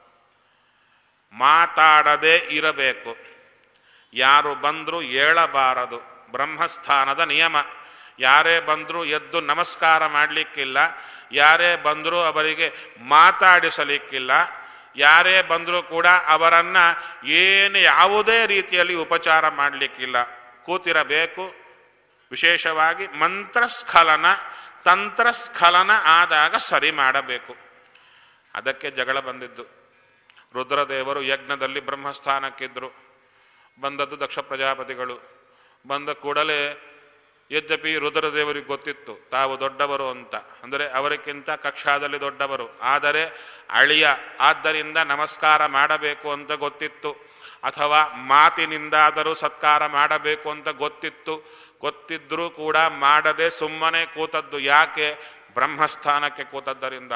ಮಾತಾಡದೆ ಇರಬೇಕು ಯಾರು ಬಂದರೂ ಏಳಬಾರದು ಬ್ರಹ್ಮಸ್ಥಾನದ ನಿಯಮ ಯಾರೇ ಬಂದರೂ ಎದ್ದು ನಮಸ್ಕಾರ ಮಾಡಲಿಕ್ಕಿಲ್ಲ ಯಾರೇ ಬಂದರೂ ಅವರಿಗೆ ಮಾತಾಡಿಸಲಿಕ್ಕಿಲ್ಲ ಯಾರೇ ಬಂದರೂ ಕೂಡ ಅವರನ್ನ ಏನು ಯಾವುದೇ ರೀತಿಯಲ್ಲಿ ಉಪಚಾರ ಮಾಡಲಿಕ್ಕಿಲ್ಲ ಕೂತಿರಬೇಕು ವಿಶೇಷವಾಗಿ ಮಂತ್ರಸ್ಖಲನ ತಂತ್ರಸ್ಖಲನ ಆದಾಗ ಸರಿ ಮಾಡಬೇಕು ಅದಕ್ಕೆ ಜಗಳ ಬಂದಿದ್ದು ರುದ್ರದೇವರು ಯಜ್ಞದಲ್ಲಿ ಬ್ರಹ್ಮಸ್ಥಾನಕ್ಕಿದ್ರು ಬಂದದ್ದು ದಕ್ಷ ಪ್ರಜಾಪತಿಗಳು ಬಂದ ಕೂಡಲೇ ಯದ್ಯಪಿ ರುದ್ರದೇವರಿಗೆ ಗೊತ್ತಿತ್ತು ತಾವು ದೊಡ್ಡವರು ಅಂತ ಅಂದರೆ ಅವರಿಗಿಂತ ಕಕ್ಷಾದಲ್ಲಿ ದೊಡ್ಡವರು ಆದರೆ ಅಳಿಯ ಆದ್ದರಿಂದ ನಮಸ್ಕಾರ ಮಾಡಬೇಕು ಅಂತ ಗೊತ್ತಿತ್ತು ಅಥವಾ ಮಾತಿನಿಂದಾದರೂ ಸತ್ಕಾರ ಮಾಡಬೇಕು ಅಂತ ಗೊತ್ತಿತ್ತು ಗೊತ್ತಿದ್ರೂ ಕೂಡ ಮಾಡದೆ ಸುಮ್ಮನೆ ಕೂತದ್ದು ಯಾಕೆ ಬ್ರಹ್ಮಸ್ಥಾನಕ್ಕೆ ಕೂತದ್ದರಿಂದ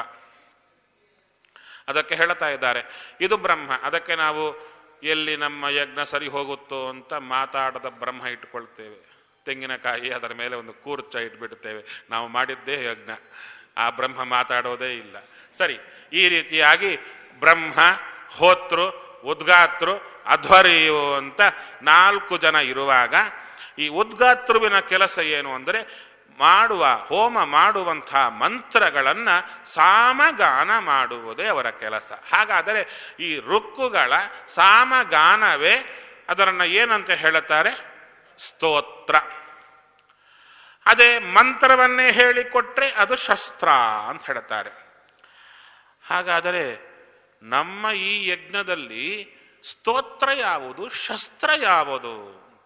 ಅದಕ್ಕೆ ಹೇಳ್ತಾ ಇದ್ದಾರೆ ಇದು ಬ್ರಹ್ಮ ಅದಕ್ಕೆ ನಾವು ಎಲ್ಲಿ ನಮ್ಮ ಯಜ್ಞ ಸರಿ ಹೋಗುತ್ತೋ ಅಂತ ಮಾತಾಡದ ಬ್ರಹ್ಮ ಇಟ್ಕೊಳ್ತೇವೆ ತೆಂಗಿನಕಾಯಿ ಅದರ ಮೇಲೆ ಒಂದು ಕೂರ್ಚ ಇಟ್ಬಿಡ್ತೇವೆ ನಾವು ಮಾಡಿದ್ದೇ ಯಜ್ಞ ಆ ಬ್ರಹ್ಮ ಮಾತಾಡೋದೇ ಇಲ್ಲ ಸರಿ ಈ ರೀತಿಯಾಗಿ ಬ್ರಹ್ಮ ಹೋತೃ ಉದ್ಗಾತೃ ಅಧ್ವರ್ಯು ಅಂತ ನಾಲ್ಕು ಜನ ಇರುವಾಗ ಈ ಉದ್ಗಾತೃವಿನ ಕೆಲಸ ಏನು ಅಂದರೆ ಮಾಡುವ ಹೋಮ ಮಾಡುವಂಥ ಮಂತ್ರಗಳನ್ನ ಸಾಮಗಾನ ಮಾಡುವುದೇ ಅವರ ಕೆಲಸ ಹಾಗಾದರೆ ಈ ರುಕ್ಕುಗಳ ಸಾಮಗಾನವೇ ಅದರನ್ನ ಏನಂತ ಹೇಳುತ್ತಾರೆ ಸ್ತೋತ್ರ ಅದೇ ಮಂತ್ರವನ್ನೇ ಹೇಳಿಕೊಟ್ರೆ ಅದು ಶಸ್ತ್ರ ಅಂತ ಹೇಳ್ತಾರೆ ಹಾಗಾದರೆ ನಮ್ಮ ಈ ಯಜ್ಞದಲ್ಲಿ ಸ್ತೋತ್ರ ಯಾವುದು ಶಸ್ತ್ರ ಯಾವುದು ಅಂತ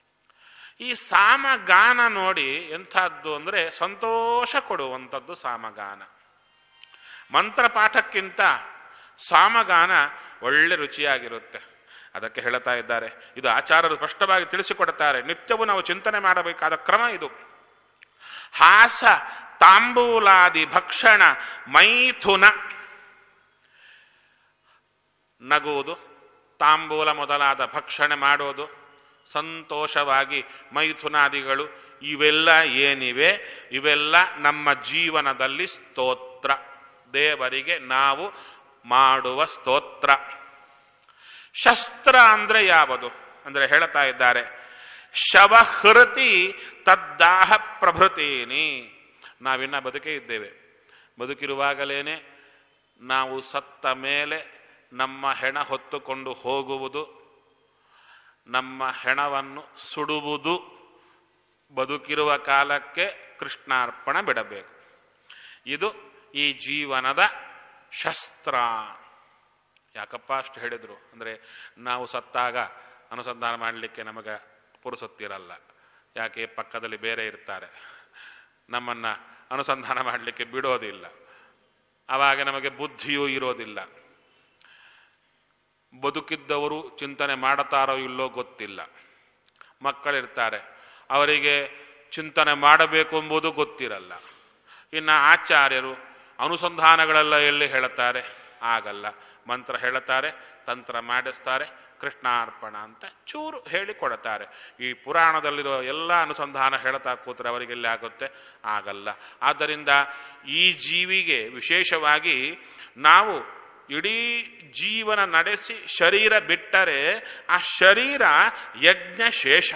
ಈ ಸಾಮಗಾನ ನೋಡಿ ಎಂಥದ್ದು ಅಂದರೆ ಸಂತೋಷ ಕೊಡುವಂಥದ್ದು ಸಾಮಗಾನ ಮಂತ್ರಪಾಠಕ್ಕಿಂತ ಸಾಮಗಾನ ಒಳ್ಳೆ ರುಚಿಯಾಗಿರುತ್ತೆ ಅದಕ್ಕೆ ಹೇಳ್ತಾ ಇದ್ದಾರೆ ಇದು ಆಚಾರ್ಯರು ಸ್ಪಷ್ಟವಾಗಿ ತಿಳಿಸಿಕೊಡುತ್ತಾರೆ ನಿತ್ಯವೂ ನಾವು ಚಿಂತನೆ ಮಾಡಬೇಕಾದ ಕ್ರಮ ಇದು ಹಾಸ ತಾಂಬೂಲಾದಿ ಭಕ್ಷಣ ಮೈಥುನ ನಗುವುದು ತಾಂಬೂಲ ಮೊದಲಾದ ಭಕ್ಷಣೆ ಮಾಡೋದು ಸಂತೋಷವಾಗಿ ಮೈಥುನಾದಿಗಳು ಇವೆಲ್ಲ ಏನಿವೆ ಇವೆಲ್ಲ ನಮ್ಮ ಜೀವನದಲ್ಲಿ ಸ್ತೋತ್ರ ದೇವರಿಗೆ ನಾವು ಮಾಡುವ ಸ್ತೋತ್ರ ಶಸ್ತ್ರ ಅಂದ್ರೆ ಯಾವುದು ಅಂದ್ರೆ ಹೇಳ್ತಾ ಇದ್ದಾರೆ ಶವಹೃತಿ ತದ್ದಾಹ ಪ್ರಭೃತೀನಿ ನಾವಿನ್ನ ಬದುಕೇ ಇದ್ದೇವೆ ಬದುಕಿರುವಾಗಲೇನೆ ನಾವು ಸತ್ತ ಮೇಲೆ ನಮ್ಮ ಹೆಣ ಹೊತ್ತುಕೊಂಡು ಹೋಗುವುದು ನಮ್ಮ ಹೆಣವನ್ನು ಸುಡುವುದು ಬದುಕಿರುವ ಕಾಲಕ್ಕೆ ಕೃಷ್ಣಾರ್ಪಣ ಬಿಡಬೇಕು ಇದು ಈ ಜೀವನದ ಶಸ್ತ್ರ ಯಾಕಪ್ಪ ಅಷ್ಟು ಹೇಳಿದ್ರು ಅಂದರೆ ನಾವು ಸತ್ತಾಗ ಅನುಸಂಧಾನ ಮಾಡಲಿಕ್ಕೆ ನಮಗೆ ಪುರುಸೊತ್ತಿರಲ್ಲ ಯಾಕೆ ಪಕ್ಕದಲ್ಲಿ ಬೇರೆ ಇರ್ತಾರೆ ನಮ್ಮನ್ನ ಅನುಸಂಧಾನ ಮಾಡಲಿಕ್ಕೆ ಬಿಡೋದಿಲ್ಲ ಆವಾಗ ನಮಗೆ ಬುದ್ಧಿಯೂ ಇರೋದಿಲ್ಲ ಬದುಕಿದ್ದವರು ಚಿಂತನೆ ಮಾಡುತ್ತಾರೋ ಇಲ್ಲೋ ಗೊತ್ತಿಲ್ಲ ಮಕ್ಕಳಿರ್ತಾರೆ ಅವರಿಗೆ ಚಿಂತನೆ ಮಾಡಬೇಕು ಎಂಬುದು ಗೊತ್ತಿರಲ್ಲ ಇನ್ನು ಆಚಾರ್ಯರು ಅನುಸಂಧಾನಗಳೆಲ್ಲ ಎಲ್ಲಿ ಹೇಳುತ್ತಾರೆ ಆಗಲ್ಲ ಮಂತ್ರ ಹೇಳುತ್ತಾರೆ ತಂತ್ರ ಮಾಡಿಸ್ತಾರೆ ಕೃಷ್ಣಾರ್ಪಣ ಅಂತ ಚೂರು ಹೇಳಿಕೊಡುತ್ತಾರೆ ಈ ಪುರಾಣದಲ್ಲಿರೋ ಎಲ್ಲ ಅನುಸಂಧಾನ ಹೇಳ್ತಾ ಕೂತ್ರೆ ಅವರಿಗೆ ಎಲ್ಲಿ ಆಗುತ್ತೆ ಆಗಲ್ಲ ಆದ್ದರಿಂದ ಈ ಜೀವಿಗೆ ವಿಶೇಷವಾಗಿ ನಾವು ಇಡೀ ಜೀವನ ನಡೆಸಿ ಶರೀರ ಬಿಟ್ಟರೆ ಆ ಶರೀರ ಯಜ್ಞಶೇಷ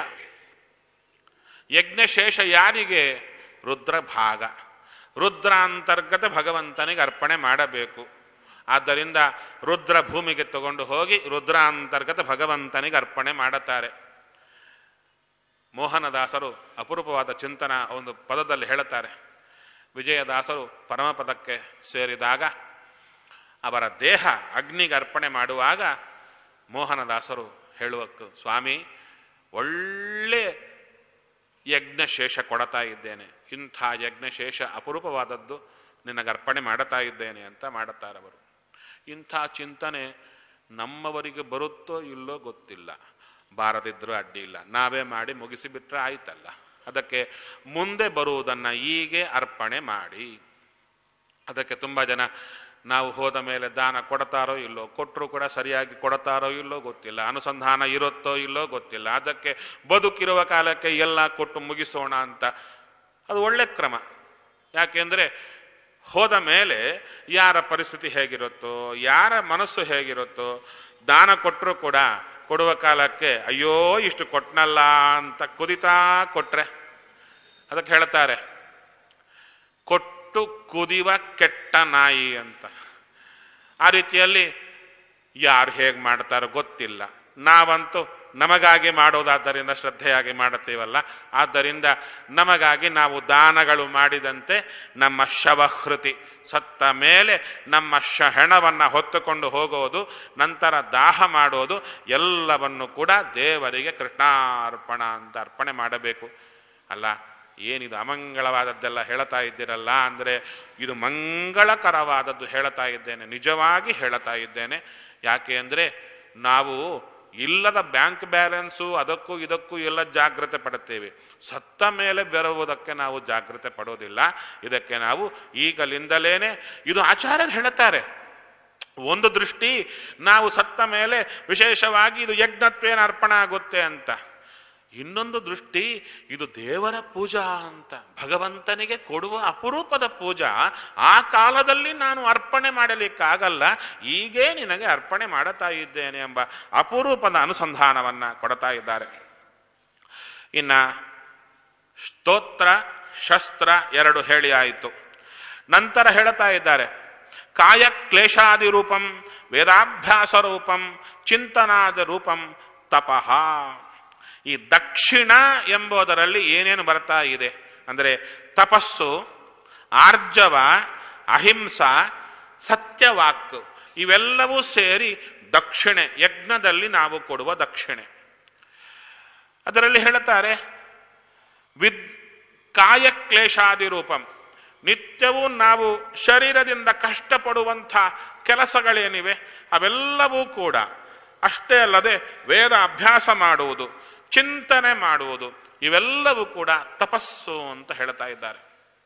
ಯಜ್ಞಶೇಷ ಯಾರಿಗೆ ರುದ್ರ ಭಾಗ ರುದ್ರಾಂತರ್ಗತ ಭಗವಂತನಿಗೆ ಅರ್ಪಣೆ ಮಾಡಬೇಕು ಆದ್ದರಿಂದ ರುದ್ರ ಭೂಮಿಗೆ ತಗೊಂಡು ಹೋಗಿ ರುದ್ರಾಂತರ್ಗತ ಭಗವಂತನಿಗೆ ಅರ್ಪಣೆ ಮಾಡುತ್ತಾರೆ ಮೋಹನದಾಸರು ಅಪರೂಪವಾದ ಚಿಂತನ ಒಂದು ಪದದಲ್ಲಿ ಹೇಳುತ್ತಾರೆ ವಿಜಯದಾಸರು ಪರಮಪದಕ್ಕೆ ಸೇರಿದಾಗ ಅವರ ದೇಹ ಅಗ್ನಿಗೆ ಅರ್ಪಣೆ ಮಾಡುವಾಗ ಮೋಹನದಾಸರು ಹೇಳುವಕ್ಕೆ ಸ್ವಾಮಿ ಒಳ್ಳೆ ಯಜ್ಞಶೇಷ ಕೊಡತಾ ಇದ್ದೇನೆ ಇಂಥ ಯಜ್ಞಶೇಷ ಅಪರೂಪವಾದದ್ದು ನಿನಗೆ ಅರ್ಪಣೆ ಮಾಡುತ್ತಾ ಇದ್ದೇನೆ ಅಂತ ಮಾಡುತ್ತಾರವರು ಇಂಥ ಚಿಂತನೆ ನಮ್ಮವರಿಗೆ ಬರುತ್ತೋ ಇಲ್ಲೋ ಗೊತ್ತಿಲ್ಲ ಬಾರದಿದ್ರೂ ಅಡ್ಡಿ ಇಲ್ಲ ನಾವೇ ಮಾಡಿ ಮುಗಿಸಿಬಿಟ್ರೆ ಆಯ್ತಲ್ಲ ಅದಕ್ಕೆ ಮುಂದೆ ಬರುವುದನ್ನು ಹೀಗೆ ಅರ್ಪಣೆ ಮಾಡಿ ಅದಕ್ಕೆ ತುಂಬ ಜನ ನಾವು ಹೋದ ಮೇಲೆ ದಾನ ಕೊಡ್ತಾರೋ ಇಲ್ಲೋ ಕೊಟ್ಟರು ಕೂಡ ಸರಿಯಾಗಿ ಕೊಡ್ತಾರೋ ಇಲ್ಲೋ ಗೊತ್ತಿಲ್ಲ ಅನುಸಂಧಾನ ಇರುತ್ತೋ ಇಲ್ಲೋ ಗೊತ್ತಿಲ್ಲ ಅದಕ್ಕೆ ಬದುಕಿರುವ ಕಾಲಕ್ಕೆ ಎಲ್ಲ ಕೊಟ್ಟು ಮುಗಿಸೋಣ ಅಂತ ಅದು ಒಳ್ಳೆ ಕ್ರಮ ಯಾಕೆಂದ್ರೆ ಹೋದ ಮೇಲೆ ಯಾರ ಪರಿಸ್ಥಿತಿ ಹೇಗಿರುತ್ತೋ ಯಾರ ಮನಸ್ಸು ಹೇಗಿರುತ್ತೋ ದಾನ ಕೊಟ್ಟರು ಕೂಡ ಕೊಡುವ ಕಾಲಕ್ಕೆ ಅಯ್ಯೋ ಇಷ್ಟು ಕೊಟ್ನಲ್ಲ ಅಂತ ಕುದಿತಾ ಕೊಟ್ರೆ ಅದಕ್ಕೆ ಹೇಳ್ತಾರೆ ಕೊಟ್ಟು ಕುದಿವ ಕೆಟ್ಟ ನಾಯಿ ಅಂತ ಆ ರೀತಿಯಲ್ಲಿ ಯಾರು ಹೇಗೆ ಮಾಡ್ತಾರೋ ಗೊತ್ತಿಲ್ಲ ನಾವಂತೂ ನಮಗಾಗಿ ಮಾಡೋದಾದ್ದರಿಂದ ಶ್ರದ್ಧೆಯಾಗಿ ಮಾಡುತ್ತೀವಲ್ಲ ಆದ್ದರಿಂದ ನಮಗಾಗಿ ನಾವು ದಾನಗಳು ಮಾಡಿದಂತೆ ನಮ್ಮ ಶವಹೃತಿ ಸತ್ತ ಮೇಲೆ ನಮ್ಮ ಶ ಹೆಣವನ್ನು ಹೊತ್ತುಕೊಂಡು ಹೋಗೋದು ನಂತರ ದಾಹ ಮಾಡೋದು ಎಲ್ಲವನ್ನು ಕೂಡ ದೇವರಿಗೆ ಕೃಷ್ಣಾರ್ಪಣ ಅಂತ ಅರ್ಪಣೆ ಮಾಡಬೇಕು ಅಲ್ಲ ಏನಿದು ಅಮಂಗಳವಾದದ್ದೆಲ್ಲ ಹೇಳ್ತಾ ಇದ್ದೀರಲ್ಲ ಅಂದರೆ ಇದು ಮಂಗಳಕರವಾದದ್ದು ಹೇಳ್ತಾ ಇದ್ದೇನೆ ನಿಜವಾಗಿ ಹೇಳ್ತಾ ಇದ್ದೇನೆ ಯಾಕೆ ಅಂದರೆ ನಾವು ಇಲ್ಲದ ಬ್ಯಾಂಕ್ ಬ್ಯಾಲೆನ್ಸು ಅದಕ್ಕೂ ಇದಕ್ಕೂ ಎಲ್ಲ ಜಾಗ್ರತೆ ಪಡುತ್ತೇವೆ ಸತ್ತ ಮೇಲೆ ಬೆರುವುದಕ್ಕೆ ನಾವು ಜಾಗ್ರತೆ ಪಡೋದಿಲ್ಲ ಇದಕ್ಕೆ ನಾವು ಈಗಲಿಂದಲೇನೆ ಇದು ಆಚಾರ್ಯರು ಹೇಳುತ್ತಾರೆ ಒಂದು ದೃಷ್ಟಿ ನಾವು ಸತ್ತ ಮೇಲೆ ವಿಶೇಷವಾಗಿ ಇದು ಯಜ್ಞತ್ವೇನ ಅರ್ಪಣ ಆಗುತ್ತೆ ಅಂತ ಇನ್ನೊಂದು ದೃಷ್ಟಿ ಇದು ದೇವರ ಪೂಜಾ ಅಂತ ಭಗವಂತನಿಗೆ ಕೊಡುವ ಅಪರೂಪದ ಪೂಜಾ ಆ ಕಾಲದಲ್ಲಿ ನಾನು ಅರ್ಪಣೆ ಮಾಡಲಿಕ್ಕಾಗಲ್ಲ ಈಗೇ ನಿನಗೆ ಅರ್ಪಣೆ ಮಾಡುತ್ತಾ ಇದ್ದೇನೆ ಎಂಬ ಅಪರೂಪದ ಅನುಸಂಧಾನವನ್ನ ಕೊಡ್ತಾ ಇದ್ದಾರೆ ಇನ್ನ ಸ್ತೋತ್ರ ಶಸ್ತ್ರ ಎರಡು ಹೇಳಿ ಆಯಿತು ನಂತರ ಹೇಳ್ತಾ ಇದ್ದಾರೆ ಕಾಯ ಕ್ಲೇಶಾದಿ ರೂಪಂ ವೇದಾಭ್ಯಾಸ ರೂಪಂ ಚಿಂತನಾದ ರೂಪಂ ತಪಃ ಈ ದಕ್ಷಿಣ ಎಂಬುದರಲ್ಲಿ ಏನೇನು ಬರ್ತಾ ಇದೆ ಅಂದರೆ ತಪಸ್ಸು ಆರ್ಜವ ಅಹಿಂಸ ಸತ್ಯವಾಕ್ ಇವೆಲ್ಲವೂ ಸೇರಿ ದಕ್ಷಿಣೆ ಯಜ್ಞದಲ್ಲಿ ನಾವು ಕೊಡುವ ದಕ್ಷಿಣೆ ಅದರಲ್ಲಿ ಹೇಳುತ್ತಾರೆ ವಿದ್ ಕಾಯಕ್ಲೇಶಾದಿ ರೂಪಂ ನಿತ್ಯವೂ ನಾವು ಶರೀರದಿಂದ ಕಷ್ಟಪಡುವಂಥ ಕೆಲಸಗಳೇನಿವೆ ಅವೆಲ್ಲವೂ ಕೂಡ ಅಷ್ಟೇ ಅಲ್ಲದೆ ವೇದ ಅಭ್ಯಾಸ ಮಾಡುವುದು ಚಿಂತನೆ ಮಾಡುವುದು ಇವೆಲ್ಲವೂ ಕೂಡ ತಪಸ್ಸು ಅಂತ ಹೇಳ್ತಾ ಇದ್ದಾರೆ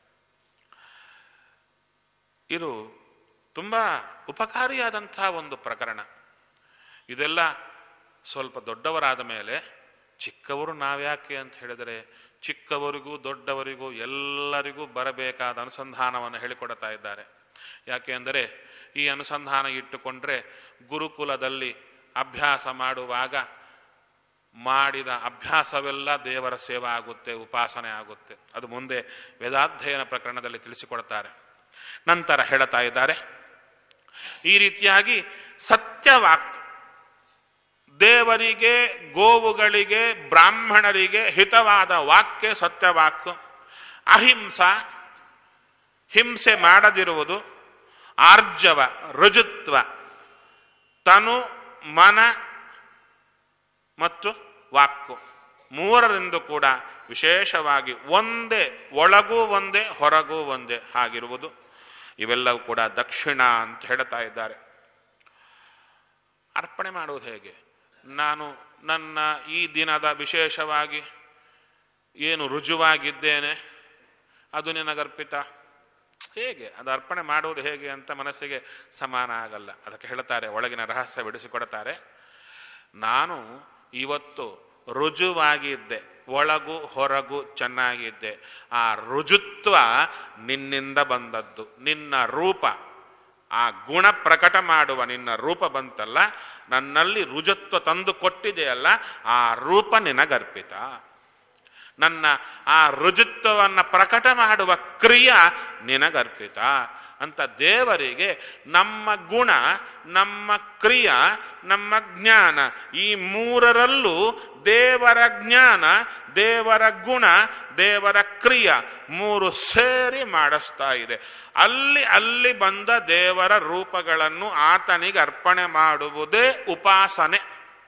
ಇದು ತುಂಬಾ ಉಪಕಾರಿಯಾದಂತಹ ಒಂದು ಪ್ರಕರಣ ಇದೆಲ್ಲ ಸ್ವಲ್ಪ ದೊಡ್ಡವರಾದ ಮೇಲೆ ಚಿಕ್ಕವರು ನಾವ್ಯಾಕೆ ಅಂತ ಹೇಳಿದರೆ ಚಿಕ್ಕವರಿಗೂ ದೊಡ್ಡವರಿಗೂ ಎಲ್ಲರಿಗೂ ಬರಬೇಕಾದ ಅನುಸಂಧಾನವನ್ನು ಹೇಳಿಕೊಡ್ತಾ ಇದ್ದಾರೆ ಯಾಕೆ ಅಂದರೆ ಈ ಅನುಸಂಧಾನ ಇಟ್ಟುಕೊಂಡ್ರೆ ಗುರುಕುಲದಲ್ಲಿ ಅಭ್ಯಾಸ ಮಾಡುವಾಗ ಮಾಡಿದ ಅಭ್ಯಾಸವೆಲ್ಲ ದೇವರ ಸೇವೆ ಆಗುತ್ತೆ ಉಪಾಸನೆ ಆಗುತ್ತೆ ಅದು ಮುಂದೆ ವೇದಾಧ್ಯಯನ ಪ್ರಕರಣದಲ್ಲಿ ತಿಳಿಸಿಕೊಡ್ತಾರೆ ನಂತರ ಹೇಳ್ತಾ ಇದ್ದಾರೆ ಈ ರೀತಿಯಾಗಿ ಸತ್ಯವಾಕ್ ದೇವರಿಗೆ ಗೋವುಗಳಿಗೆ ಬ್ರಾಹ್ಮಣರಿಗೆ ಹಿತವಾದ ವಾಕ್ಯ ಸತ್ಯವಾಕ್ ಅಹಿಂಸ ಹಿಂಸೆ ಮಾಡದಿರುವುದು ಆರ್ಜವ ರುಜುತ್ವ ತನು ಮನ ಮತ್ತು ವಾಕ್ಕು ಮೂರರಿಂದ ಕೂಡ ವಿಶೇಷವಾಗಿ ಒಂದೇ ಒಳಗೂ ಒಂದೇ ಹೊರಗೂ ಒಂದೇ ಆಗಿರುವುದು ಇವೆಲ್ಲವೂ ಕೂಡ ದಕ್ಷಿಣ ಅಂತ ಹೇಳ್ತಾ ಇದ್ದಾರೆ ಅರ್ಪಣೆ ಮಾಡುವುದು ಹೇಗೆ ನಾನು ನನ್ನ ಈ ದಿನದ ವಿಶೇಷವಾಗಿ ಏನು ರುಜುವಾಗಿದ್ದೇನೆ ಅದು ನಿನಗರ್ಪಿತ ಹೇಗೆ ಅದು ಅರ್ಪಣೆ ಮಾಡುವುದು ಹೇಗೆ ಅಂತ ಮನಸ್ಸಿಗೆ ಸಮಾನ ಆಗಲ್ಲ ಅದಕ್ಕೆ ಹೇಳ್ತಾರೆ ಒಳಗಿನ ರಹಸ್ಯ ಬಿಡಿಸಿಕೊಡ್ತಾರೆ ನಾನು ಇವತ್ತು ರುಜುವಾಗಿದ್ದೆ ಒಳಗು ಹೊರಗು ಚೆನ್ನಾಗಿದ್ದೆ ಆ ರುಜುತ್ವ ನಿನ್ನಿಂದ ಬಂದದ್ದು ನಿನ್ನ ರೂಪ ಆ ಗುಣ ಪ್ರಕಟ ಮಾಡುವ ನಿನ್ನ ರೂಪ ಬಂತಲ್ಲ ನನ್ನಲ್ಲಿ ರುಜುತ್ವ ತಂದು ಕೊಟ್ಟಿದೆಯಲ್ಲ ಆ ರೂಪ ನಿನಗರ್ಪಿತ ನನ್ನ ಆ ರುಜುತ್ವವನ್ನು ಪ್ರಕಟ ಮಾಡುವ ಕ್ರಿಯ ನಿನಗರ್ಪಿತ ಅಂತ ದೇವರಿಗೆ ನಮ್ಮ ಗುಣ ನಮ್ಮ ಕ್ರಿಯ ನಮ್ಮ ಜ್ಞಾನ ಈ ಮೂರರಲ್ಲೂ ದೇವರ ಜ್ಞಾನ ದೇವರ ಗುಣ ದೇವರ ಕ್ರಿಯ ಮೂರು ಸೇರಿ ಮಾಡಿಸ್ತಾ ಇದೆ ಅಲ್ಲಿ ಅಲ್ಲಿ ಬಂದ ದೇವರ ರೂಪಗಳನ್ನು ಆತನಿಗೆ ಅರ್ಪಣೆ ಮಾಡುವುದೇ ಉಪಾಸನೆ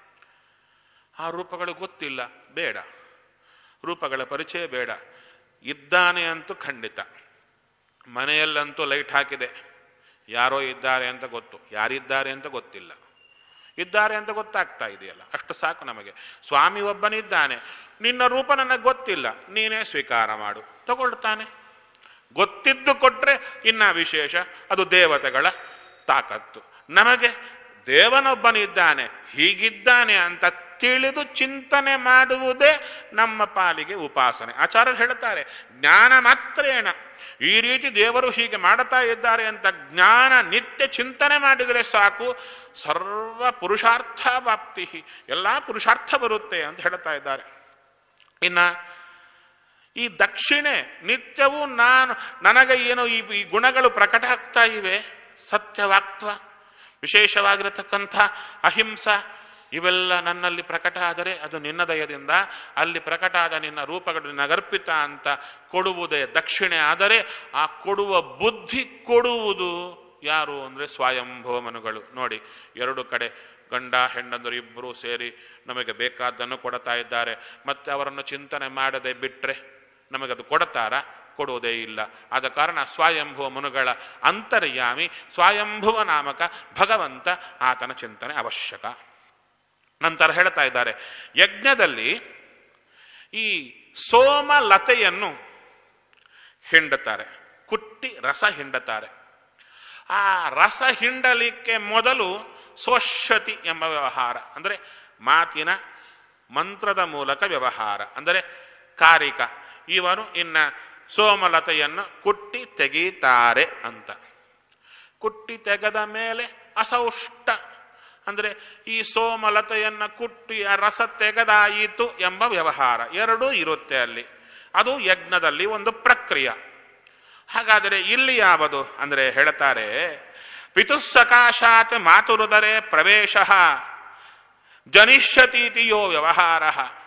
ಆ ರೂಪಗಳು ಗೊತ್ತಿಲ್ಲ ಬೇಡ ರೂಪಗಳ ಪರಿಚಯ ಬೇಡ ಇದ್ದಾನೆ ಅಂತೂ ಖಂಡಿತ ಮನೆಯಲ್ಲಂತೂ ಲೈಟ್ ಹಾಕಿದೆ ಯಾರೋ ಇದ್ದಾರೆ ಅಂತ ಗೊತ್ತು ಯಾರಿದ್ದಾರೆ ಅಂತ ಗೊತ್ತಿಲ್ಲ ಇದ್ದಾರೆ ಅಂತ ಗೊತ್ತಾಗ್ತಾ ಇದೆಯಲ್ಲ ಅಷ್ಟು ಸಾಕು ನಮಗೆ ಸ್ವಾಮಿ ಒಬ್ಬನಿದ್ದಾನೆ ನಿನ್ನ ರೂಪ ನನಗೆ ಗೊತ್ತಿಲ್ಲ ನೀನೇ ಸ್ವೀಕಾರ ಮಾಡು ತಗೊಳ್ತಾನೆ ಗೊತ್ತಿದ್ದು ಕೊಟ್ರೆ ಇನ್ನ ವಿಶೇಷ ಅದು ದೇವತೆಗಳ ತಾಕತ್ತು ನಮಗೆ ದೇವನೊಬ್ಬನಿದ್ದಾನೆ ಹೀಗಿದ್ದಾನೆ ಅಂತ ತಿಳಿದು ಚಿಂತನೆ ಮಾಡುವುದೇ ನಮ್ಮ ಪಾಲಿಗೆ ಉಪಾಸನೆ ಆಚಾರ್ಯರು ಹೇಳ್ತಾರೆ ಜ್ಞಾನ ಮಾತ್ರೇಣ ಈ ರೀತಿ ದೇವರು ಹೀಗೆ ಮಾಡುತ್ತಾ ಇದ್ದಾರೆ ಅಂತ ಜ್ಞಾನ ನಿತ್ಯ ಚಿಂತನೆ ಮಾಡಿದರೆ ಸಾಕು ಸರ್ವ ಪುರುಷಾರ್ಥ ಪ್ರಾಪ್ತಿ ಎಲ್ಲ ಪುರುಷಾರ್ಥ ಬರುತ್ತೆ ಅಂತ ಹೇಳ್ತಾ ಇದ್ದಾರೆ ಇನ್ನ ಈ ದಕ್ಷಿಣೆ ನಿತ್ಯವೂ ನಾನು ನನಗೆ ಏನು ಈ ಈ ಗುಣಗಳು ಪ್ರಕಟ ಆಗ್ತಾ ಇವೆ ಸತ್ಯವಾಕ್ತ್ವ ವಿಶೇಷವಾಗಿರತಕ್ಕಂಥ ಅಹಿಂಸ ಇವೆಲ್ಲ ನನ್ನಲ್ಲಿ ಪ್ರಕಟ ಆದರೆ ಅದು ನಿನ್ನ ದಯದಿಂದ ಅಲ್ಲಿ ಪ್ರಕಟ ಆದ ನಿನ್ನ ರೂಪಗಳು ನಗರ್ಪಿತ ಅಂತ ಕೊಡುವುದೇ ದಕ್ಷಿಣೆ ಆದರೆ ಆ ಕೊಡುವ ಬುದ್ಧಿ ಕೊಡುವುದು ಯಾರು ಅಂದರೆ ಸ್ವಯಂಭೋಮನುಗಳು ನೋಡಿ ಎರಡು ಕಡೆ ಗಂಡ ಹೆಣ್ಣಂದರು ಇಬ್ಬರು ಸೇರಿ ನಮಗೆ ಬೇಕಾದ್ದನ್ನು ಕೊಡ್ತಾ ಇದ್ದಾರೆ ಮತ್ತೆ ಅವರನ್ನು ಚಿಂತನೆ ಮಾಡದೆ ಬಿಟ್ರೆ ನಮಗದು ಕೊಡ್ತಾರ ಕೊಡುವುದೇ ಇಲ್ಲ ಆದ ಕಾರಣ ಸ್ವಯಂಭುವ ಮುನುಗಳ ಅಂತರ್ಯಾಮಿ ಸ್ವಯಂಭುವ ನಾಮಕ ಭಗವಂತ ಆತನ ಚಿಂತನೆ ಅವಶ್ಯಕ ನಂತರ ಹೇಳ್ತಾ ಇದ್ದಾರೆ ಯಜ್ಞದಲ್ಲಿ ಈ ಸೋಮಲತೆಯನ್ನು ಹಿಂಡುತ್ತಾರೆ ಕುಟ್ಟಿ ರಸ ಹಿಂಡುತ್ತಾರೆ ಆ ರಸ ಹಿಂಡಲಿಕ್ಕೆ ಮೊದಲು ಸೋಷ್ಯತಿ ಎಂಬ ವ್ಯವಹಾರ ಅಂದರೆ ಮಾತಿನ ಮಂತ್ರದ ಮೂಲಕ ವ್ಯವಹಾರ ಅಂದರೆ ಕಾರಿಕ ಇವನು ಇನ್ನ ಸೋಮಲತೆಯನ್ನು ಕುಟ್ಟಿ ತೆಗೀತಾರೆ ಅಂತ ಕುಟ್ಟಿ ತೆಗೆದ ಮೇಲೆ ಅಸೌಷ್ಟ ಅಂದರೆ ಈ ಸೋಮಲತೆಯನ್ನ ಕುಟ್ಟಿ ಆ ರಸ ತೆಗೆದಾಯಿತು ಎಂಬ ವ್ಯವಹಾರ ಎರಡೂ ಇರುತ್ತೆ ಅಲ್ಲಿ ಅದು ಯಜ್ಞದಲ್ಲಿ ಒಂದು ಪ್ರಕ್ರಿಯೆ ಹಾಗಾದರೆ ಇಲ್ಲಿ ಯಾವುದು ಅಂದರೆ ಹೇಳ್ತಾರೆ ಪಿತುಸ್ಸಕಾಶಾತ್ ಮಾತುರುದರೆ ಪ್ರವೇಶ ಜನಿಷ್ಯತೀತಿಯೋ ವ್ಯವಹಾರ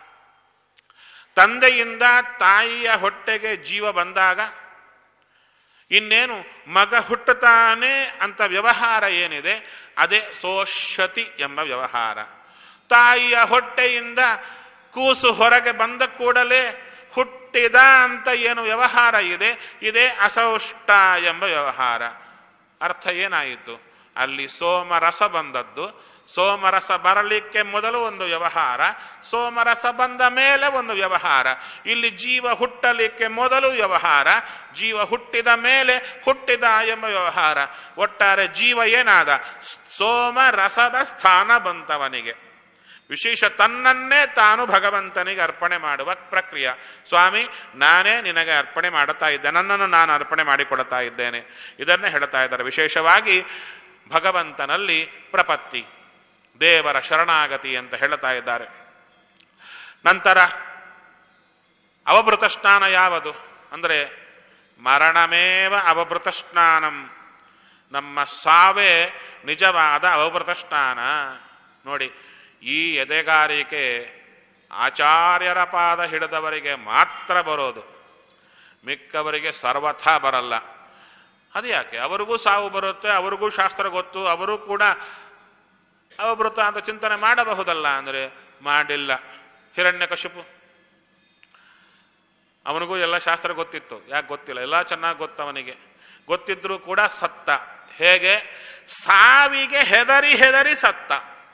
ತಂದೆಯಿಂದ ತಾಯಿಯ ಹೊಟ್ಟೆಗೆ ಜೀವ ಬಂದಾಗ ಇನ್ನೇನು ಮಗ ಹುಟ್ಟುತ್ತಾನೆ ಅಂತ ವ್ಯವಹಾರ ಏನಿದೆ ಅದೇ ಸೋಷ್ಯತಿ ಎಂಬ ವ್ಯವಹಾರ ತಾಯಿಯ ಹೊಟ್ಟೆಯಿಂದ ಕೂಸು ಹೊರಗೆ ಬಂದ ಕೂಡಲೇ ಹುಟ್ಟಿದ ಅಂತ ಏನು ವ್ಯವಹಾರ ಇದೆ ಇದೇ ಅಸೌಷ್ಟ ಎಂಬ ವ್ಯವಹಾರ ಅರ್ಥ ಏನಾಯಿತು ಅಲ್ಲಿ ಸೋಮರಸ ಬಂದದ್ದು ಸೋಮರಸ ಬರಲಿಕ್ಕೆ ಮೊದಲು ಒಂದು ವ್ಯವಹಾರ ಸೋಮರಸ ಬಂದ ಮೇಲೆ ಒಂದು ವ್ಯವಹಾರ ಇಲ್ಲಿ ಜೀವ ಹುಟ್ಟಲಿಕ್ಕೆ ಮೊದಲು ವ್ಯವಹಾರ ಜೀವ ಹುಟ್ಟಿದ ಮೇಲೆ ಹುಟ್ಟಿದ ಎಂಬ ವ್ಯವಹಾರ ಒಟ್ಟಾರೆ ಜೀವ ಏನಾದ ಸೋಮರಸದ ಸ್ಥಾನ ಬಂತವನಿಗೆ ವಿಶೇಷ ತನ್ನನ್ನೇ ತಾನು ಭಗವಂತನಿಗೆ ಅರ್ಪಣೆ ಮಾಡುವ ಪ್ರಕ್ರಿಯೆ ಸ್ವಾಮಿ ನಾನೇ ನಿನಗೆ ಅರ್ಪಣೆ ಮಾಡುತ್ತಾ ಇದ್ದೆ ನನ್ನನ್ನು ನಾನು ಅರ್ಪಣೆ ಮಾಡಿಕೊಡ್ತಾ ಇದ್ದೇನೆ ಇದನ್ನೇ ಹೇಳ್ತಾ ಇದ್ದಾರೆ ವಿಶೇಷವಾಗಿ ಭಗವಂತನಲ್ಲಿ ಪ್ರಪತ್ತಿ ದೇವರ ಶರಣಾಗತಿ ಅಂತ ಹೇಳ್ತಾ ಇದ್ದಾರೆ ನಂತರ ಅವಭೃತ ಸ್ನಾನ ಯಾವುದು ಅಂದರೆ ಮರಣಮೇವ ಅವಭೃತ ಸ್ನಾನಂ ನಮ್ಮ ಸಾವೇ ನಿಜವಾದ ಅವಭೃತ ಸ್ನಾನ ನೋಡಿ ಈ ಎದೆಗಾರಿಕೆ ಆಚಾರ್ಯರ ಪಾದ ಹಿಡಿದವರಿಗೆ ಮಾತ್ರ ಬರೋದು ಮಿಕ್ಕವರಿಗೆ ಸರ್ವಥಾ ಬರಲ್ಲ ಅದು ಯಾಕೆ ಅವರಿಗೂ ಸಾವು ಬರುತ್ತೆ ಅವರಿಗೂ ಶಾಸ್ತ್ರ ಗೊತ್ತು ಅವರು ಕೂಡ ಅವಭೃತ ಅಂತ ಚಿಂತನೆ ಮಾಡಬಹುದಲ್ಲ ಅಂದರೆ ಮಾಡಿಲ್ಲ ಹಿರಣ್ಯಕಶಿಪು ಅವನಿಗೂ ಎಲ್ಲ ಶಾಸ್ತ್ರ ಗೊತ್ತಿತ್ತು ಯಾಕೆ ಗೊತ್ತಿಲ್ಲ ಎಲ್ಲ ಚೆನ್ನಾಗಿ ಗೊತ್ತವನಿಗೆ ಗೊತ್ತಿದ್ರೂ ಕೂಡ ಸತ್ತ ಹೇಗೆ ಸಾವಿಗೆ ಹೆದರಿ ಹೆದರಿ ಸತ್ತ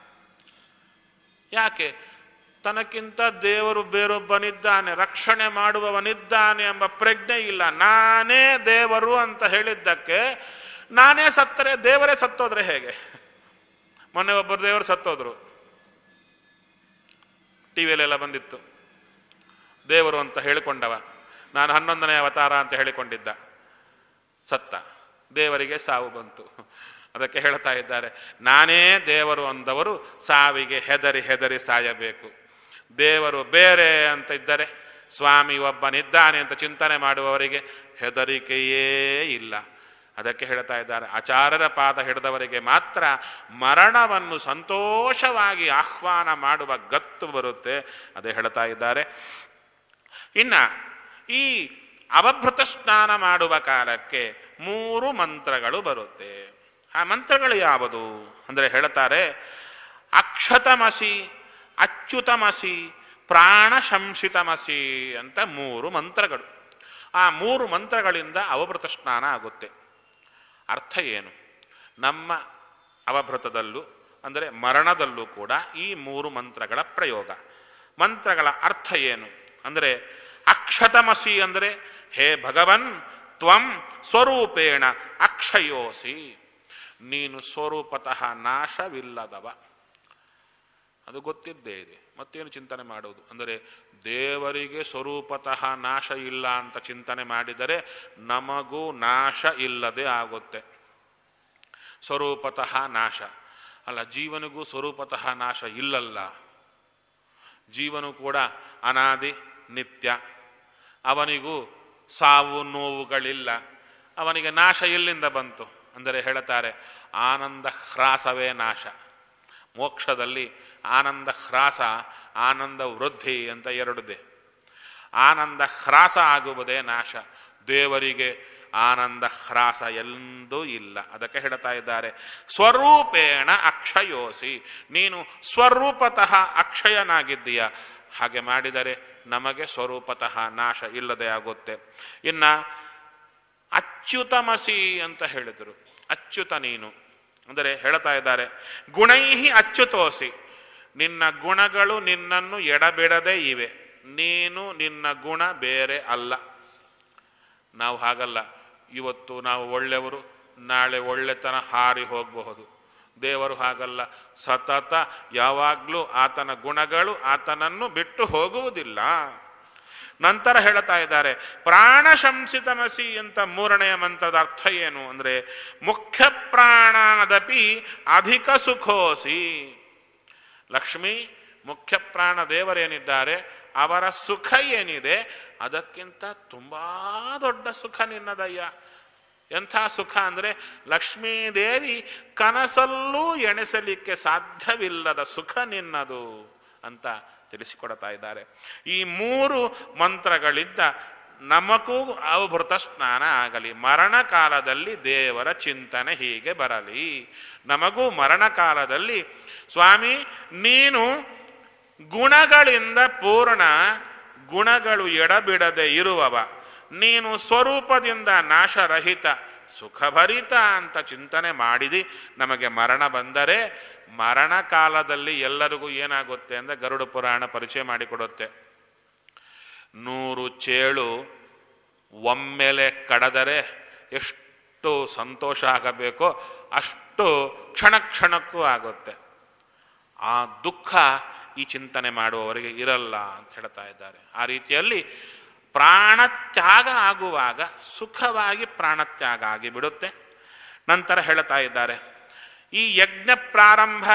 ಯಾಕೆ ತನಕ್ಕಿಂತ ದೇವರು ಬೇರೊಬ್ಬನಿದ್ದಾನೆ ರಕ್ಷಣೆ ಮಾಡುವವನಿದ್ದಾನೆ ಎಂಬ ಪ್ರಜ್ಞೆ ಇಲ್ಲ ನಾನೇ ದೇವರು ಅಂತ ಹೇಳಿದ್ದಕ್ಕೆ ನಾನೇ ಸತ್ತರೆ ದೇವರೇ ಸತ್ತೋದ್ರೆ ಹೇಗೆ ಮೊನ್ನೆ ಒಬ್ಬರು ದೇವರು ಸತ್ತೋದ್ರು ಟಿವಿಯಲ್ಲೆಲ್ಲ ಬಂದಿತ್ತು ದೇವರು ಅಂತ ಹೇಳಿಕೊಂಡವ ನಾನು ಹನ್ನೊಂದನೇ ಅವತಾರ ಅಂತ ಹೇಳಿಕೊಂಡಿದ್ದ ಸತ್ತ ದೇವರಿಗೆ ಸಾವು ಬಂತು ಅದಕ್ಕೆ ಹೇಳ್ತಾ ಇದ್ದಾರೆ ನಾನೇ ದೇವರು ಅಂದವರು ಸಾವಿಗೆ ಹೆದರಿ ಹೆದರಿ ಸಾಯಬೇಕು ದೇವರು ಬೇರೆ ಅಂತ ಇದ್ದರೆ ಸ್ವಾಮಿ ಒಬ್ಬನಿದ್ದಾನೆ ಅಂತ ಚಿಂತನೆ ಮಾಡುವವರಿಗೆ ಹೆದರಿಕೆಯೇ ಇಲ್ಲ ಅದಕ್ಕೆ ಹೇಳ್ತಾ ಇದ್ದಾರೆ ಆಚಾರ್ಯರ ಪಾದ ಹಿಡಿದವರಿಗೆ ಮಾತ್ರ ಮರಣವನ್ನು ಸಂತೋಷವಾಗಿ ಆಹ್ವಾನ ಮಾಡುವ ಗತ್ತು ಬರುತ್ತೆ ಅದೇ ಹೇಳ್ತಾ ಇದ್ದಾರೆ ಇನ್ನ ಈ ಅವಭೃತ ಸ್ನಾನ ಮಾಡುವ ಕಾಲಕ್ಕೆ ಮೂರು ಮಂತ್ರಗಳು ಬರುತ್ತೆ ಆ ಮಂತ್ರಗಳು ಯಾವುದು ಅಂದ್ರೆ ಹೇಳ್ತಾರೆ ಅಕ್ಷತಮಸಿ ಅಚ್ಯುತಮಸಿ ಪ್ರಾಣ ಶಂಸಿತಮಸಿ ಅಂತ ಮೂರು ಮಂತ್ರಗಳು ಆ ಮೂರು ಮಂತ್ರಗಳಿಂದ ಅವಭೃತ ಸ್ನಾನ ಆಗುತ್ತೆ ಅರ್ಥ ಏನು ನಮ್ಮ ಅವಭೃತದಲ್ಲೂ ಅಂದರೆ ಮರಣದಲ್ಲೂ ಕೂಡ ಈ ಮೂರು ಮಂತ್ರಗಳ ಪ್ರಯೋಗ ಮಂತ್ರಗಳ ಅರ್ಥ ಏನು ಅಂದರೆ ಅಕ್ಷತಮಸಿ ಅಂದರೆ ಹೇ ಭಗವನ್ ತ್ವಂ ಸ್ವರೂಪೇಣ ಅಕ್ಷಯೋಸಿ ನೀನು ಸ್ವರೂಪತಃ ನಾಶವಿಲ್ಲದವ ಅದು ಗೊತ್ತಿದ್ದೇ ಇದೆ ಮತ್ತೇನು ಚಿಂತನೆ ಮಾಡುವುದು ಅಂದರೆ ದೇವರಿಗೆ ಸ್ವರೂಪತಃ ನಾಶ ಇಲ್ಲ ಅಂತ ಚಿಂತನೆ ಮಾಡಿದರೆ ನಮಗೂ ನಾಶ ಇಲ್ಲದೆ ಆಗುತ್ತೆ ಸ್ವರೂಪತಃ ನಾಶ ಅಲ್ಲ ಜೀವನಿಗೂ ಸ್ವರೂಪತಃ ನಾಶ ಇಲ್ಲಲ್ಲ ಜೀವನು ಕೂಡ ಅನಾದಿ ನಿತ್ಯ ಅವನಿಗೂ ಸಾವು ನೋವುಗಳಿಲ್ಲ ಅವನಿಗೆ ನಾಶ ಎಲ್ಲಿಂದ ಬಂತು ಅಂದರೆ ಹೇಳುತ್ತಾರೆ ಆನಂದ ಹ್ರಾಸವೇ ನಾಶ ಮೋಕ್ಷದಲ್ಲಿ ಆನಂದ ಹ್ರಾಸ ಆನಂದ ವೃದ್ಧಿ ಅಂತ ಎರಡಿದೆ ಆನಂದ ಹ್ರಾಸ ಆಗುವುದೇ ನಾಶ ದೇವರಿಗೆ ಆನಂದ ಹ್ರಾಸ ಎಂದೂ ಇಲ್ಲ ಅದಕ್ಕೆ ಹೇಳ್ತಾ ಇದ್ದಾರೆ ಸ್ವರೂಪೇಣ ಅಕ್ಷಯೋಸಿ ನೀನು ಸ್ವರೂಪತಃ ಅಕ್ಷಯನಾಗಿದ್ದೀಯ ಹಾಗೆ ಮಾಡಿದರೆ ನಮಗೆ ಸ್ವರೂಪತಃ ನಾಶ ಇಲ್ಲದೆ ಆಗುತ್ತೆ ಇನ್ನ ಅಚ್ಯುತಮಸಿ ಅಂತ ಹೇಳಿದರು ಅಚ್ಯುತ ನೀನು ಅಂದರೆ ಹೇಳ್ತಾ ಇದ್ದಾರೆ ಗುಣೈಹಿ ಅಚ್ಯುತೋಸಿ ನಿನ್ನ ಗುಣಗಳು ನಿನ್ನನ್ನು ಎಡಬಿಡದೆ ಇವೆ ನೀನು ನಿನ್ನ ಗುಣ ಬೇರೆ ಅಲ್ಲ ನಾವು ಹಾಗಲ್ಲ ಇವತ್ತು ನಾವು ಒಳ್ಳೆಯವರು ನಾಳೆ ಒಳ್ಳೆತನ ಹಾರಿ ಹೋಗಬಹುದು ದೇವರು ಹಾಗಲ್ಲ ಸತತ ಯಾವಾಗಲೂ ಆತನ ಗುಣಗಳು ಆತನನ್ನು ಬಿಟ್ಟು ಹೋಗುವುದಿಲ್ಲ ನಂತರ ಹೇಳ್ತಾ ಇದ್ದಾರೆ ಪ್ರಾಣ ಶಂಸಿತಮಸಿ ಅಂತ ಮೂರನೆಯ ಮಂತ್ರದ ಅರ್ಥ ಏನು ಅಂದ್ರೆ ಮುಖ್ಯ ಪ್ರಾಣದಪಿ ಅಧಿಕ ಸುಖೋಸಿ ಲಕ್ಷ್ಮಿ ಮುಖ್ಯ ಪ್ರಾಣ ದೇವರೇನಿದ್ದಾರೆ ಅವರ ಸುಖ ಏನಿದೆ ಅದಕ್ಕಿಂತ ತುಂಬಾ ದೊಡ್ಡ ಸುಖ ನಿನ್ನದಯ್ಯ ಎಂಥ ಸುಖ ಅಂದ್ರೆ ಲಕ್ಷ್ಮೀದೇವಿ ಕನಸಲ್ಲೂ ಎಣಿಸಲಿಕ್ಕೆ ಸಾಧ್ಯವಿಲ್ಲದ ಸುಖ ನಿನ್ನದು ಅಂತ ತಿಳಿಸಿಕೊಡ್ತಾ ಇದ್ದಾರೆ ಈ ಮೂರು ಮಂತ್ರಗಳಿದ್ದ ನಮಗೂ ಅವಭೃತ ಸ್ನಾನ ಆಗಲಿ ಮರಣ ಕಾಲದಲ್ಲಿ ದೇವರ ಚಿಂತನೆ ಹೀಗೆ ಬರಲಿ ನಮಗೂ ಮರಣ ಕಾಲದಲ್ಲಿ ಸ್ವಾಮಿ ನೀನು ಗುಣಗಳಿಂದ ಪೂರ್ಣ ಗುಣಗಳು ಎಡಬಿಡದೆ ಇರುವವ ನೀನು ಸ್ವರೂಪದಿಂದ ನಾಶರಹಿತ ಸುಖಭರಿತ ಅಂತ ಚಿಂತನೆ ಮಾಡಿದಿ ನಮಗೆ ಮರಣ ಬಂದರೆ ಮರಣ ಕಾಲದಲ್ಲಿ ಎಲ್ಲರಿಗೂ ಏನಾಗುತ್ತೆ ಅಂದ್ರೆ ಗರುಡ ಪುರಾಣ ಪರಿಚಯ ಮಾಡಿಕೊಡುತ್ತೆ ನೂರು ಚೇಳು ಒಮ್ಮೆಲೆ ಕಡದರೆ ಎಷ್ಟು ಸಂತೋಷ ಆಗಬೇಕೋ ಅಷ್ಟು ಕ್ಷಣ ಕ್ಷಣಕ್ಕೂ ಆಗುತ್ತೆ ಆ ದುಃಖ ಈ ಚಿಂತನೆ ಮಾಡುವವರಿಗೆ ಇರಲ್ಲ ಅಂತ ಹೇಳ್ತಾ ಇದ್ದಾರೆ ಆ ರೀತಿಯಲ್ಲಿ ಪ್ರಾಣತ್ಯಾಗ ಆಗುವಾಗ ಸುಖವಾಗಿ ಪ್ರಾಣತ್ಯಾಗ ಆಗಿ ಬಿಡುತ್ತೆ ನಂತರ ಹೇಳ್ತಾ ಇದ್ದಾರೆ ಈ ಯಜ್ಞ ಪ್ರಾರಂಭ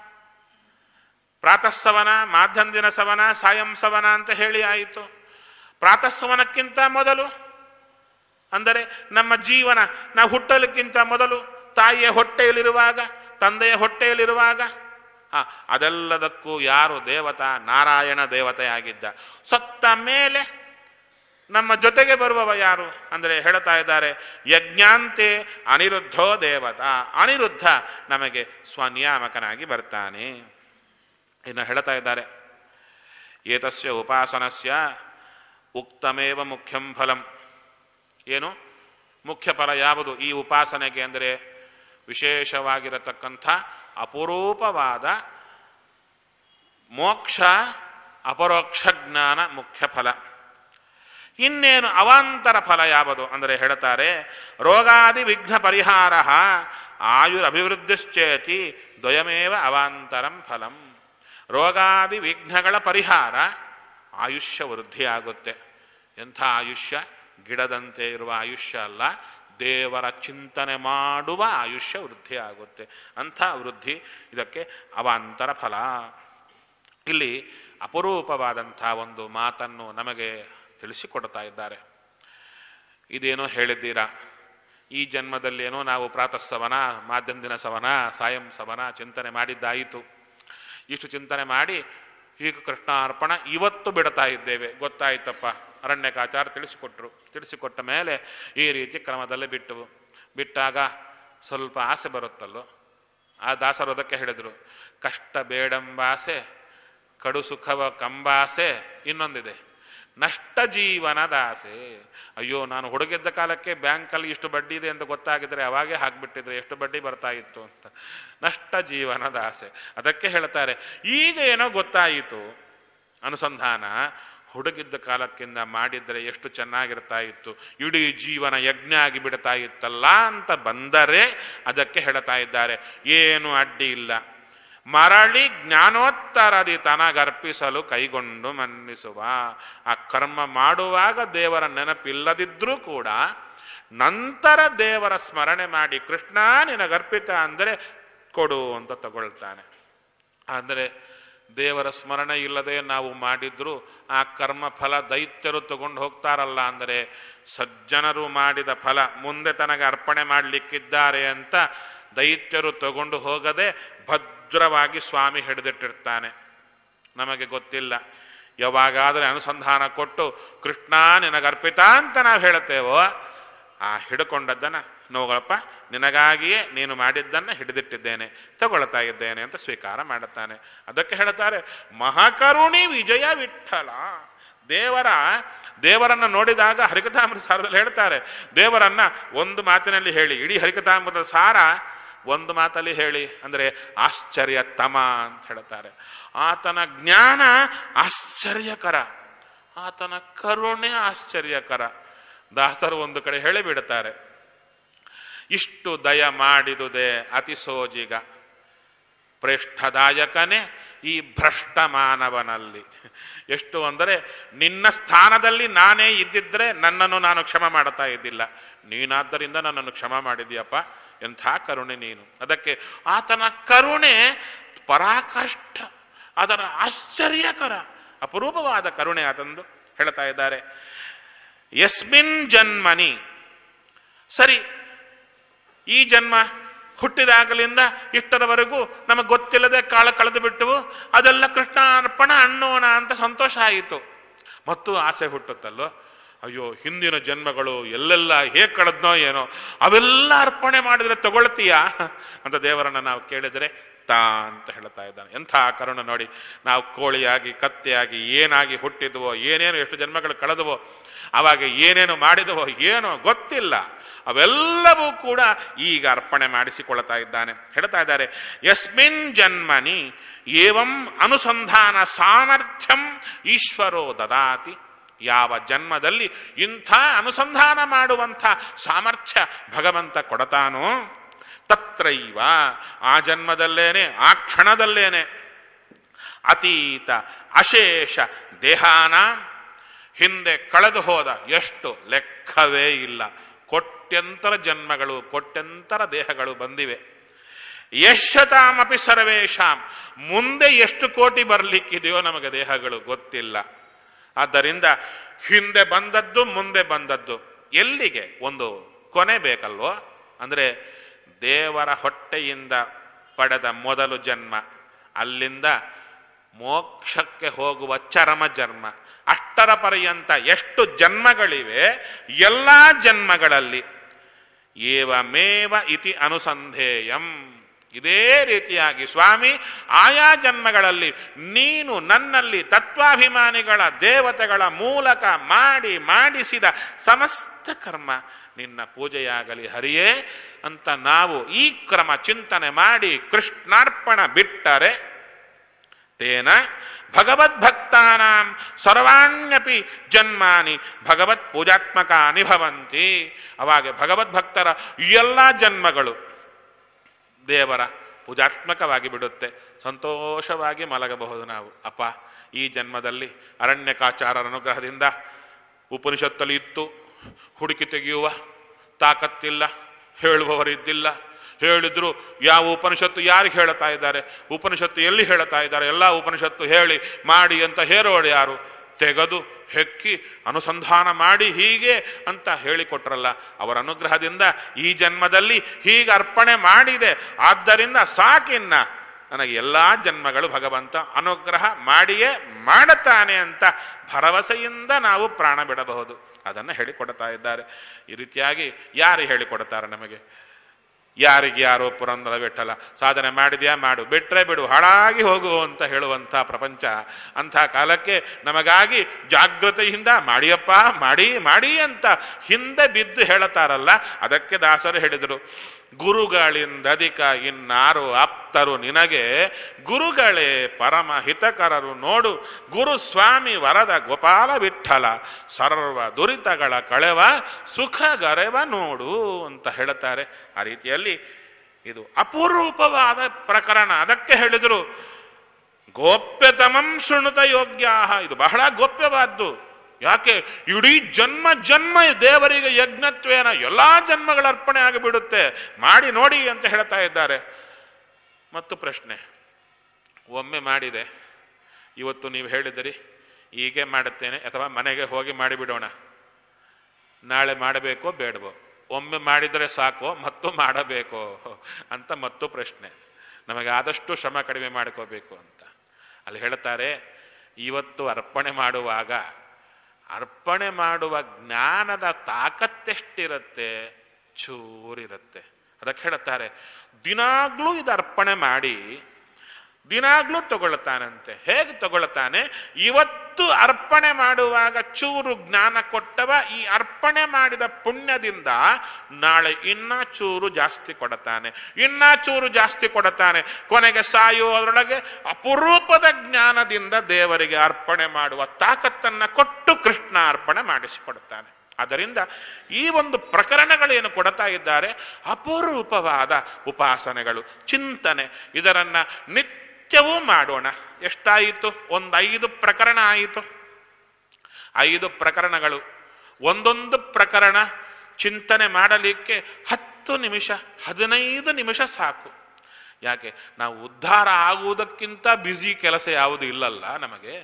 ಪ್ರಾತಃಸವನ ಮಾಧ್ಯಂದಿನ ಸವನ ಸಾಯಂ ಸವನ ಅಂತ ಹೇಳಿ ಆಯಿತು ಪ್ರಾತಃಸವನಕ್ಕಿಂತ ಮೊದಲು ಅಂದರೆ ನಮ್ಮ ಜೀವನ ನಾವು ಹುಟ್ಟಲಿಕ್ಕಿಂತ ಮೊದಲು ತಾಯಿಯ ಹೊಟ್ಟೆಯಲ್ಲಿರುವಾಗ ತಂದೆಯ ಹೊಟ್ಟೆಯಲ್ಲಿರುವಾಗ ಆ, ಅದೆಲ್ಲದಕ್ಕೂ ಯಾರು ದೇವತಾ ನಾರಾಯಣ ದೇವತೆಯಾಗಿದ್ದ ಸತ್ತ ಮೇಲೆ ನಮ್ಮ ಜೊತೆಗೆ ಬರುವವ ಯಾರು ಅಂದರೆ ಹೇಳ್ತಾ ಇದ್ದಾರೆ ಯಜ್ಞಾಂತೆ ಅನಿರುದ್ಧೋ ದೇವತಾ ಅನಿರುದ್ಧ ನಮಗೆ ಸ್ವನಿಯಾಮಕನಾಗಿ ಬರ್ತಾನೆ ಇನ್ನು ಹೇಳ್ತಾ ಇದ್ದಾರೆ ಏತಸ್ಯ ಉಪಾಸನಸ್ಯ ಉಕ್ತಮೇವ ಮುಖ್ಯಂ ಫಲಂ ಏನು ಮುಖ್ಯ ಫಲ ಯಾವುದು ಈ ಉಪಾಸನೆಗೆ ಅಂದರೆ ವಿಶೇಷವಾಗಿರತಕ್ಕಂಥ ಅಪರೂಪವಾದ ಮೋಕ್ಷ ಅಪರೋಕ್ಷ ಜ್ಞಾನ ಮುಖ್ಯ ಫಲ ಇನ್ನೇನು ಅವಾಂತರ ಫಲ ಯಾವುದು ಅಂದರೆ ಹೇಳ್ತಾರೆ ರೋಗಾದಿ ವಿಘ್ನ ಪರಿಹಾರ ಆಯುರಭಿವೃದ್ಧಿಶ್ಚೇತಿ ದ್ವಯಮೇವ ಅವಾಂತರಂ ಫಲಂ ರೋಗಾದಿ ವಿಘ್ನಗಳ ಪರಿಹಾರ ಆಯುಷ್ಯ ವೃದ್ಧಿಯಾಗುತ್ತೆ ಎಂಥ ಆಯುಷ್ಯ ಗಿಡದಂತೆ ಇರುವ ಆಯುಷ್ಯ ಅಲ್ಲ ದೇವರ ಚಿಂತನೆ ಮಾಡುವ ಆಯುಷ್ಯ ವೃದ್ಧಿ ಆಗುತ್ತೆ ಅಂಥ ವೃದ್ಧಿ ಇದಕ್ಕೆ ಅವಾಂತರ ಫಲ ಇಲ್ಲಿ ಅಪರೂಪವಾದಂಥ ಒಂದು ಮಾತನ್ನು ನಮಗೆ ತಿಳಿಸಿಕೊಡ್ತಾ ಇದ್ದಾರೆ ಇದೇನೋ ಹೇಳಿದ್ದೀರಾ ಈ ಜನ್ಮದಲ್ಲೇನೋ ನಾವು ಪ್ರಾತಃ ಸವನ ಮಾಧ್ಯಮ ದಿನ ಸವನ ಸಾಯಂ ಸವನ ಚಿಂತನೆ ಮಾಡಿದ್ದಾಯಿತು ಇಷ್ಟು ಚಿಂತನೆ ಮಾಡಿ ಈಗ ಕೃಷ್ಣಾರ್ಪಣ ಇವತ್ತು ಬಿಡ್ತಾ ಇದ್ದೇವೆ ಗೊತ್ತಾಯ್ತಪ್ಪ ಅರಣ್ಯಕಾಚಾರ ತಿಳಿಸಿಕೊಟ್ರು ತಿಳಿಸಿಕೊಟ್ಟ ಮೇಲೆ ಈ ರೀತಿ ಕ್ರಮದಲ್ಲಿ ಬಿಟ್ಟು ಬಿಟ್ಟಾಗ ಸ್ವಲ್ಪ ಆಸೆ ಬರುತ್ತಲ್ಲೋ ಆ ದಾಸರು ಅದಕ್ಕೆ ಹೇಳಿದರು ಕಷ್ಟ ಬೇಡಂಬಾಸೆ ಕಡು ಸುಖವ ಕಂಬಾಸೆ ಇನ್ನೊಂದಿದೆ ನಷ್ಟ ಜೀವನದಾಸೆ ಅಯ್ಯೋ ನಾನು ಹುಡುಗಿದ್ದ ಕಾಲಕ್ಕೆ ಬ್ಯಾಂಕಲ್ಲಿ ಇಷ್ಟು ಬಡ್ಡಿ ಇದೆ ಅಂತ ಗೊತ್ತಾಗಿದ್ರೆ ಅವಾಗೇ ಹಾಕ್ಬಿಟ್ಟಿದ್ರೆ ಎಷ್ಟು ಬಡ್ಡಿ ಬರ್ತಾ ಇತ್ತು ಅಂತ ನಷ್ಟ ಜೀವನದ ಆಸೆ ಅದಕ್ಕೆ ಹೇಳ್ತಾರೆ ಈಗ ಏನೋ ಗೊತ್ತಾಯಿತು ಅನುಸಂಧಾನ ಹುಡುಗಿದ್ದ ಕಾಲಕ್ಕಿಂತ ಮಾಡಿದ್ರೆ ಎಷ್ಟು ಚೆನ್ನಾಗಿರ್ತಾ ಇತ್ತು ಇಡೀ ಜೀವನ ಯಜ್ಞ ಆಗಿ ಬಿಡ್ತಾ ಇತ್ತಲ್ಲ ಅಂತ ಬಂದರೆ ಅದಕ್ಕೆ ಹೇಳ್ತಾ ಇದ್ದಾರೆ ಏನು ಅಡ್ಡಿ ಇಲ್ಲ ಮರಳಿ ಜ್ಞಾನೋತ್ತರದಿ ತನಗರ್ಪಿಸಲು ಕೈಗೊಂಡು ಮನ್ನಿಸುವ ಆ ಕರ್ಮ ಮಾಡುವಾಗ ದೇವರ ನೆನಪಿಲ್ಲದಿದ್ರೂ ಕೂಡ ನಂತರ ದೇವರ ಸ್ಮರಣೆ ಮಾಡಿ ಕೃಷ್ಣ ನಿನಗರ್ಪಿತ ಅಂದರೆ ಕೊಡು ಅಂತ ತಗೊಳ್ತಾನೆ ಅಂದರೆ ದೇವರ ಸ್ಮರಣೆ ಇಲ್ಲದೆ ನಾವು ಮಾಡಿದ್ರು ಆ ಕರ್ಮ ಫಲ ದೈತ್ಯರು ತಗೊಂಡು ಹೋಗ್ತಾರಲ್ಲ ಅಂದರೆ ಸಜ್ಜನರು ಮಾಡಿದ ಫಲ ಮುಂದೆ ತನಗೆ ಅರ್ಪಣೆ ಮಾಡಲಿಕ್ಕಿದ್ದಾರೆ ಅಂತ ದೈತ್ಯರು ತಗೊಂಡು ಹೋಗದೆ ಭದ್ರವಾಗಿ ಸ್ವಾಮಿ ಹಿಡಿದಿಟ್ಟಿರ್ತಾನೆ ನಮಗೆ ಗೊತ್ತಿಲ್ಲ ಯಾವಾಗಾದರೆ ಅನುಸಂಧಾನ ಕೊಟ್ಟು ಕೃಷ್ಣ ನಿನಗರ್ಪಿತ ಅಂತ ನಾವು ಹೇಳ್ತೇವೋ ಆ ಹಿಡ್ಕೊಂಡದ್ದನ್ನ ನೋಗಳಪ್ಪ ನಿನಗಾಗಿಯೇ ನೀನು ಮಾಡಿದ್ದನ್ನ ಹಿಡಿದಿಟ್ಟಿದ್ದೇನೆ ತಗೊಳ್ತಾ ಇದ್ದೇನೆ ಅಂತ ಸ್ವೀಕಾರ ಮಾಡುತ್ತಾನೆ ಅದಕ್ಕೆ ಹೇಳ್ತಾರೆ ಮಹಾಕರುಣಿ ವಿಜಯ ವಿಠಲ ದೇವರ ದೇವರನ್ನ ನೋಡಿದಾಗ ಹರಿಕಥಾಮೃತ ಸಾರದಲ್ಲಿ ಹೇಳ್ತಾರೆ ದೇವರನ್ನ ಒಂದು ಮಾತಿನಲ್ಲಿ ಹೇಳಿ ಇಡೀ ಹರಿಕಥಾಮೃತದ ಸಾರ ಒಂದು ಮಾತಲ್ಲಿ ಹೇಳಿ ಅಂದರೆ ಆಶ್ಚರ್ಯ ತಮ ಅಂತ ಹೇಳ್ತಾರೆ ಆತನ ಜ್ಞಾನ ಆಶ್ಚರ್ಯಕರ ಆತನ ಕರುಣೆ ಆಶ್ಚರ್ಯಕರ ದಾಸರು ಒಂದು ಕಡೆ ಹೇಳಿಬಿಡುತ್ತಾರೆ ಇಷ್ಟು ದಯ ಮಾಡಿದುದೇ ಅತಿ ಸೋಜಿಗ ಪ್ರೇಷ್ಠದಾಯಕನೇ ಈ ಭ್ರಷ್ಟ ಮಾನವನಲ್ಲಿ ಎಷ್ಟು ಅಂದರೆ ನಿನ್ನ ಸ್ಥಾನದಲ್ಲಿ ನಾನೇ ಇದ್ದಿದ್ರೆ ನನ್ನನ್ನು ನಾನು ಕ್ಷಮ ಮಾಡ್ತಾ ಇದ್ದಿಲ್ಲ ನೀನಾದ್ದರಿಂದ ನನ್ನನ್ನು ಕ್ಷಮ ಮಾಡಿದೀಯಪ್ಪ ಎಂಥ ಕರುಣೆ ನೀನು ಅದಕ್ಕೆ ಆತನ ಕರುಣೆ ಪರಾಕಷ್ಟ ಅದರ ಆಶ್ಚರ್ಯಕರ ಅಪರೂಪವಾದ ಕರುಣೆ ಆತಂದು ಹೇಳ್ತಾ ಇದ್ದಾರೆ ಯಸ್ಮಿನ್ ಜನ್ಮನಿ ಸರಿ ಈ ಜನ್ಮ ಹುಟ್ಟಿದಾಗಲಿಂದ ಇಷ್ಟರವರೆಗೂ ನಮಗೆ ಗೊತ್ತಿಲ್ಲದೆ ಕಾಳ ಕಳೆದು ಬಿಟ್ಟವು ಅದೆಲ್ಲ ಕೃಷ್ಣ ಅರ್ಪಣ ಅನ್ನೋಣ ಅಂತ ಸಂತೋಷ ಆಯಿತು ಮತ್ತು ಆಸೆ ಹುಟ್ಟುತ್ತಲ್ಲೋ ಅಯ್ಯೋ ಹಿಂದಿನ ಜನ್ಮಗಳು ಎಲ್ಲೆಲ್ಲ ಹೇಗೆ ಕಳೆದ್ನೋ ಏನೋ ಅವೆಲ್ಲ ಅರ್ಪಣೆ ಮಾಡಿದ್ರೆ ತಗೊಳ್ತೀಯಾ ಅಂತ ದೇವರನ್ನ ನಾವು ಕೇಳಿದರೆ ತಾ ಅಂತ ಹೇಳ್ತಾ ಇದ್ದಾನೆ ಎಂಥ ಕರುಣ ನೋಡಿ ನಾವು ಕೋಳಿಯಾಗಿ ಕತ್ತೆಯಾಗಿ ಏನಾಗಿ ಹುಟ್ಟಿದ್ವೋ ಏನೇನು ಎಷ್ಟು ಜನ್ಮಗಳು ಕಳೆದವೋ ಅವಾಗ ಏನೇನು ಮಾಡಿದವೋ ಏನೋ ಗೊತ್ತಿಲ್ಲ ಅವೆಲ್ಲವೂ ಕೂಡ ಈಗ ಅರ್ಪಣೆ ಮಾಡಿಸಿಕೊಳ್ತಾ ಇದ್ದಾನೆ ಹೇಳ್ತಾ ಇದ್ದಾರೆ ಯಸ್ಮಿನ್ ಜನ್ಮನಿ ಏವಂ ಅನುಸಂಧಾನ ಸಾಮರ್ಥ್ಯಂ ಈಶ್ವರೋ ದದಾತಿ ಯಾವ ಜನ್ಮದಲ್ಲಿ ಇಂಥ ಅನುಸಂಧಾನ ಮಾಡುವಂಥ ಸಾಮರ್ಥ್ಯ ಭಗವಂತ ಕೊಡತಾನೋ ತತ್ರೈವ ಆ ಜನ್ಮದಲ್ಲೇನೆ ಆ ಕ್ಷಣದಲ್ಲೇನೆ ಅತೀತ ಅಶೇಷ ದೇಹಾನ ಹಿಂದೆ ಕಳೆದು ಹೋದ ಎಷ್ಟು ಲೆಕ್ಕವೇ ಇಲ್ಲ ಕೊಟ್ಯಂತರ ಜನ್ಮಗಳು ಕೊಟ್ಯಂತರ ದೇಹಗಳು ಬಂದಿವೆ ಯಶತಾಮಪಿ ಸರ್ವೇಶಾಂ ಮುಂದೆ ಎಷ್ಟು ಕೋಟಿ ಬರಲಿಕ್ಕಿದೆಯೋ ನಮಗೆ ದೇಹಗಳು ಗೊತ್ತಿಲ್ಲ ಆದ್ದರಿಂದ ಹಿಂದೆ ಬಂದದ್ದು ಮುಂದೆ ಬಂದದ್ದು ಎಲ್ಲಿಗೆ ಒಂದು ಕೊನೆ ಬೇಕಲ್ವೋ ಅಂದ್ರೆ ದೇವರ ಹೊಟ್ಟೆಯಿಂದ ಪಡೆದ ಮೊದಲು ಜನ್ಮ ಅಲ್ಲಿಂದ ಮೋಕ್ಷಕ್ಕೆ ಹೋಗುವ ಚರಮ ಜನ್ಮ ಅಷ್ಟರ ಪರ್ಯಂತ ಎಷ್ಟು ಜನ್ಮಗಳಿವೆ ಎಲ್ಲ ಜನ್ಮಗಳಲ್ಲಿ ಏವಮೇವ ಇತಿ ಅನುಸಂಧೇಯಂ ಇದೇ ರೀತಿಯಾಗಿ ಸ್ವಾಮಿ ಆಯಾ ಜನ್ಮಗಳಲ್ಲಿ ನೀನು ನನ್ನಲ್ಲಿ ತತ್ವಾಭಿಮಾನಿಗಳ ದೇವತೆಗಳ ಮೂಲಕ ಮಾಡಿ ಮಾಡಿಸಿದ ಸಮಸ್ತ ಕರ್ಮ ನಿನ್ನ ಪೂಜೆಯಾಗಲಿ ಹರಿಯೇ ಅಂತ ನಾವು ಈ ಕ್ರಮ ಚಿಂತನೆ ಮಾಡಿ ಕೃಷ್ಣಾರ್ಪಣ ಬಿಟ್ಟರೆ ತೇನ ಭಗವದ್ಭಕ್ತಾನಾಂ ಸರ್ವಾಣ್ಯಪಿ ಜನ್ಮಾನಿ ಭಗವತ್ ಪೂಜಾತ್ಮಕಾನಿ ಭವಂತಿ ಅವಾಗ ಭಗವದ್ಭಕ್ತರ ಎಲ್ಲ ಜನ್ಮಗಳು ದೇವರ ಪೂಜಾತ್ಮಕವಾಗಿ ಬಿಡುತ್ತೆ ಸಂತೋಷವಾಗಿ ಮಲಗಬಹುದು ನಾವು ಅಪ್ಪ ಈ ಜನ್ಮದಲ್ಲಿ ಅರಣ್ಯಕಾಚಾರರ ಅನುಗ್ರಹದಿಂದ ಉಪನಿಷತ್ತಲ್ಲಿ ಇತ್ತು ಹುಡುಕಿ ತೆಗೆಯುವ ತಾಕತ್ತಿಲ್ಲ ಹೇಳುವವರಿದ್ದಿಲ್ಲ ಹೇಳಿದ್ರು ಯಾವ ಉಪನಿಷತ್ತು ಯಾರಿಗೆ ಹೇಳ್ತಾ ಇದ್ದಾರೆ ಉಪನಿಷತ್ತು ಎಲ್ಲಿ ಹೇಳ್ತಾ ಇದ್ದಾರೆ ಎಲ್ಲ ಉಪನಿಷತ್ತು ಹೇಳಿ ಮಾಡಿ ಅಂತ ಹೇರೋಳು ಯಾರು ತೆಗೆದು ಹೆಕ್ಕಿ ಅನುಸಂಧಾನ ಮಾಡಿ ಹೀಗೆ ಅಂತ ಹೇಳಿಕೊಟ್ರಲ್ಲ ಅವರ ಅನುಗ್ರಹದಿಂದ ಈ ಜನ್ಮದಲ್ಲಿ ಹೀಗೆ ಅರ್ಪಣೆ ಮಾಡಿದೆ ಆದ್ದರಿಂದ ಸಾಕಿನ್ನ ನನಗೆ ಎಲ್ಲಾ ಜನ್ಮಗಳು ಭಗವಂತ ಅನುಗ್ರಹ ಮಾಡಿಯೇ ಮಾಡುತ್ತಾನೆ ಅಂತ ಭರವಸೆಯಿಂದ ನಾವು ಪ್ರಾಣ ಬಿಡಬಹುದು ಅದನ್ನು ಹೇಳಿಕೊಡ್ತಾ ಇದ್ದಾರೆ ಈ ರೀತಿಯಾಗಿ ಯಾರು ಹೇಳಿಕೊಡ್ತಾರೆ ನಮಗೆ ಯಾರಿಗೆ ಯಾರೋ ಪುರಂದರ ಬಿಟ್ಟಲ್ಲ ಸಾಧನೆ ಮಾಡಿದ್ಯಾ ಮಾಡು ಬಿಟ್ರೆ ಬಿಡು ಹಾಳಾಗಿ ಹೋಗು ಅಂತ ಹೇಳುವಂಥ ಪ್ರಪಂಚ ಅಂಥ ಕಾಲಕ್ಕೆ ನಮಗಾಗಿ ಜಾಗೃತೆಯಿಂದ ಮಾಡಿಯಪ್ಪ ಮಾಡಿ ಮಾಡಿ ಅಂತ ಹಿಂದೆ ಬಿದ್ದು ಹೇಳುತ್ತಾರಲ್ಲ ಅದಕ್ಕೆ ದಾಸರು ಹೇಳಿದರು ಗುರುಗಳಿಂದಧಿಕ ಇನ್ನಾರು ಆಪ್ತರು ನಿನಗೆ ಗುರುಗಳೇ ಪರಮ ಹಿತಕರರು ನೋಡು ಗುರು ಸ್ವಾಮಿ ವರದ ಗೋಪಾಲ ವಿಠಲ ಸರ್ವ ದುರಿತಗಳ ಕಳೆವ ಸುಖ ಗರೆವ ನೋಡು ಅಂತ ಹೇಳುತ್ತಾರೆ ಆ ರೀತಿಯಲ್ಲಿ ಇದು ಅಪೂರ್ವವಾದ ಪ್ರಕರಣ ಅದಕ್ಕೆ ಹೇಳಿದರು ಗೋಪ್ಯತಮಂ ಶೃಣುತ ಯೋಗ್ಯ ಇದು ಬಹಳ ಗೋಪ್ಯವಾದ್ದು ಯಾಕೆ ಇಡೀ ಜನ್ಮ ಜನ್ಮ ದೇವರಿಗೆ ಯಜ್ಞತ್ವೇನ ಎಲ್ಲಾ ಜನ್ಮಗಳ ಅರ್ಪಣೆ ಆಗಿಬಿಡುತ್ತೆ ಮಾಡಿ ನೋಡಿ ಅಂತ ಹೇಳ್ತಾ ಇದ್ದಾರೆ ಮತ್ತು ಪ್ರಶ್ನೆ ಒಮ್ಮೆ ಮಾಡಿದೆ ಇವತ್ತು ನೀವು ಹೇಳಿದಿರಿ ಹೀಗೆ ಮಾಡುತ್ತೇನೆ ಅಥವಾ ಮನೆಗೆ ಹೋಗಿ ಮಾಡಿಬಿಡೋಣ ನಾಳೆ ಮಾಡಬೇಕೋ ಬೇಡವೋ ಒಮ್ಮೆ ಮಾಡಿದರೆ ಸಾಕೋ ಮತ್ತು ಮಾಡಬೇಕೋ ಅಂತ ಮತ್ತು ಪ್ರಶ್ನೆ ನಮಗೆ ಆದಷ್ಟು ಶ್ರಮ ಕಡಿಮೆ ಮಾಡ್ಕೋಬೇಕು ಅಂತ ಅಲ್ಲಿ ಹೇಳ್ತಾರೆ ಇವತ್ತು ಅರ್ಪಣೆ ಮಾಡುವಾಗ ಅರ್ಪಣೆ ಮಾಡುವ ಜ್ಞಾನದ ತಾಕತ್ತೆಷ್ಟಿರುತ್ತೆ ಚೂರಿರುತ್ತೆ ಅದಕ್ಕೆ ಹೇಳ್ತಾರೆ ದಿನಾಗ್ಲೂ ಇದು ಅರ್ಪಣೆ ಮಾಡಿ ದಿನಾಗ್ಲೂ ತಗೊಳ್ತಾನಂತೆ ಹೇಗೆ ತಗೊಳ್ತಾನೆ ಇವತ್ತು ಅರ್ಪಣೆ ಮಾಡುವಾಗ ಚೂರು ಜ್ಞಾನ ಕೊಟ್ಟವ ಈ ಅರ್ಪಣೆ ಮಾಡಿದ ಪುಣ್ಯದಿಂದ ನಾಳೆ ಇನ್ನ ಚೂರು ಜಾಸ್ತಿ ಕೊಡತಾನೆ ಇನ್ನ ಚೂರು ಜಾಸ್ತಿ ಕೊಡತಾನೆ ಕೊನೆಗೆ ಸಾಯುವುದರೊಳಗೆ ಅಪರೂಪದ ಜ್ಞಾನದಿಂದ ದೇವರಿಗೆ ಅರ್ಪಣೆ ಮಾಡುವ ತಾಕತ್ತನ್ನ ಕೊಟ್ಟು ಕೃಷ್ಣ ಅರ್ಪಣೆ ಮಾಡಿಸಿಕೊಡುತ್ತಾನೆ ಆದ್ದರಿಂದ ಈ ಒಂದು ಪ್ರಕರಣಗಳೇನು ಕೊಡ್ತಾ ಇದ್ದಾರೆ ಅಪರೂಪವಾದ ಉಪಾಸನೆಗಳು ಚಿಂತನೆ ಇದರನ್ನ ನಿತ್ಯವೂ ಮಾಡೋಣ ಎಷ್ಟಾಯಿತು ಒಂದು ಐದು ಪ್ರಕರಣ ಆಯಿತು ಐದು ಪ್ರಕರಣಗಳು ಒಂದೊಂದು ಪ್ರಕರಣ ಚಿಂತನೆ ಮಾಡಲಿಕ್ಕೆ ಹತ್ತು ನಿಮಿಷ ಹದಿನೈದು ನಿಮಿಷ ಸಾಕು ಯಾಕೆ ನಾವು ಉದ್ಧಾರ ಆಗುವುದಕ್ಕಿಂತ ಬ್ಯುಸಿ ಕೆಲಸ ಯಾವುದು ಇಲ್ಲಲ್ಲ ನಮಗೆ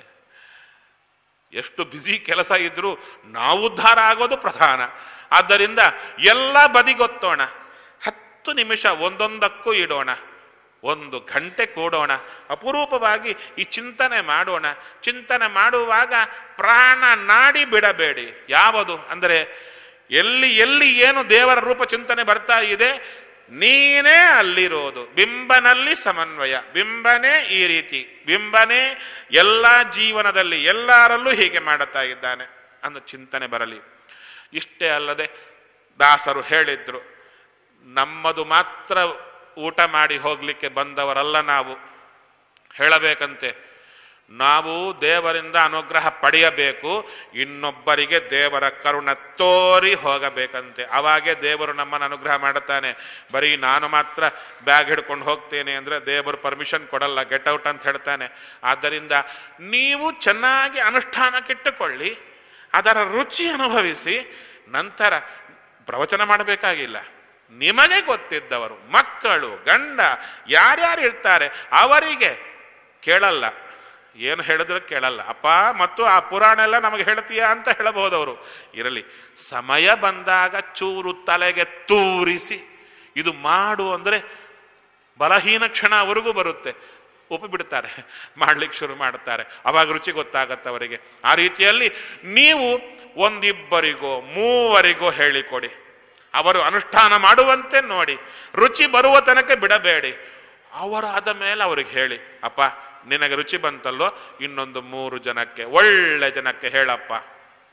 ಎಷ್ಟು ಬ್ಯುಸಿ ಕೆಲಸ ಇದ್ರೂ ನಾವು ಉದ್ಧಾರ ಆಗೋದು ಪ್ರಧಾನ ಆದ್ದರಿಂದ ಎಲ್ಲ ಬದಿಗೊತ್ತೋಣ ಹತ್ತು ನಿಮಿಷ ಒಂದೊಂದಕ್ಕೂ ಇಡೋಣ ಒಂದು ಗಂಟೆ ಕೂಡೋಣ ಅಪರೂಪವಾಗಿ ಈ ಚಿಂತನೆ ಮಾಡೋಣ ಚಿಂತನೆ ಮಾಡುವಾಗ ಪ್ರಾಣ ನಾಡಿ ಬಿಡಬೇಡಿ ಯಾವುದು ಅಂದರೆ ಎಲ್ಲಿ ಎಲ್ಲಿ ಏನು ದೇವರ ರೂಪ ಚಿಂತನೆ ಬರ್ತಾ ಇದೆ ನೀನೇ ಅಲ್ಲಿರೋದು ಬಿಂಬನಲ್ಲಿ ಸಮನ್ವಯ ಬಿಂಬನೇ ಈ ರೀತಿ ಬಿಂಬನೇ ಎಲ್ಲ ಜೀವನದಲ್ಲಿ ಎಲ್ಲರಲ್ಲೂ ಹೀಗೆ ಮಾಡುತ್ತಾ ಇದ್ದಾನೆ ಅನ್ನೋ ಚಿಂತನೆ ಬರಲಿ ಇಷ್ಟೇ ಅಲ್ಲದೆ ದಾಸರು ಹೇಳಿದ್ರು ನಮ್ಮದು ಮಾತ್ರ ಊಟ ಮಾಡಿ ಹೋಗ್ಲಿಕ್ಕೆ ಬಂದವರಲ್ಲ ನಾವು ಹೇಳಬೇಕಂತೆ ನಾವು ದೇವರಿಂದ ಅನುಗ್ರಹ ಪಡೆಯಬೇಕು ಇನ್ನೊಬ್ಬರಿಗೆ ದೇವರ ಕರುಣ ತೋರಿ ಹೋಗಬೇಕಂತೆ ಅವಾಗೆ ದೇವರು ನಮ್ಮನ್ನು ಅನುಗ್ರಹ ಮಾಡುತ್ತಾನೆ ಬರೀ ನಾನು ಮಾತ್ರ ಬ್ಯಾಗ್ ಹಿಡ್ಕೊಂಡು ಹೋಗ್ತೇನೆ ಅಂದ್ರೆ ದೇವರು ಪರ್ಮಿಷನ್ ಕೊಡಲ್ಲ ಗೆಟ್ ಔಟ್ ಅಂತ ಹೇಳ್ತಾನೆ ಆದ್ದರಿಂದ ನೀವು ಚೆನ್ನಾಗಿ ಅನುಷ್ಠಾನಕ್ಕಿಟ್ಟುಕೊಳ್ಳಿ ಅದರ ರುಚಿ ಅನುಭವಿಸಿ ನಂತರ ಪ್ರವಚನ ಮಾಡಬೇಕಾಗಿಲ್ಲ ನಿಮಗೆ ಗೊತ್ತಿದ್ದವರು ಮಕ್ಕಳು ಗಂಡ ಯಾರ್ಯಾರು ಇರ್ತಾರೆ ಅವರಿಗೆ ಕೇಳಲ್ಲ ಏನು ಹೇಳಿದ್ರೆ ಕೇಳಲ್ಲ ಅಪ್ಪ ಮತ್ತು ಆ ಪುರಾಣ ಎಲ್ಲ ನಮಗೆ ಹೇಳ್ತೀಯಾ ಅಂತ ಹೇಳಬಹುದವರು ಇರಲಿ ಸಮಯ ಬಂದಾಗ ಚೂರು ತಲೆಗೆ ತೂರಿಸಿ ಇದು ಮಾಡು ಅಂದ್ರೆ ಬಲಹೀನ ಕ್ಷಣ ಅವರಿಗೂ ಬರುತ್ತೆ ಒಪ್ಪಿಬಿಡ್ತಾರೆ ಮಾಡ್ಲಿಕ್ಕೆ ಶುರು ಮಾಡುತ್ತಾರೆ ಅವಾಗ ರುಚಿ ಗೊತ್ತಾಗತ್ತೆ ಅವರಿಗೆ ಆ ರೀತಿಯಲ್ಲಿ ನೀವು ಒಂದಿಬ್ಬರಿಗೋ ಮೂವರಿಗೋ ಹೇಳಿಕೊಡಿ ಅವರು ಅನುಷ್ಠಾನ ಮಾಡುವಂತೆ ನೋಡಿ ರುಚಿ ಬರುವ ತನಕ ಬಿಡಬೇಡಿ ಅವರಾದ ಮೇಲೆ ಅವ್ರಿಗೆ ಹೇಳಿ ಅಪ್ಪ ನಿನಗೆ ರುಚಿ ಬಂತಲ್ಲೋ ಇನ್ನೊಂದು ಮೂರು ಜನಕ್ಕೆ ಒಳ್ಳೆ ಜನಕ್ಕೆ ಹೇಳಪ್ಪ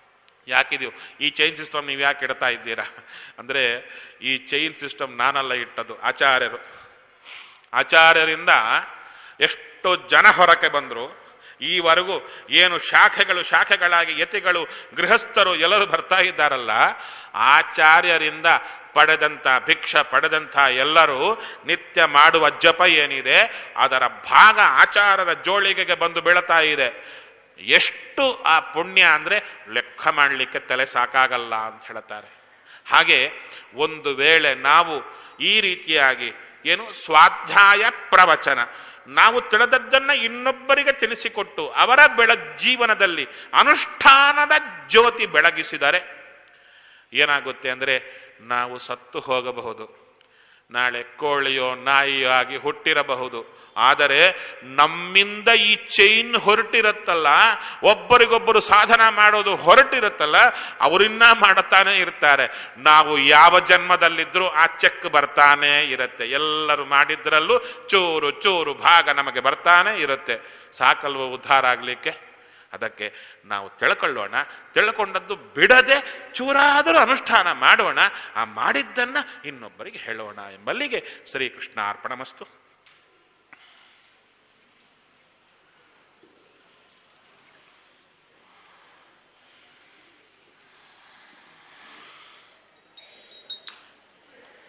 ಯಾಕಿದೀವು ಈ ಚೈನ್ ಸಿಸ್ಟಮ್ ನೀವು ಯಾಕೆ ಇಡ್ತಾ ಇದ್ದೀರಾ ಅಂದ್ರೆ ಈ ಚೈನ್ ಸಿಸ್ಟಮ್ ನಾನಲ್ಲ ಇಟ್ಟದ್ದು ಆಚಾರ್ಯರು ಆಚಾರ್ಯರಿಂದ ಎಷ್ಟೋ ಜನ ಹೊರಕ್ಕೆ ಬಂದರು ಈವರೆಗೂ ಏನು ಶಾಖೆಗಳು ಶಾಖೆಗಳಾಗಿ ಯತಿಗಳು ಗೃಹಸ್ಥರು ಎಲ್ಲರೂ ಬರ್ತಾ ಇದ್ದಾರಲ್ಲ ಆಚಾರ್ಯರಿಂದ ಪಡೆದಂತ ಭಿಕ್ಷ ಪಡೆದಂತ ಎಲ್ಲರೂ ನಿತ್ಯ ಮಾಡುವ ಜಪ ಏನಿದೆ ಅದರ ಭಾಗ ಆಚಾರರ ಜೋಳಿಗೆಗೆ ಬಂದು ಬೀಳ್ತಾ ಇದೆ ಎಷ್ಟು ಆ ಪುಣ್ಯ ಅಂದ್ರೆ ಲೆಕ್ಕ ಮಾಡಲಿಕ್ಕೆ ತಲೆ ಸಾಕಾಗಲ್ಲ ಅಂತ ಹೇಳ್ತಾರೆ ಹಾಗೆ ಒಂದು ವೇಳೆ ನಾವು ಈ ರೀತಿಯಾಗಿ ಏನು ಸ್ವಾಧ್ಯಾಯ ಪ್ರವಚನ ನಾವು ತಿಳಿದದ್ದನ್ನ ಇನ್ನೊಬ್ಬರಿಗೆ ತಿಳಿಸಿಕೊಟ್ಟು ಅವರ ಬೆಳ ಜೀವನದಲ್ಲಿ ಅನುಷ್ಠಾನದ ಜ್ಯೋತಿ ಬೆಳಗಿಸಿದರೆ ಏನಾಗುತ್ತೆ ಅಂದ್ರೆ ನಾವು ಸತ್ತು ಹೋಗಬಹುದು ನಾಳೆ ಕೋಳಿಯೋ ನಾಯಿಯೋ ಆಗಿ ಹುಟ್ಟಿರಬಹುದು ಆದರೆ ನಮ್ಮಿಂದ ಈ ಚೈನ್ ಹೊರಟಿರುತ್ತಲ್ಲ ಒಬ್ಬರಿಗೊಬ್ಬರು ಸಾಧನ ಮಾಡೋದು ಹೊರಟಿರುತ್ತಲ್ಲ ಅವರಿನ್ನ ಮಾಡುತ್ತಾನೆ ಇರ್ತಾರೆ ನಾವು ಯಾವ ಜನ್ಮದಲ್ಲಿದ್ರೂ ಆ ಚೆಕ್ ಬರ್ತಾನೆ ಇರುತ್ತೆ ಎಲ್ಲರೂ ಮಾಡಿದ್ರಲ್ಲೂ ಚೂರು ಚೂರು ಭಾಗ ನಮಗೆ ಬರ್ತಾನೆ ಇರುತ್ತೆ ಸಾಕಲ್ವ ಉದ್ಧಾರ ಆಗ್ಲಿಕ್ಕೆ ಅದಕ್ಕೆ ನಾವು ತಿಳ್ಕೊಳ್ಳೋಣ ತಿಳ್ಕೊಂಡದ್ದು ಬಿಡದೆ ಚೂರಾದರೂ ಅನುಷ್ಠಾನ ಮಾಡೋಣ ಆ ಮಾಡಿದ್ದನ್ನ ಇನ್ನೊಬ್ಬರಿಗೆ ಹೇಳೋಣ ಎಂಬಲ್ಲಿಗೆ ಶ್ರೀಕೃಷ್ಣ ಅರ್ಪಣಮಸ್ತು